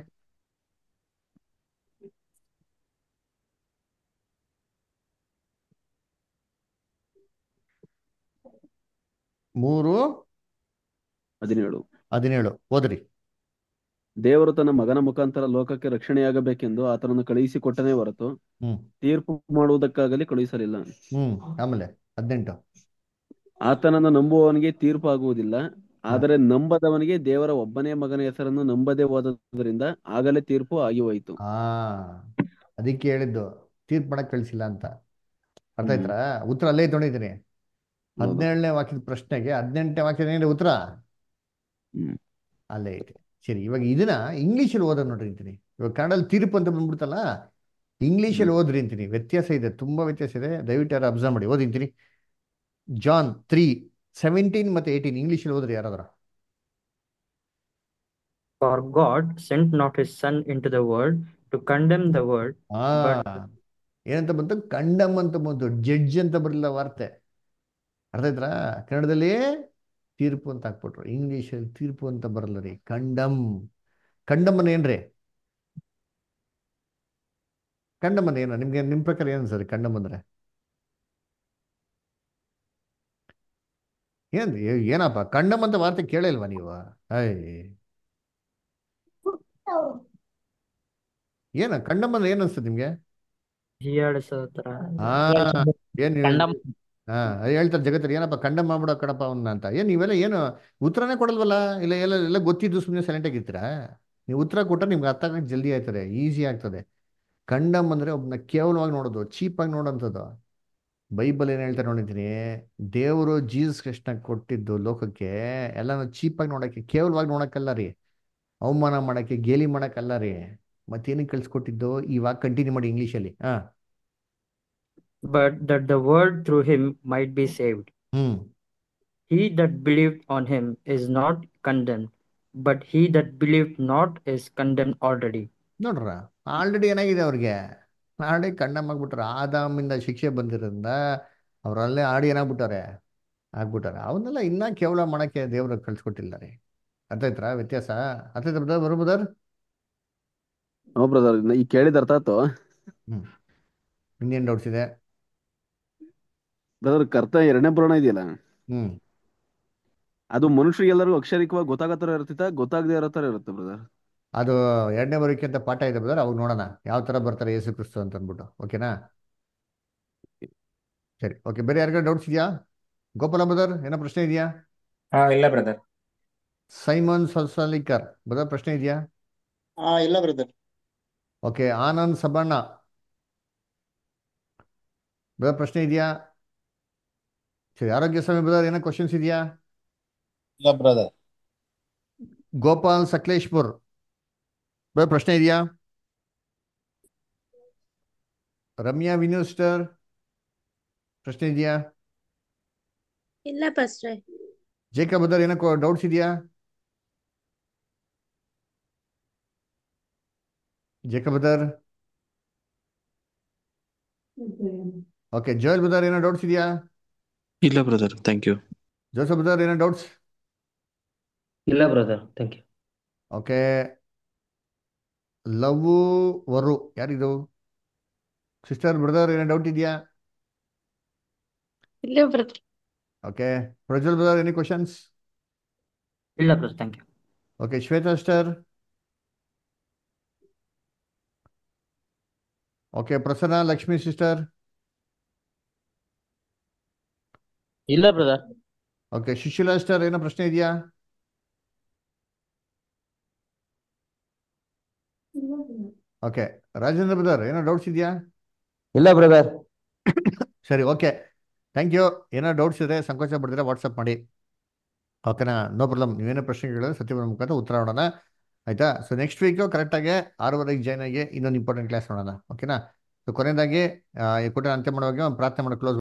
ಮೂರು ಹದಿನೇಳು ಹದಿನೇಳು ಓದ್ರಿ ದೇವರು ತನ್ನ ಮಗನ ಮುಖಾಂತರ ಲೋಕಕ್ಕೆ ರಕ್ಷಣೆಯಾಗಬೇಕೆಂದು ಆತನನ್ನು ಕಳುಹಿಸಿ ಕೊಟ್ಟನೇ ಹೊರತು ಹ್ಮ್ ತೀರ್ಪು ಮಾಡುವುದಕ್ಕಾಗಲಿ ಕಳುಹಿಸಲಿಲ್ಲ ಹ್ಮ್ ಆಮೇಲೆ ಹದಿನೆಂಟು ಆತನನ್ನು ನಂಬುವವನಿಗೆ ತೀರ್ಪು ಆಗುವುದಿಲ್ಲ ಆದರೆ ನಂಬದವನಿಗೆ ದೇವರ ಒಬ್ಬನೇ ಮಗನ ಹೆಸರನ್ನು ನಂಬದೆ ಹೋದದ್ರಿಂದ ಆಗಲೇ ತೀರ್ಪು ಆಗಿ ಹೋಯಿತು ಆ ಅದಕ್ಕೆ ಹೇಳಿದ್ದು ತೀರ್ಪು ಮಾಡಕ್ ಕಳಿಸಿಲ್ಲ ಅಂತ ಅರ್ಥ ಹ್ಮ್ ಆಯ್ತಾ ಉತ್ತರ ಅಲ್ಲೇ ತೊಗೊಂಡಿದ್ದೀನಿ ಹೌದು ಹದಿನೇಳನೇ ವಾಕ್ಯದ ಪ್ರಶ್ನೆಗೆ ಹದಿನೆಂಟನೇ ವಾಕ್ಯದ ಏನಿದೆ ಉತ್ತರ ಹ್ಮ್ ಅಲ್ಲೇ ಐತೆ ಸರಿ ಇವಾಗ ಇದನ್ನ ಇಂಗ್ಲೀಷಲ್ಲಿ ಓದೋದು ನೋಡ್ರಿ ಅಂತೀನಿ ಇವಾಗ ಕನ್ನಡದಲ್ಲಿ ತೀರ್ಪು ಅಂತ ಬಂದ್ಬಿಡ್ತಲ್ಲ ಇಂಗ್ಲೀಷಲ್ಲಿ ಹ್ಮ್ ಓದ್ರಿ ಅಂತೀನಿ ವ್ಯತ್ಯಾಸ ಇದೆ ತುಂಬಾ ವ್ಯತ್ಯಾಸ ಇದೆ ದಯವಿಟ್ಟು ಯಾರು ಅಬ್ಸರ್ವ್ ಮಾಡಿ ಓದಿಂತೀನಿ ಜಾನ್ ತ್ರೀ ಸೆವೆಂಟೀನ್ ಮತ್ತೆ ಏಯ್ಟೀನ್ ಇಂಗ್ಲೀಷಲ್ಲಿ ಓದ್ರಿ ಯಾರಾದ್ರ For God sent not his Son into the world to condemn the world, ಆ but ಏನಂತ ಬಂತು ಕಂಡಮ್ ಅಂತ ಬಂತು ಜಡ್ಜ್ ಅಂತ ಬರಲಿಲ್ಲ ವಾರ್ತೆ ಅರ್ಥ ಆಯ್ತಾ ಕನ್ನಡದಲ್ಲಿ ತೀರ್ಪು ಅಂತ ಹಾಕ್ಬಿಟ್ರು ಇಂಗ್ಲೀಷಲ್ಲಿ ತೀರ್ಪು ಅಂತ ಬರಲ್ಲ ರೀ ಕಂಡಮ್ ಕಂಡಮ್ ಅಂದ್ರೆ ಏನ್ರಿ ಕಂಡಮ್ ಅಂದ್ರೆ ಏನು ನಿಮ್ಗೆ ನಿಮ್ ಪ್ರಕಾರ ಏನು ಸರಿ ಕಂಡಮ್ ಅಂದ್ರೆ ಏನ್ರಿ ಏ- ಏನಪ್ಪ ಕಂಡಮ್ ಅಂತ ವಾರ್ತೆ ಕೇಳಿಲ್ವಾ ನೀವು ಐ ಏನ ಕಂಡಮ್ ಅಂದ್ರೆ ಏನು ಅನ್ಸ್ತದೆ ನಿಮ್ಗೆ ಹೀಯಾಳಿಸೋ ತರ ಹಾ ಏನ್ ಕಂಡಮ್ ಹಾ ಅದ್ ಹೇಳ್ತಾರೆ ಜಗತ್ತಲ್ಲಿ ಏನಪ್ಪ ಕಂಡಮ್ ಮಾಡ್ಬಿಡೋ ಕಣಪ್ಪ ಅವನ್ನ ಅಂತ ಏನ್ ನೀವೆಲ್ಲ ಏನು ಉತ್ತರನೇ ಕೊಡಲ್ವಲ್ಲ ಇಲ್ಲ ಎಲ್ಲ ಎಲ್ಲ ಗೊತ್ತಿದ್ದು ಸುಮ್ಮನೆ ಸೈಲೆಂಟ್ ಆಗಿರ್ತೀರಾ ನೀವು ಉತ್ತರ ಕೊಟ್ಟರೆ ನಿಮ್ಗೆ ಅರ್ಥ ಆಗಕ್ಕೆ ಜಲ್ದಿ ಆಯ್ತದೆ ಈಸಿ ಆಗ್ತದೆ ಕಂಡಮ್ ಅಂದ್ರೆ ಒಬ್ಬನ ಕೇವಲವಾಗಿ ನೋಡೋದು ಚೀಪಾಗಿ ನೋಡೋಂಥದ್ದು ಬೈಬಲ್ ಏನ್ ಹೇಳ್ತಾರೆ ನೋಡಿದ್ದೀನಿ ದೇವರು ಜೀಸಸ್ ಕೃಷ್ಣ ಕೊಟ್ಟಿದ್ದು ಲೋಕಕ್ಕೆ ಎಲ್ಲಾನು ಚೀಪಾಗಿ ನೋಡಕ್ಕೆ ಕೇವಲವಾಗಿ ನೋಡಕ್ಕಲ್ಲ ರೀ ಅವಮಾನ ಮಾಡಕ್ಕೆ ಗೇಲಿ ಮಾಡಕ್ಕಲ್ಲ ರೀ ಮತ್ತೇನಕ್ಕೆ ಕಳ್ಸಿಕೊಟ್ಟಿದ್ದು ಇವಾಗ ಕಂಟಿನ್ಯೂ ಮಾಡಿ ಇಂಗ್ಲೀಷಲ್ಲಿ ಹಾ but that the world through him might be saved. Hmm He that believed on him is not condemned, but he that believed not is condemned already. ನೋಡ್ರ ಆಲ್ರೆಡಿ ಏನಾಗಿದೆ ಅವ್ರಿಗೆ ಆಲ್ರೆಡಿ ಕಂಡಮ್ ಆಗ್ಬಿಟ್ರೆ ಆದಾಮಿಂದ ಶಿಕ್ಷೆ ಬಂದಿರೋದ್ರಿಂದ ಅವರಲ್ಲೇ ಆಡಿ ಏನಾಗ್ಬಿಟ್ಟಾರೆ ಆಗ್ಬಿಟ್ಟಾರೆ ಅವನ್ನೆಲ್ಲ ಇನ್ನ ಕೇವಲ ಮಾಡಕ್ಕೆ ದೇವ್ರ ಕಳ್ಸಿಕೊಟ್ಟಿಲ್ಲ ರೀ ಅರ್ಥ ಆಯ್ತಾ ವ್ಯತ್ಯಾಸ ಅರ್ಥ ಆಯ್ತಾ ಬ್ರದರ್ ಬರೋಬದರ್ ಹ್ಞೂ ಬ್ರದರ್ ಈ ಕೇಳಿದ ಅರ್ಥ ಆಯ್ತು ಹ್ಮ್ ಇನ್ನೇನು ಡೌಟ್ಸ್ ಇದೆ ಬ್ರದರ್ ಕರ್ತ ಎರಡನೇ ಪುರಾಣ ಇದೆಯಲ್ಲ ಹ್ಮ್ ಅದು ಮನುಷ್ಯರಿಗೆಲ್ಲರಿಗೂ ಅಕ್ಷರಿಕವಾಗಿ ಗೊತ್ತಾಗೋ ಥರ ಇರ್ತಿತ್ತ ಗೊತ್ತಾಗದೇ ಇರೋ ಥರ ಇರುತ್ತೆ ಬ್ರದರ್ ಅದು ಎರಡನೇ ಬರೋಕೆ ಅಂತ ಪಾಠ ಇದೆ ಬ್ರದರ್ ಅವಾಗ ನೋಡೋಣ ಯಾವ ಥರ ಬರ್ತಾರೆ ಯೇಸು ಕ್ರಿಸ್ತು ಅಂತ ಅಂದ್ಬಿಟ್ಟು ಓಕೆನಾ ಸರಿ ಓಕೆ ಬೇರೆ ಯಾರಿಗಾರು ಡೌಟ್ಸ್ ಇದೆಯಾ ಗೋಪಾಲ ಬ್ರದರ್ ಏನೋ ಪ್ರಶ್ನೆ ಇದೆಯಾ ಹಾ ಇಲ್ಲ ಬ್ರದರ್ ಸೈಮನ್ ಸಲ್ಸಲಿಕರ್ ಬ್ರದರ್ ಪ್ರಶ್ನೆ ಇದೆಯಾ ಹಾ ಇಲ್ಲ brother okay Anand Sabanna brother ಪ್ರಶ್ನೆ ಇದೆಯಾ ಸರಿ ಆರೋಗ್ಯ ಸ್ವಾಮಿ ಬ್ರದರ್ ಏನೋ ಕ್ವಶನ್ಸ್ ಇದೆಯಾ ಇಲ್ಲ ಬ್ರದರ್ ಗೋಪಾಲ್ ಸಕಲೇಶ್ಪುರ್ ಬ್ರದರ್ ಪ್ರಶ್ನೆ ಇದೆಯಾ ರಮ್ಯಾ ವಿನ್ಯೂಸ್ಟರ್ ಪ್ರಶ್ನೆ ಇದೆಯಾ ಇಲ್ಲ ಪಾಸ್ಟ್ರೆ ಜೇಕಬ್ ಬ್ರದರ್ ಏನೋ ಡೌಟ್ಸ್ ಇದೆಯಾ Jacob brother okay Joel brother ಏನೋ ಡೌಟ್ಸ್ ಇದೆಯಾ ಇಲ್ಲ brother thank you Joseph brother ಏನೋ ಡೌಟ್ಸ್ ಇಲ್ಲ ಬ್ರದರ್ ಥ್ಯಾಂಕ್ ಯು ಓಕೆ ಲವ್ ವರು ಯಾರಿದು ಸಿಸ್ಟರ್ ಬ್ರದರ್ ಏನೋ ಡೌಟ್ ಇದೆಯಾ ಇಲ್ಲ brother okay Prajwal brother any questions ಇಲ್ಲ brother thank you okay Shweta sister okay Prasanna Lakshmi sister ಇಲ್ಲ ಬ್ರದರ್ ಓಕೆ ಸುಶೀಲಾ ಸಿಸ್ಟರ್ ಏನೋ ಪ್ರಶ್ನೆ ಇದೆಯಾ ಓಕೆ ರಾಜೇಂದ್ರ ಬ್ರದರ್ ಏನೋ ಡೌಟ್ಸ್ ಇದೆಯಾ ಇಲ್ಲ ಬ್ರದರ್ ಸರಿ ಓಕೆ ಥ್ಯಾಂಕ್ ಯು ಏನೋ ಡೌಟ್ಸ್ ಇದ್ರೆ ಸಂಕೋಚ ಪಡ್ತೀರಾ ವಾಟ್ಸಪ್ ಮಾಡಿ ಓಕೆನಾ ನೋ ಪ್ರಾಬ್ಲಮ್ ನೀವೇನೋ ಪ್ರಶ್ನೆ ಕೇಳಿದ್ರೆ ಸತ್ಯವಾದ ಮುಖಾಂತರ ಉತ್ತರ ನೋಡೋಣ ಆಯ್ತಾ ಸೊ ನೆಕ್ಸ್ಟ್ ವೀಕು ಕರೆಕ್ಟಾಗಿ ಆರೂವರೆಗೆ ಜಾಯ್ನ್ ಆಗಿ ಇನ್ನೊಂದು ಇಂಪಾರ್ಟೆಂಟ್ ಕ್ಲಾಸ್ ನೋಡೋಣ ಓಕೆನಾ ಸೊ ಕೊನೆಯದಾಗಿ ಆ, ಈ ಕೂಟ ಅಂತ್ಯ ಮಾಡುವಾಗ ಒಂದು ಪ್ರಾರ್ಥನೆ ಮಾಡಿ ಕ್ಲೋಸ್